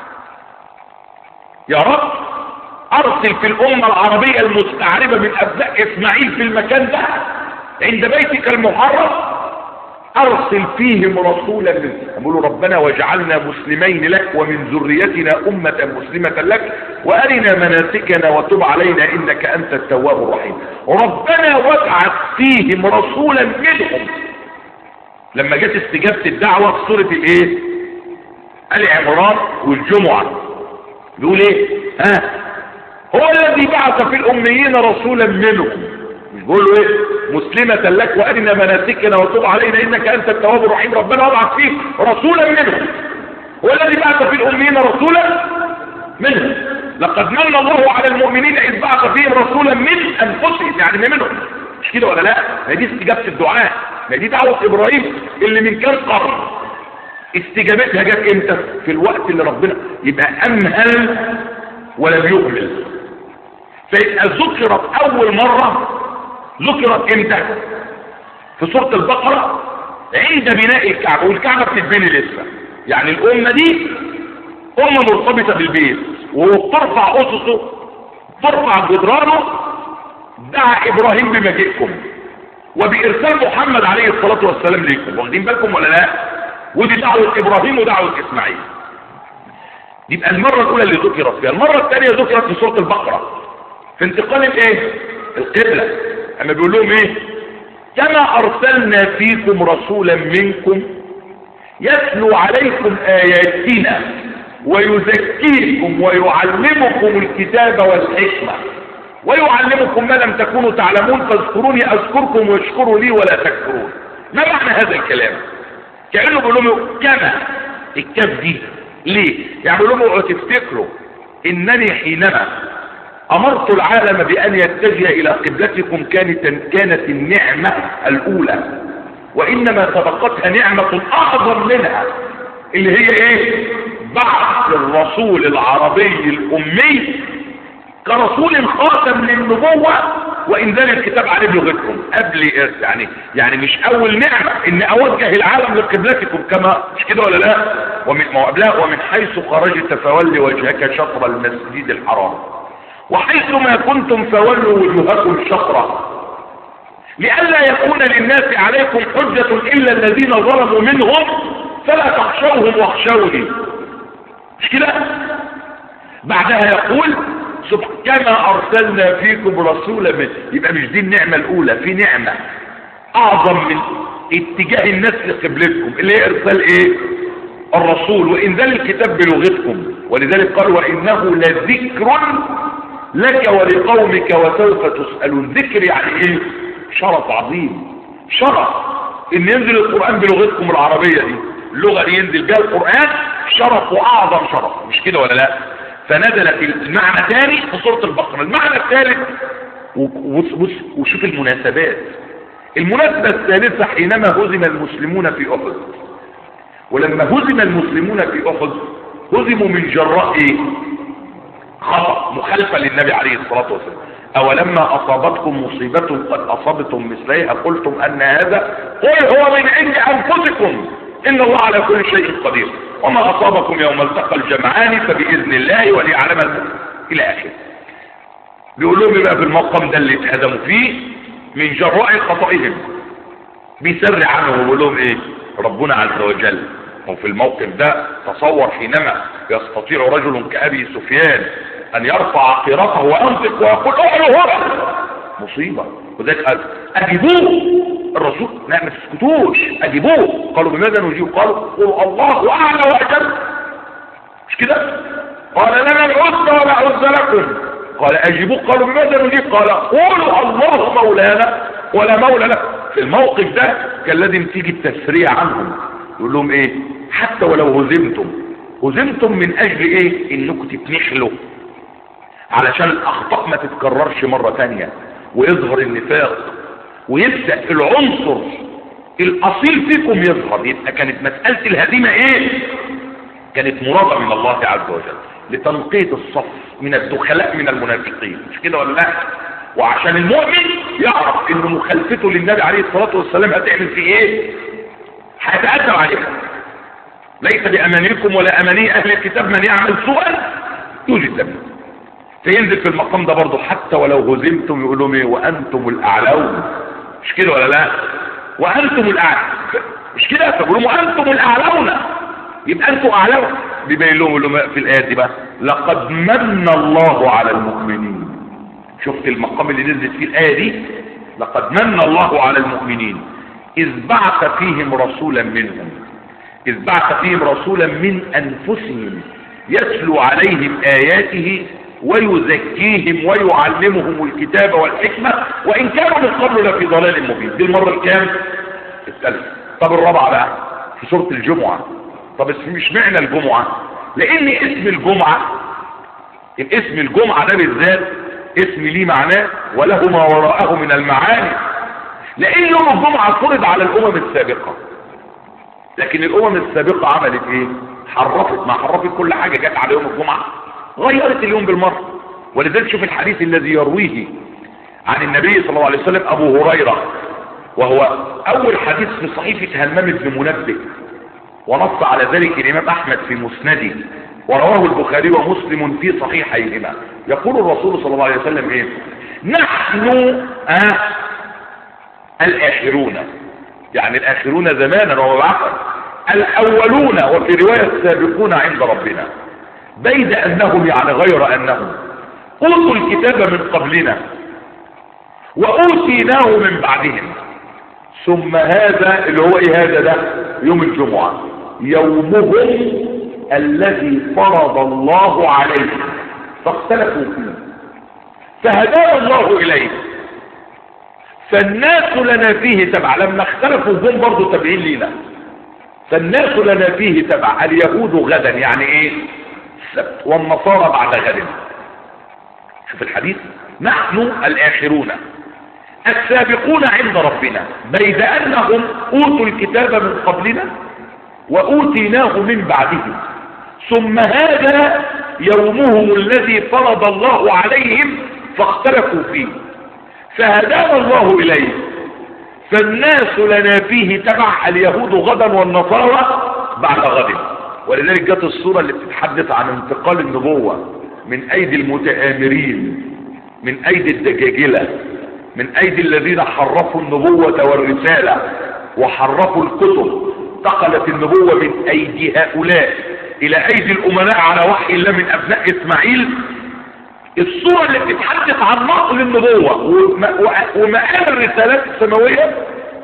يا رب ارسل في الامة العربية المستعربة من ابناء اسماعيل في المكان ده عند بيتك المحرم ارسل فيهم رسولا منه يقولوا ربنا واجعلنا مسلمين لك ومن ذريتنا امة مسلمة لك وارنا مناسكنا وتب علينا انك انت التواب الرحيم ربنا وابعث فيهم رسولا منهم لما جت استجابة الدعوة في سورة الايه ال عمران والجمعة بيقول ايه ها هو الذي بعث في الاميين رسولا منهم مش بيقول له ايه مسلمة لك وارنا مناسكنا وتب علينا انك انت التواب الرحيم ربنا وضع فيه رسولا منهم هو الذي بعث في الاميين رسولا منهم لقد من الله على المؤمنين اذ بعث فيهم رسولا من انفسهم يعني من منهم مش كده ولا لا ما دي استجابة الدعاء ما دي دعوة ابراهيم اللي من كام قرن استجابتها جت امتى في الوقت اللي ربنا يبقى امهل ولم يهمل فيبقى ذكرت اول مرة ذكرت امتى في سورة البقرة عند بناء الكعبة والكعبة بتتبني لسه يعني الامة دي امة مرتبطة بالبيت وبترفع اسسه ترفع جدرانه دعا ابراهيم بمجيئكم وبارسال محمد عليه الصلاة والسلام ليكم واخدين بالكم ولا لا ودي دعوة ابراهيم ودعوة اسماعيل يبقى المرة الاولى اللي ذكرت فيها المرة الثانية ذكرت في سورة البقرة في انتقال الايه القبلة اما بيقول لهم ايه كما أرسلنا فيكم رسولا منكم يتلو عليكم آياتنا ويزكيكم ويعلمكم الكتاب والحكمة ويعلمكم ما لم تكونوا تعلمون فاذكروني أذكركم واشكروا لي ولا تكفرون ما معنى هذا الكلام كأنه بيقول لهم كما الكاف دي ليه يعني بيقول لهم اوعوا تفتكروا انني حينما امرت العالم بان يتجه الى قبلتكم كانت كانت النعمة الاولى وانما سبقتها نعمة اعظم منها اللي هي ايه بعث الرسول العربي الامي كرسول خاتم للنبوة وانزال الكتاب عليه بلغتكم قبل يعني يعني مش اول نعمة ان اوجه العالم لقبلتكم كما مش كده ولا لا ومن ما قبلها ومن حيث خرجت فول وجهك شطر المسجد الحرام وحيث ما كنتم فولوا وجوهكم شطره لئلا يكون للناس عليكم حجة الا الذين ظلموا منهم فلا تخشوهم واخشوني مش كده بعدها يقول كما ارسلنا فيكم رسولا من يبقى مش دي النعمة الاولى في نعمة اعظم من اتجاه الناس لقبلتكم اللي هي ارسال ايه الرسول وانزال الكتاب بلغتكم ولذلك قال وانه لذكر لك ولقومك وسوف تسألون ذكر يعني ايه شرف عظيم شرف ان ينزل القرآن بلغتكم العربية دي اللغة دي ينزل بها القرآن شرف واعظم شرف مش كده ولا لا فنزل في المعنى الثاني في سورة البقرة المعنى الثالث وشوف المناسبات المناسبة الثالثة حينما هزم المسلمون في أحد ولما هزم المسلمون في أحد هزموا من جراء ايه خطأ مخالفة للنبي عليه الصلاة والسلام أولما أصابتكم مصيبة قد أصابتم مثليها قلتم أن هذا قل هو من عند أنفسكم إن الله على كل شيء قدير وما أصابكم يوم التقى الجمعان فبإذن الله وليعلم المؤمن إلى آخره بيقول لهم بقى في المقام ده اللي اتهزموا فيه من جراء خطئهم بيسر عنهم ويقول لهم ايه ربنا عز وجل وفي الموقف ده تصور حينما يستطيع رجل كأبي سفيان أن يرفع عقيرته وينطق ويقول اعلوا هنا مصيبة وذلك قال أجيبوه الرسول لا ما تسكتوش أجيبوه قالوا بماذا نجيب قالوا قولوا الله أعلى وأجل مش كده قال لنا العزة ولا عز لكم قال أجيبوه قالوا بماذا نجيب قال قولوا الله مولانا ولا مولى لك في الموقف ده كان لازم تيجي التسريع عنهم يقول لهم ايه حتى ولو هزمتم هزمتم من اجل ايه انكم تتنحلوا علشان الاخطاء ما تتكررش مرة تانية ويظهر النفاق ويبدأ العنصر الاصيل فيكم يظهر يبقى كانت مسألة الهزيمة ايه كانت مرادة من الله عز وجل لتنقية الصف من الدخلاء من المنافقين مش كده ولا لا وعشان المؤمن يعرف ان مخالفته للنبي عليه الصلاة والسلام هتعمل فيه ايه هيتأدب عليها ليس بأمانيكم ولا أماني أهل الكتاب من يعمل سوءا يوجد له فينزل في المقام ده برضه حتى ولو هزمتم يقول لهم ايه وأنتم الأعلون مش كده ولا لا وأنتم الأعلون مش كده فيقولوا وأنتم الأعلون يبقى أنتم أعلون بيبين لهم يقول لهم في الآية دي بقى لقد من الله على المؤمنين شفت المقام اللي نزلت فيه الآية دي لقد من الله على المؤمنين إذ بعث فيهم رسولا منهم إذ بعث فيهم رسولا من أنفسهم يتلو عليهم آياته ويزكيهم ويعلمهم الكتاب والحكمة وإن كانوا من قبل لفي ضلال مبين دي المرة الكام الثالثة طب الرابعة بقى في سورة الجمعة طب مش معنى الجمعة لأن اسم الجمعة الاسم الجمعة ده بالذات اسم ليه معناه وله ما وراءه من المعاني لان يوم الجمعة فرض على الامم السابقة لكن الامم السابقة عملت ايه حرفت ما حرفت كل حاجة جت على يوم الجمعة غيرت اليوم بالمرة ولذلك شوف الحديث الذي يرويه عن النبي صلى الله عليه وسلم ابو هريرة وهو اول حديث في صحيفة همام بن منبه ونص على ذلك الامام احمد في مسنده ورواه البخاري ومسلم في صحيحيهما يقول الرسول صلى الله عليه وسلم ايه نحن آه الاخرون يعني الاخرون زمانا ومبعثا الاولون وفي رواية السابقون عند ربنا بيد انهم يعني غير انهم اوتوا الكتاب من قبلنا واوتيناه من بعدهم ثم هذا اللي هو ايه هذا ده يوم الجمعة يومهم الذي فرض الله عليه فاختلفوا فيه فهدانا الله اليه فالناس لنا فيه تبع لما اختلفوا هم برضه تابعين لينا فالناس لنا فيه تبع اليهود غدا يعني ايه السبت والنصارى بعد غد شوف الحديث نحن الاخرون السابقون عند ربنا بيد انهم اوتوا الكتاب من قبلنا واوتيناه من بعدهم ثم هذا يومهم الذي فرض الله عليهم فاختلفوا فيه فهدانا الله اليه فالناس لنا فيه تبع اليهود غدا والنصارى بعد غد ولذلك جت الصورة اللي بتتحدث عن انتقال النبوة من ايدي المتآمرين من ايدي الدجاجلة من ايدي الذين حرفوا النبوة والرسالة وحرفوا الكتب انتقلت النبوة من ايدي هؤلاء الى ايدي الامناء على وحي الله من ابناء اسماعيل الصورة اللي بتتحدث عن نقل النبوة ومآل الرسالات السماوية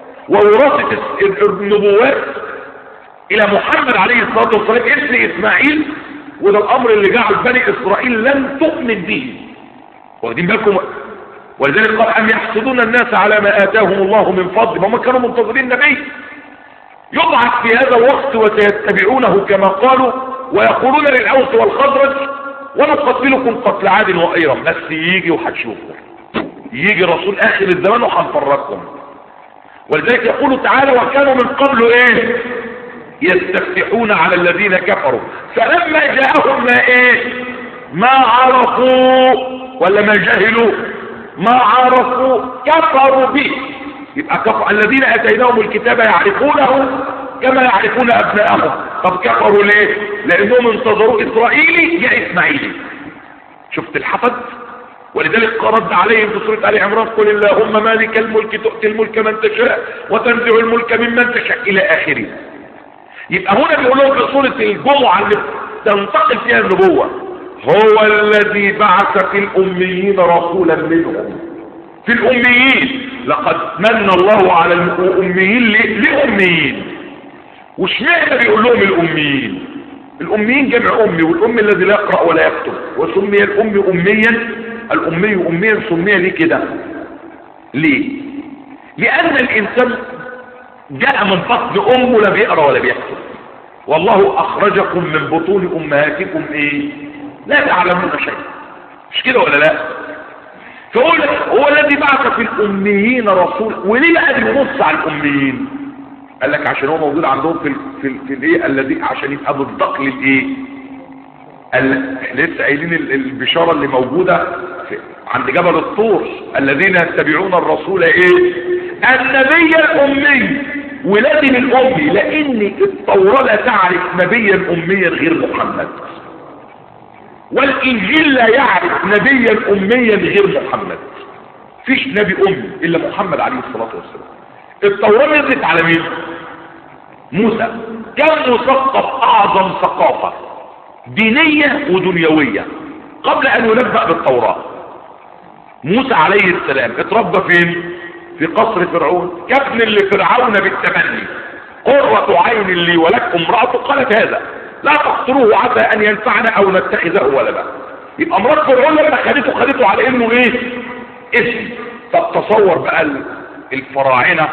ووراثة النبوات الى محمد عليه الصلاة والسلام ابن اسماعيل وده الامر اللي جعل بني اسرائيل لن تؤمن به واخدين بالكم ولذلك قال ام يحسدون الناس على ما اتاهم الله من فضل هم كانوا منتظرين النبي يبعث في هذا الوقت وسيتبعونه كما قالوا ويقولون للاوس والخزرج ونقتلكم قتل عاد وإيرم بس يجي وهتشوفوا يجي رسول آخر الزمان وهنفرجكم ولذلك يقول تعالى وكانوا من قبل ايه يستفتحون على الذين كفروا فلما جاءهم ما ايه ما عرفوا ولا ما جهلوا ما عرفوا كفروا به يبقى كفر الذين اتيناهم الكتاب يعرفونه كما يعرفون ابنائهم طب كفروا ليه لانهم انتظروا اسرائيلي يا اسماعيلي شفت الحفظ ولذلك رد عليهم في سوره ال عمران قل اللهم مالك الملك تؤتي الملك من تشاء وتنزع الملك ممن تشاء الى اخره يبقى هنا بيقول لهم في سوره الجمعه اللي تنتقل فيها النبوه هو الذي بعث في الاميين رسولا منهم في الاميين لقد من الله على الاميين لاميين واشمعنى بيقول لهم الاميين الاميين جمع امي والام الذي لا يقرا ولا يكتب وسمي الام اميا الامي اميا سمي ليه كده ليه لان الانسان جاء من بطن امه لا بيقرا ولا بيكتب والله اخرجكم من بطون امهاتكم ايه لا تعلمون شيء مش كده ولا لا فقول هو الذي بعث في الاميين رسول وليه بقى بنص على الاميين قال لك عشان هو موجود عندهم في ال في ال في الايه الذي عشان يبقى بالضق للايه قال لسه قايلين البشاره اللي موجوده في عند جبل الطور الذين يتبعون الرسول ايه النبي الامي ولازم الامي لان التوراه لا تعرف نبيا اميا غير محمد والانجيل لا يعرف نبيا اميا غير محمد فيش نبي امي الا محمد عليه الصلاه والسلام التوراة نزلت على مين موسى كان مثقف اعظم ثقافة دينية ودنيوية قبل ان ينبأ بالتوراة موسى عليه السلام اتربى فين في قصر فرعون كابن لفرعون بالتمني قرة عين لي ولك امرأته قالت هذا لا تقتلوه عسى ان ينفعنا او نتخذه ولدا يبقى امرأة فرعون لما خدته خدته على انه ايه اسم طب تصور بقى الفراعنة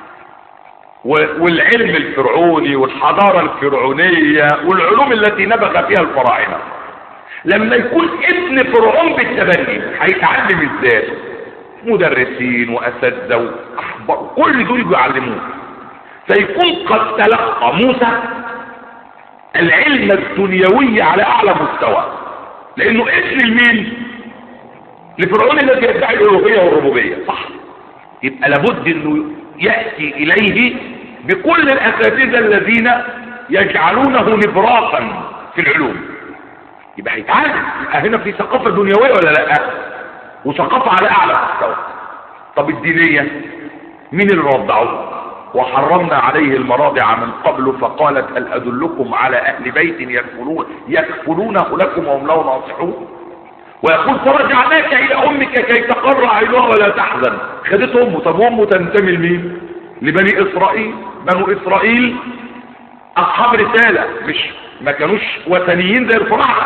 والعلم الفرعوني والحضارة الفرعونية والعلوم التي نبغ فيها الفراعنة لما يكون ابن فرعون بالتبني هيتعلم ازاي مدرسين واساتذه واحبار كل دول بيعلموه فيكون قد تلقى موسى العلم الدنيوي على اعلى مستوى لانه ابن لمين لفرعون الذي يدعي الالوهيه والربوبيه صح يبقى لابد انه يأتي اليه بكل الاساتذة الذين يجعلونه نبراقا في العلوم يبقى هيتعلم يبقى هنا في ثقافة دنيوية ولا لا وثقافة على اعلى مستوى طب الدينية مين اللي رضعه وحرمنا عليه المراضع من قبل فقالت هل ادلكم على اهل بيت يكفلون يكفلونه لكم وهم له ناصحون ويقول فرجعناك الى امك كي تقر عينها ولا تحزن خدته امه طب امه تنتمي لمين لبني اسرائيل بنو اسرائيل اصحاب رسالة مش ما كانوش وثنيين زي الفراعنة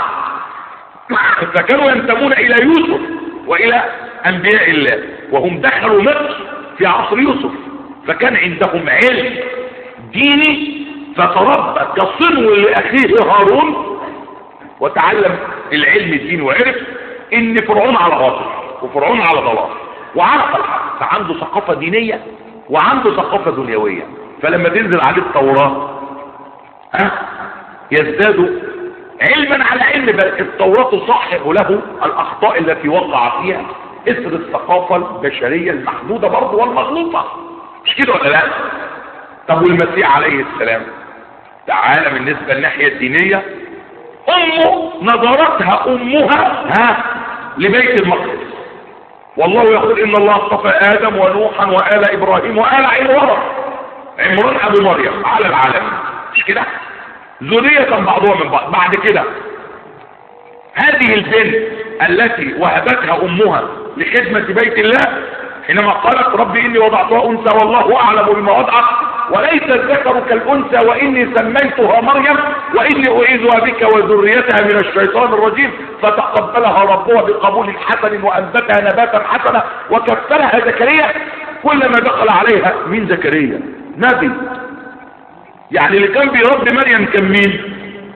فكانوا ينتمون الى يوسف والى انبياء الله وهم دخلوا مصر في عصر يوسف فكان عندهم علم ديني فتربى كصنو لاخيه هارون وتعلم العلم الديني وعرف ان فرعون على باطل وفرعون على ضلال وعرف الحق فعنده ثقافة دينية وعنده ثقافة دنيوية فلما تنزل عليه التوراة ها يزداد علما على علم بل التوراة تصحح له الأخطاء التي وقع فيها إثر الثقافة البشرية المحدودة برضه والمغلوطة مش كده ولا لا طب والمسيح عليه السلام تعالى بالنسبة للناحية الدينية أمه نظرتها أمها ها لبيت المقدس والله يقول إن الله اصطفى آدم ونوحا وآل إبراهيم وآل عمران عمران أبو مريم على العالمين مش كده ذرية بعضها من بعض بعد كده هذه البنت التي وهبتها أمها لخدمة بيت الله حينما قالت ربي إني وضعتها أنثى والله أعلم بما وضعت وليس الذكر كالأنثى وإني سميتها مريم وإني أعيذها بك وذريتها من الشيطان الرجيم فتقبلها ربها بقبول حسن وأنبتها نباتا حسنا وكفلها زكريا كلما دخل عليها من زكريا نبي يعني اللي كان بيربي مريم كان مين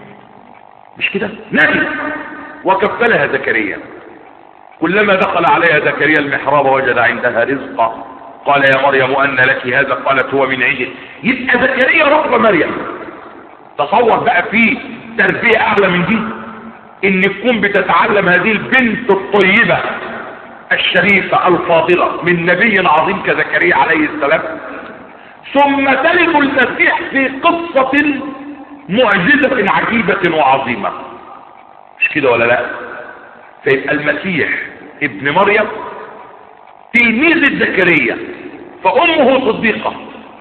مش كده نبي وكفلها زكريا كلما دخل عليها زكريا المحراب وجد عندها رزقا قال يا مريم أن لك هذا قالت هو من عندي يبقى زكريا رب مريم تصور بقى في تربية أعلى من دي إن تكون بتتعلم هذه البنت الطيبة الشريفة الفاضلة من نبي عظيم كزكريا عليه السلام ثم تلد المسيح في قصة معجزة عجيبة وعظيمة مش كده ولا لا فيبقى المسيح ابن مريم تلميذ زكريا فأمه صديقة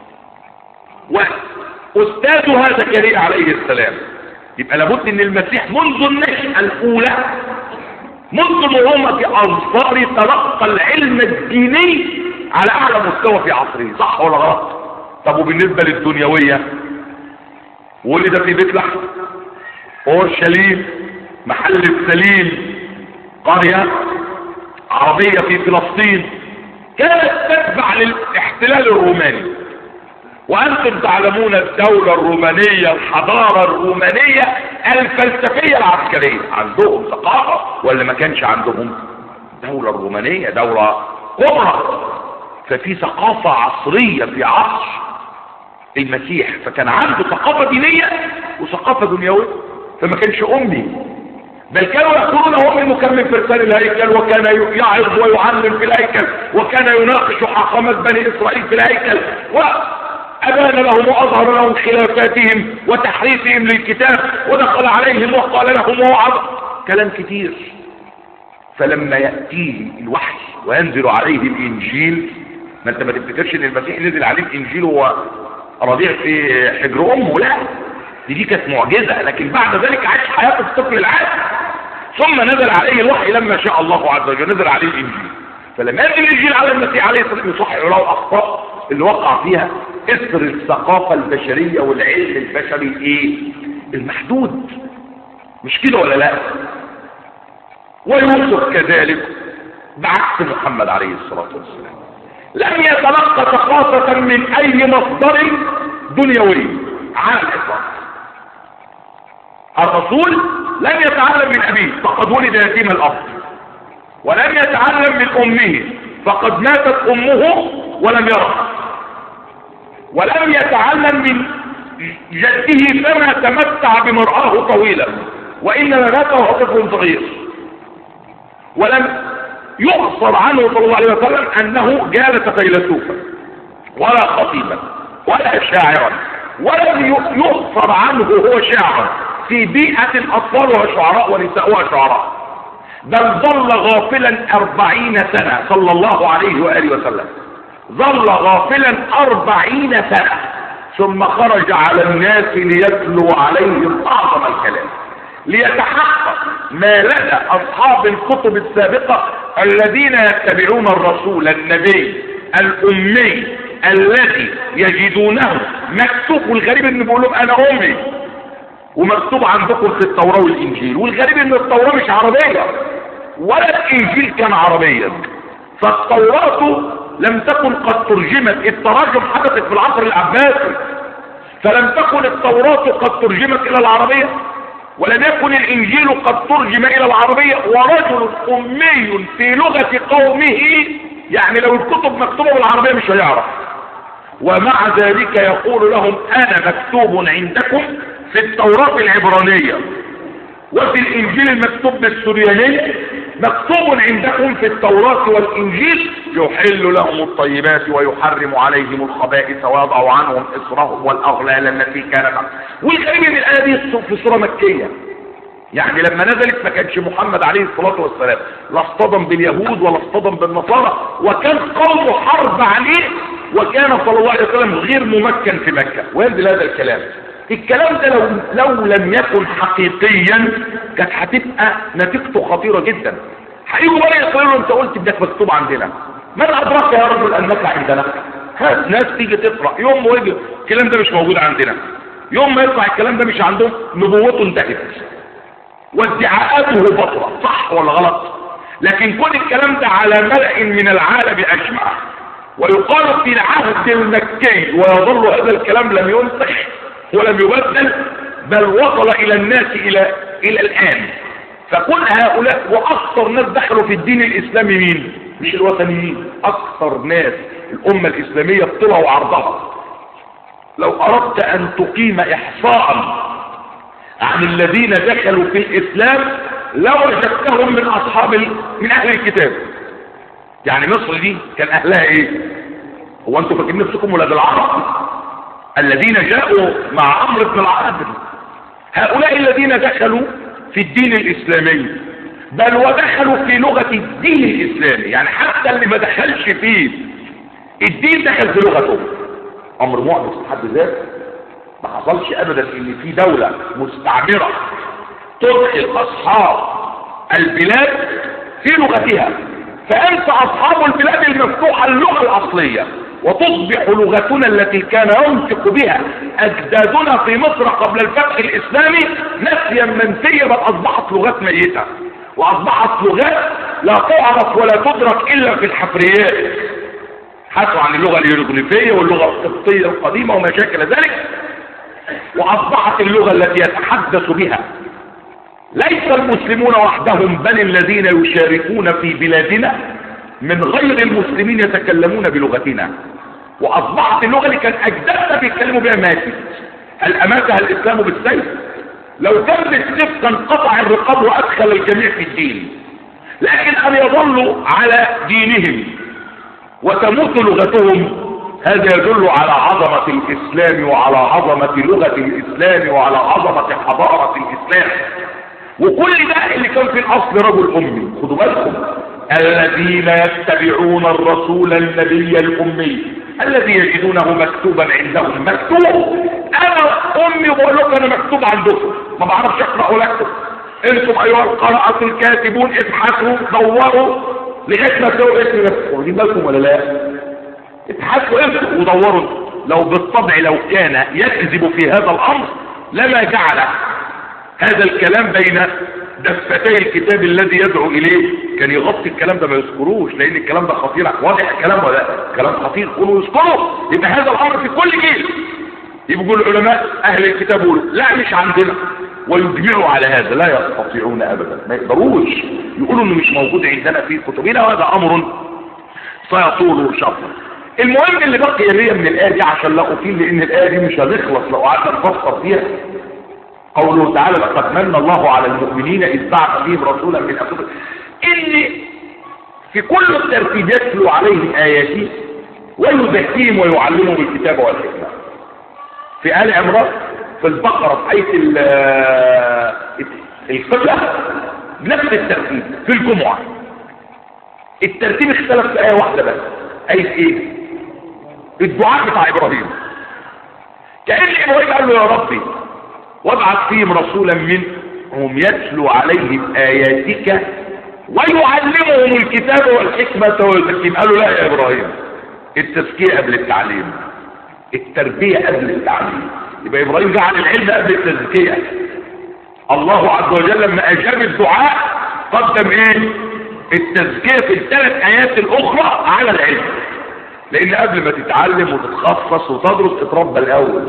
وأستاذها زكريا عليه السلام يبقى لابد ان المسيح منذ النشأة الأولى منذ نعومة أظفار تلقى العلم الديني على أعلى مستوى في عصره صح ولا غلط طب وبالنسبة للدنيوية ولد في بيت لحم اورشليم محل السليم قرية عربية في فلسطين كانت تتبع للاحتلال الروماني وانتم تعلمون الدولة الرومانية الحضارة الرومانية الفلسفية العسكرية عندهم ثقافة ولا ما كانش عندهم دولة الرومانية دولة كبرى ففي ثقافة عصرية في عصر المسيح فكان عنده ثقافة دينية وثقافة دنيوية فما كانش أمي بل كانوا يقولون هو من مكمل فرسان الهيكل وكان يعظ ويعلم في الهيكل وكان يناقش حاخامة بني إسرائيل في الهيكل وأبان لهم وأظهر لهم خلافاتهم وتحريفهم للكتاب ودخل عليهم وقال لهم ووعظ كلام كتير فلما يأتيه الوحي وينزل عليه الإنجيل ما انت ما تفتكرش ان المسيح نزل عليه الإنجيل هو رضيع في حجر أمه لا دي دي كانت معجزة لكن بعد ذلك عاش حياة الطفل العادي ثم نزل عليه الوحي لما شاء الله عز وجل نزل عليه الإنجيل فلما ينزل الإنجيل على المسيح عليه الصلاة والسلام يصحح له أخطاء اللي وقع فيها اثر الثقافة البشرية والعلم البشري ايه المحدود مش كده ولا لا ويوسف كذلك بعكس محمد عليه الصلاة والسلام لم يتلقى ثقافة من أي مصدر دنيوي على الإطلاق الرسول لم يتعلم من أبيه فقد ولد يتيم الأرض ولم يتعلم من أمه فقد ماتت أمه ولم يرى ولم يتعلم من جده فما تمتع بمرآه طويلا وإنما مات وهو طفل صغير ولم يقصر عنه صلى الله عليه وسلم أنه جالس فيلسوفا ولا خطيبا ولا شاعرا ولم يقصر عنه هو شاعر في بيئة الأطفال وشعراء ونساء شعراء بل ظل غافلا أربعين سنة صلى الله عليه وآله وسلم ظل غافلا أربعين سنة ثم خرج على الناس ليتلو عليهم أعظم الكلام ليتحقق ما لدى أصحاب الكتب السابقة الذين يتبعون الرسول النبي الأمي الذي يجدونه مكتوب والغريب ان بيقول لهم انا امي ومكتوب عندكم في التوراة والانجيل والغريب ان التوراة مش عربية ولا الانجيل كان عربيا فالتوراة لم تكن قد ترجمت التراجم حدثت في العصر العباسي فلم تكن التوراة قد ترجمت الى العربية ولم يكن الانجيل قد ترجم الى العربية ورجل امي في لغة قومه يعني لو الكتب مكتوبة بالعربية مش هيعرف ومع ذلك يقول لهم انا مكتوب عندكم في التوراة العبرانية وفي الانجيل المكتوب بالسريانية مكتوب عندكم في التوراة والانجيل يحل لهم الطيبات ويحرم عليهم الخبائث ويضع عنهم اصرهم والاغلال التي كانت والغريب ان الايه دي في سوره مكيه يعني لما نزلت ما كانش محمد عليه الصلاة والسلام لا اصطدم باليهود ولا اصطدم بالنصارى وكان قومه حرب عليه وكان صلى الله عليه وسلم غير ممكن في مكة وينزل هذا الكلام الكلام ده لو, لو لم يكن حقيقيا كانت هتبقى نتيجته خطيرة جدا هيجوا بقى يقولوا انت قلت انك مكتوب عندنا من ادراك يا رجل انك عندنا هات ناس تيجي تقرا يوم ما يجي الكلام ده مش موجود عندنا يوم ما يطلع الكلام ده مش عندهم نبوته انتهت وادعاءاته بطلة صح ولا غلط لكن كل الكلام ده على ملأ من العالم اجمع ويقال في العهد المكي ويظل هذا الكلام لم ينسخ ولم يبدل بل وصل الى الناس الى الى الان فكل هؤلاء واكثر ناس دخلوا في الدين الاسلامي مين مش الوثنيين اكثر ناس الامة الاسلامية طلعوا عرضها لو اردت ان تقيم احصاء عن الذين دخلوا في الاسلام لوجدتهم من اصحاب ال... من اهل الكتاب يعني مصر دي كان اهلها ايه هو انتوا فاكرين نفسكم ولاد العرب الذين جاءوا مع عمرو بن العاص هؤلاء الذين دخلوا في الدين الاسلامي بل ودخلوا في لغة الدين الاسلامي يعني حتى اللي ما دخلش فيه الدين دخل في لغته امر معجز في حد ذاته ما حصلش ابدا ان في دولة مستعمرة تدخل اصحاب البلاد في لغتها فانت اصحاب البلاد المفتوحة اللغة الاصلية وتصبح لغتنا التي كان ينطق بها اجدادنا في مصر قبل الفتح الاسلامي نسيا منسيا بل اصبحت لغات ميتة واصبحت لغات لا تعرف ولا تدرك الا في الحفريات حثوا عن اللغة الهيروغليفية واللغة القبطية القديمة وما شاكل ذلك واصبحت اللغة التي يتحدث بها ليس المسلمون وحدهم بل الذين يشاركون في بلادنا من غير المسلمين يتكلمون بلغتنا واصبحت اللغة اللي كان اجدادنا بيتكلموا بها ماتت هل اماتها الاسلام بالسيف لو كان بالسيف كان قطع الرقاب وادخل الجميع في الدين لكن ان يظلوا على دينهم وتموت لغتهم هذا يدل على عظمة الاسلام وعلى عظمة لغة الاسلام وعلى عظمة حضارة الاسلام وكل ده اللي كان في الاصل رجل امي خدوا بالكم الذين يتبعون الرسول النبي الامي الذي يجدونه مكتوبا عندهم مكتوب انا امي بقول لكم انا مكتوب عندكم ما بعرفش اقرا لكم انتم ايها القراءة الكاتبون ابحثوا دوروا لغايه ما تلاقوا اسم نفسكم واخدين بالكم ولا لا ابحثوا انتم ودوروا لو بالطبع لو كان يكذب في هذا الامر لما جعل هذا الكلام بين دفتي الكتاب الذي يدعو اليه كان يغطي الكلام ده ما يذكروش لان الكلام ده خطير واضح الكلام ولا كلام خطير قولوا يذكروا يبقى هذا الامر في كل جيل يبقوا العلماء اهل الكتاب يقولوا لا مش عندنا ويجمعوا على هذا لا يستطيعون ابدا ما يقدروش يقولوا انه مش موجود عندنا في كتبنا وهذا امر سيطول شرحه المهم اللي بقي ليا من الايه دي عشان لا اطيل لان الايه دي مش هنخلص لو قعدنا نفكر فيها قوله تعالى لقد من الله على المؤمنين اذ بعث فيهم رسولا من انفسهم ان في كل الترتيب يتلو عليهم اياته ويزكيهم ويعلمهم الكتاب والحكمه في ال عمران في البقره في ايه القبله بنفس الترتيب في الجمعه الترتيب اختلف في ايه واحده بس ايه ايه الدعاء بتاع ابراهيم كأن ابراهيم قال له يا ربي وابعث فيهم رسولا منهم يتلو عليهم اياتك ويعلمهم الكتاب والحكمة ويزكيهم قالوا لا يا ابراهيم التزكية قبل التعليم التربية قبل التعليم يبقى ابراهيم جعل العلم قبل التزكية الله عز وجل لما اجاب الدعاء قدم ايه التزكية في الثلاث ايات الاخرى على العلم لان قبل ما تتعلم وتتخصص وتدرس اتربى الاول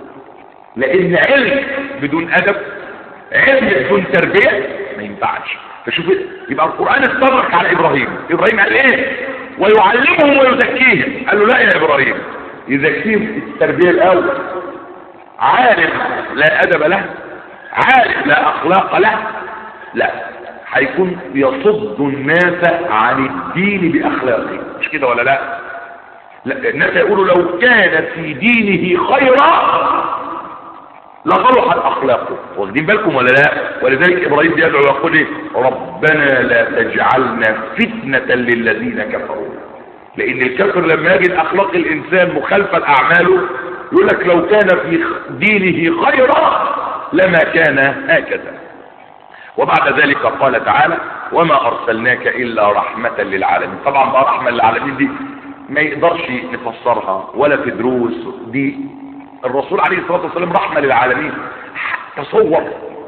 لان علم بدون ادب علم بدون تربية ما ينفعش فشوف يبقى القرآن استدرك على ابراهيم ابراهيم قال ايه ويعلمهم ويزكيهم قال له لا يا ابراهيم يزكيهم التربية الاول عالم لا ادب له عالم لا اخلاق له لا هيكون يصد الناس عن الدين باخلاقه مش كده ولا لا لا الناس يقولوا لو كان في دينه خيرا لصلحت اخلاقه واخدين بالكم ولا لا ولذلك ابراهيم بيدعو ويقول ايه ربنا لا تجعلنا فتنة للذين كفروا لان الكفر لما يجد اخلاق الانسان مخالفة لاعماله يقول لك لو كان في دينه خيرا لما كان هكذا وبعد ذلك قال تعالى وما ارسلناك الا رحمة للعالمين طبعا بقى رحمة للعالمين دي ما يقدرش نفسرها ولا في دروس دي الرسول عليه الصلاة والسلام رحمة للعالمين تصور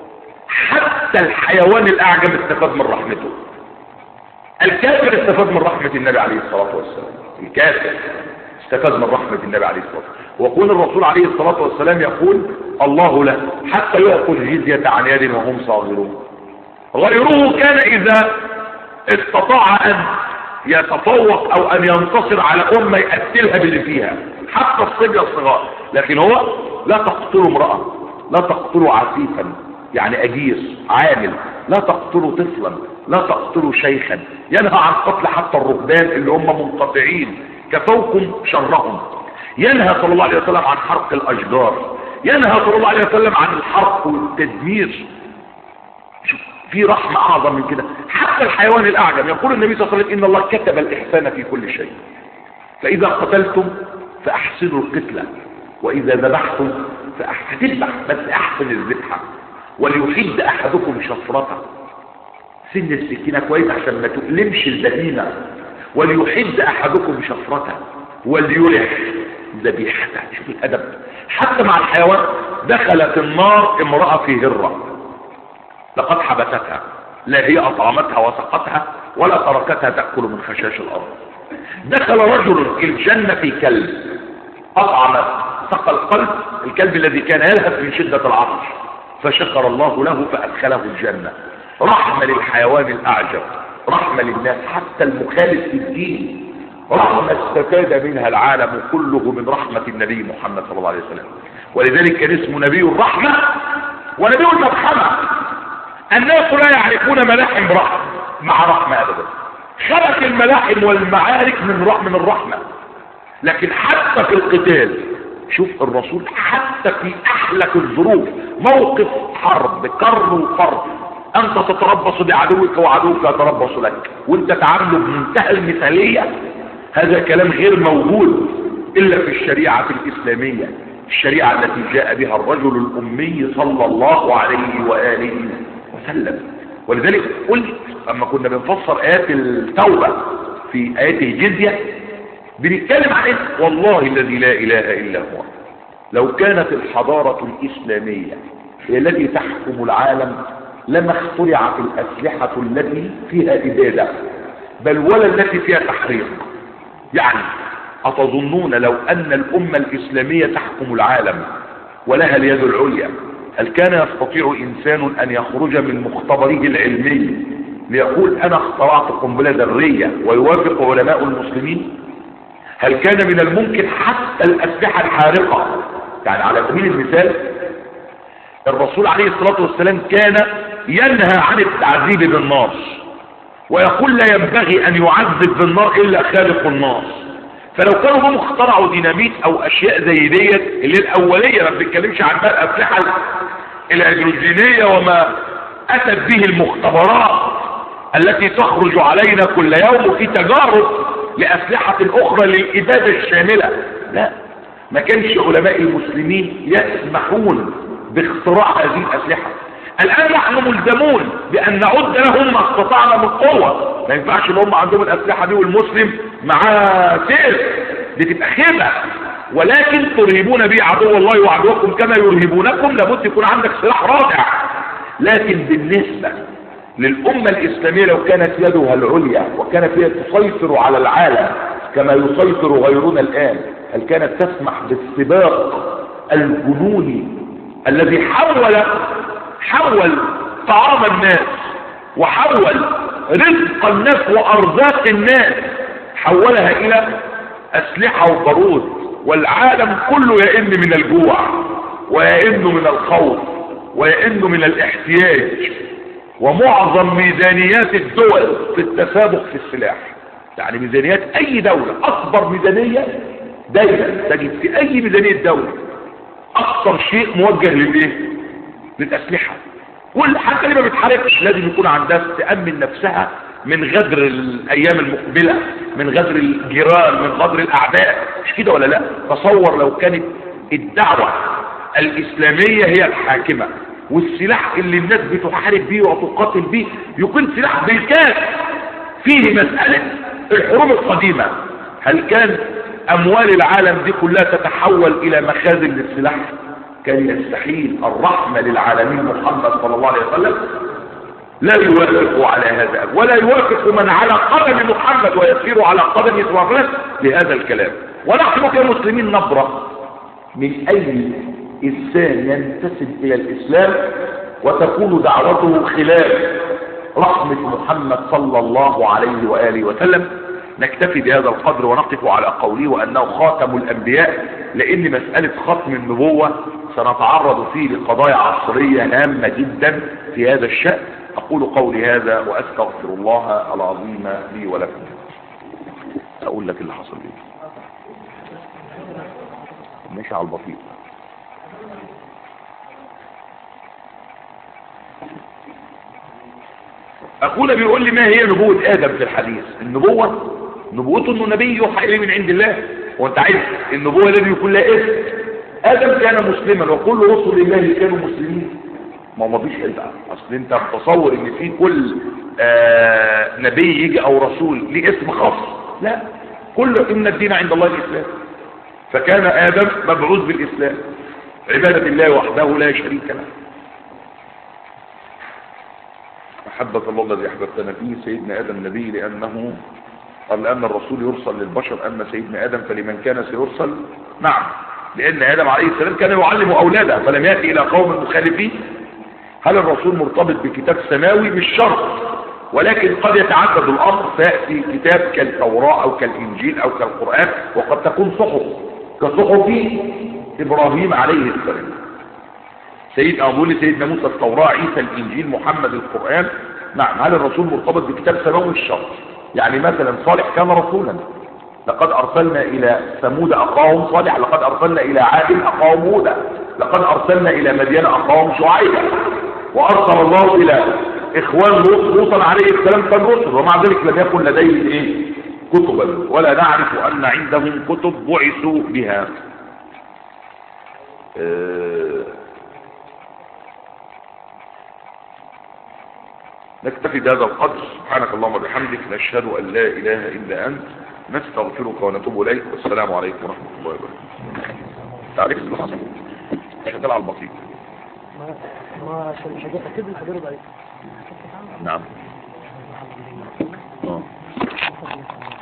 حتى الحيوان الاعجم استفاد من رحمته الكافر استفاد من رحمة النبي عليه الصلاة والسلام الكافر استفاد من رحمة النبي عليه الصلاة والسلام ويكون الرسول عليه الصلاة والسلام يقول الله له حتى يأخذ الجزية عن يد وهم صاغرون غيره كان إذا استطاع أن يتفوق أو أن ينتصر على أمة يقتلها باللي فيها حتى الصبية الصغار لكن هو لا تقتلوا امرأة لا تقتلوا عفيفا يعني أجير عامل لا تقتلوا طفلا لا تقتلوا شيخا ينهى عن قتل حتى الرهبان اللي هم منقطعين كفوكم شرهم ينهى صلى الله عليه وسلم عن حرق الأشجار ينهى صلى الله عليه وسلم عن الحرق والتدمير شوف في رحمة أعظم من كده حتى الحيوان الأعجم يقول النبي صلى الله عليه وسلم إن الله كتب الإحسان في كل شيء فإذا قتلتم فأحسنوا القتلة وإذا ذبحتم فأحسنوا بس أحسن الذبحة وليحد أحدكم شفرته سن السكينة كويس عشان ما تؤلمش البهيمة وليحد أحدكم شفرته وليرح ذبيحته شوف الأدب حتى مع الحيوان دخلت النار امرأة في هرة لقد حبستها لا هي أطعمتها وسقتها ولا تركتها تأكل من خشاش الأرض دخل رجل الجنة في كلب أطعم سقى القلب الكلب الذي كان يلهث من شدة العطش فشكر الله له فأدخله الجنة رحمة للحيوان الأعجب رحمة للناس حتى المخالف في الدين رحمة استفاد منها العالم كله من رحمة النبي محمد صلى الله عليه وسلم ولذلك كان اسمه نبي الرحمة ونبي المرحمة الناس لا يعرفون ملاحم رحمة مع رحمة أبدا خلق الملاحم والمعارك من رحمة من الرحمة لكن حتى في القتال شوف الرسول حتى في أحلك الظروف موقف حرب كر وفر أنت تتربص بعدوك وعدوك يتربص لك وانت تعامله بمنتهى المثالية هذا كلام غير موجود إلا في الشريعة الإسلامية الشريعة التي جاء بها الرجل الأمي صلى الله عليه وآله وسلم ولذلك قلت لما كنا بنفسر آيات التوبة في آيات الجزية بنتكلم عن إيه؟ والله الذي لا إله إلا هو لو كانت الحضارة الإسلامية هي التي تحكم العالم لما اخترعت الأسلحة التي فيها إبادة بل ولا التي فيها تحريق يعني أتظنون لو أن الأمة الإسلامية تحكم العالم ولها اليد العليا هل كان يستطيع إنسان أن يخرج من مختبره العلمي ليقول أنا اخترعت قنبلة ذرية ويوافق علماء المسلمين هل كان من الممكن حتى الأسلحة الحارقة يعني على سبيل المثال الرسول عليه الصلاة والسلام كان ينهى عن التعذيب بالنار ويقول لا ينبغي أن يعذب بالنار إلا خالق النار فلو كانوا هم اخترعوا ديناميت أو أشياء زي ديت اللي الأولية ما بنتكلمش عن بقى الأسلحة الهيدروجينية وما أتت به المختبرات التي تخرج علينا كل يوم في تجارب لأسلحة أخرى للإبادة الشاملة لا ما كانش علماء المسلمين يسمحون باختراع هذه الأسلحة الآن نحن ملزمون بأن نعد لهم ما استطعنا من قوة ما ينفعش ان هم عندهم الأسلحة دي والمسلم معاه سيف دي تبقى خيبة ولكن ترهبون به عدو الله وعدوكم كما يرهبونكم لابد يكون عندك سلاح رادع لكن بالنسبة للأمة الإسلامية لو كانت يدها العليا وكانت هي تسيطر على العالم كما يسيطر غيرنا الآن هل كانت تسمح بالسباق الجنوني الذي حول حول طعام الناس وحول رزق الناس وأرزاق الناس حولها إلى أسلحة وبارود والعالم كله يئن من الجوع ويئن من الخوف ويئن من الاحتياج ومعظم ميزانيات الدول في التسابق في السلاح يعني ميزانيات اي دولة اكبر ميزانية دايما تجد في اي ميزانية دولة اكثر شيء موجه للايه للاسلحة كل حتى اللي ما بتحاربش لازم يكون عندها تأمن نفسها من غدر الايام المقبلة من غدر الجيران من غدر الاعداء مش كده ولا لا تصور لو كانت الدعوة الاسلامية هي الحاكمة والسلاح اللي الناس بتحارب بيه وتقاتل بيه يكون سلاح بالكاس فيه مسألة الحروب القديمة هل كان اموال العالم دي كلها تتحول الى مخازن للسلاح كان يستحيل الرحمة للعالمين محمد صلى الله عليه وسلم لا يوافق على هذا ولا يوافق من على قدم محمد ويسير على قدم إسرائيل لهذا الكلام ونحن كمسلمين نبرأ من أي إنسان ينتسب إلى الإسلام وتكون دعوته خلاف رحمة محمد صلى الله عليه وآله وسلم نكتفي بهذا القدر ونقف على قوله وأنه خاتم الأنبياء لأن مسألة ختم النبوة سنتعرض فيه لقضايا عصرية هامة جدا في هذا الشأن أقول قولي هذا وأستغفر الله العظيم لي ولكم أقول لك اللي حصل لي ماشي على البطيء أخونا بيقول لي ما هي نبوة آدم في الحديث النبوة نبوته انه نبي يوحى اليه من عند الله وانت عارف النبوة الذي يكون لها اسم آدم كان مسلما وكل رسل الله كانوا مسلمين ما ما فيش بقى اصل انت متصور ان في كل آه نبي يجي او رسول ليه اسم خاص لا كل ان الدين عند الله الاسلام فكان ادم مبعوث بالاسلام عبادة الله وحده لا شريك له محبة الله الذي احببتنا فيه سيدنا ادم نبي لانه قال لان الرسول يرسل للبشر اما سيدنا ادم فلمن كان سيرسل نعم لان ادم عليه السلام كان يعلم اولاده فلم ياتي الى قوم مخالفين هل الرسول مرتبط بكتاب سماوي مش شرط ولكن قد يتعدد الامر فياتي كتاب كالتوراه او كالانجيل او كالقران وقد تكون صحف كصحف ابراهيم عليه السلام سيد أقول سيدنا موسى التوراة عيسى الإنجيل محمد القرآن نعم هل الرسول مرتبط بكتاب سماوي الشرط يعني مثلا صالح كان رسولا لقد أرسلنا إلى ثمود أخاهم صالح لقد أرسلنا إلى عاد أخاهم هودا لقد أرسلنا إلى مدين أخاهم شعيبا وأرسل الله إلى إخوان لوط لوطا عليه السلام كان رسل ومع ذلك لم يكن لديهم إيه كتبا ولا نعرف أن عندهم كتب بعثوا بها أه نكتفي بهذا القدر سبحانك اللهم وبحمدك نشهد أن لا إله إلا أنت نستغفرك ونتوب إليك والسلام عليكم ورحمة الله وبركاته تعرف اللي حصل شغال على البسيط ما ما عشان مش هجيب اكيد مش هجرب عليك نعم اه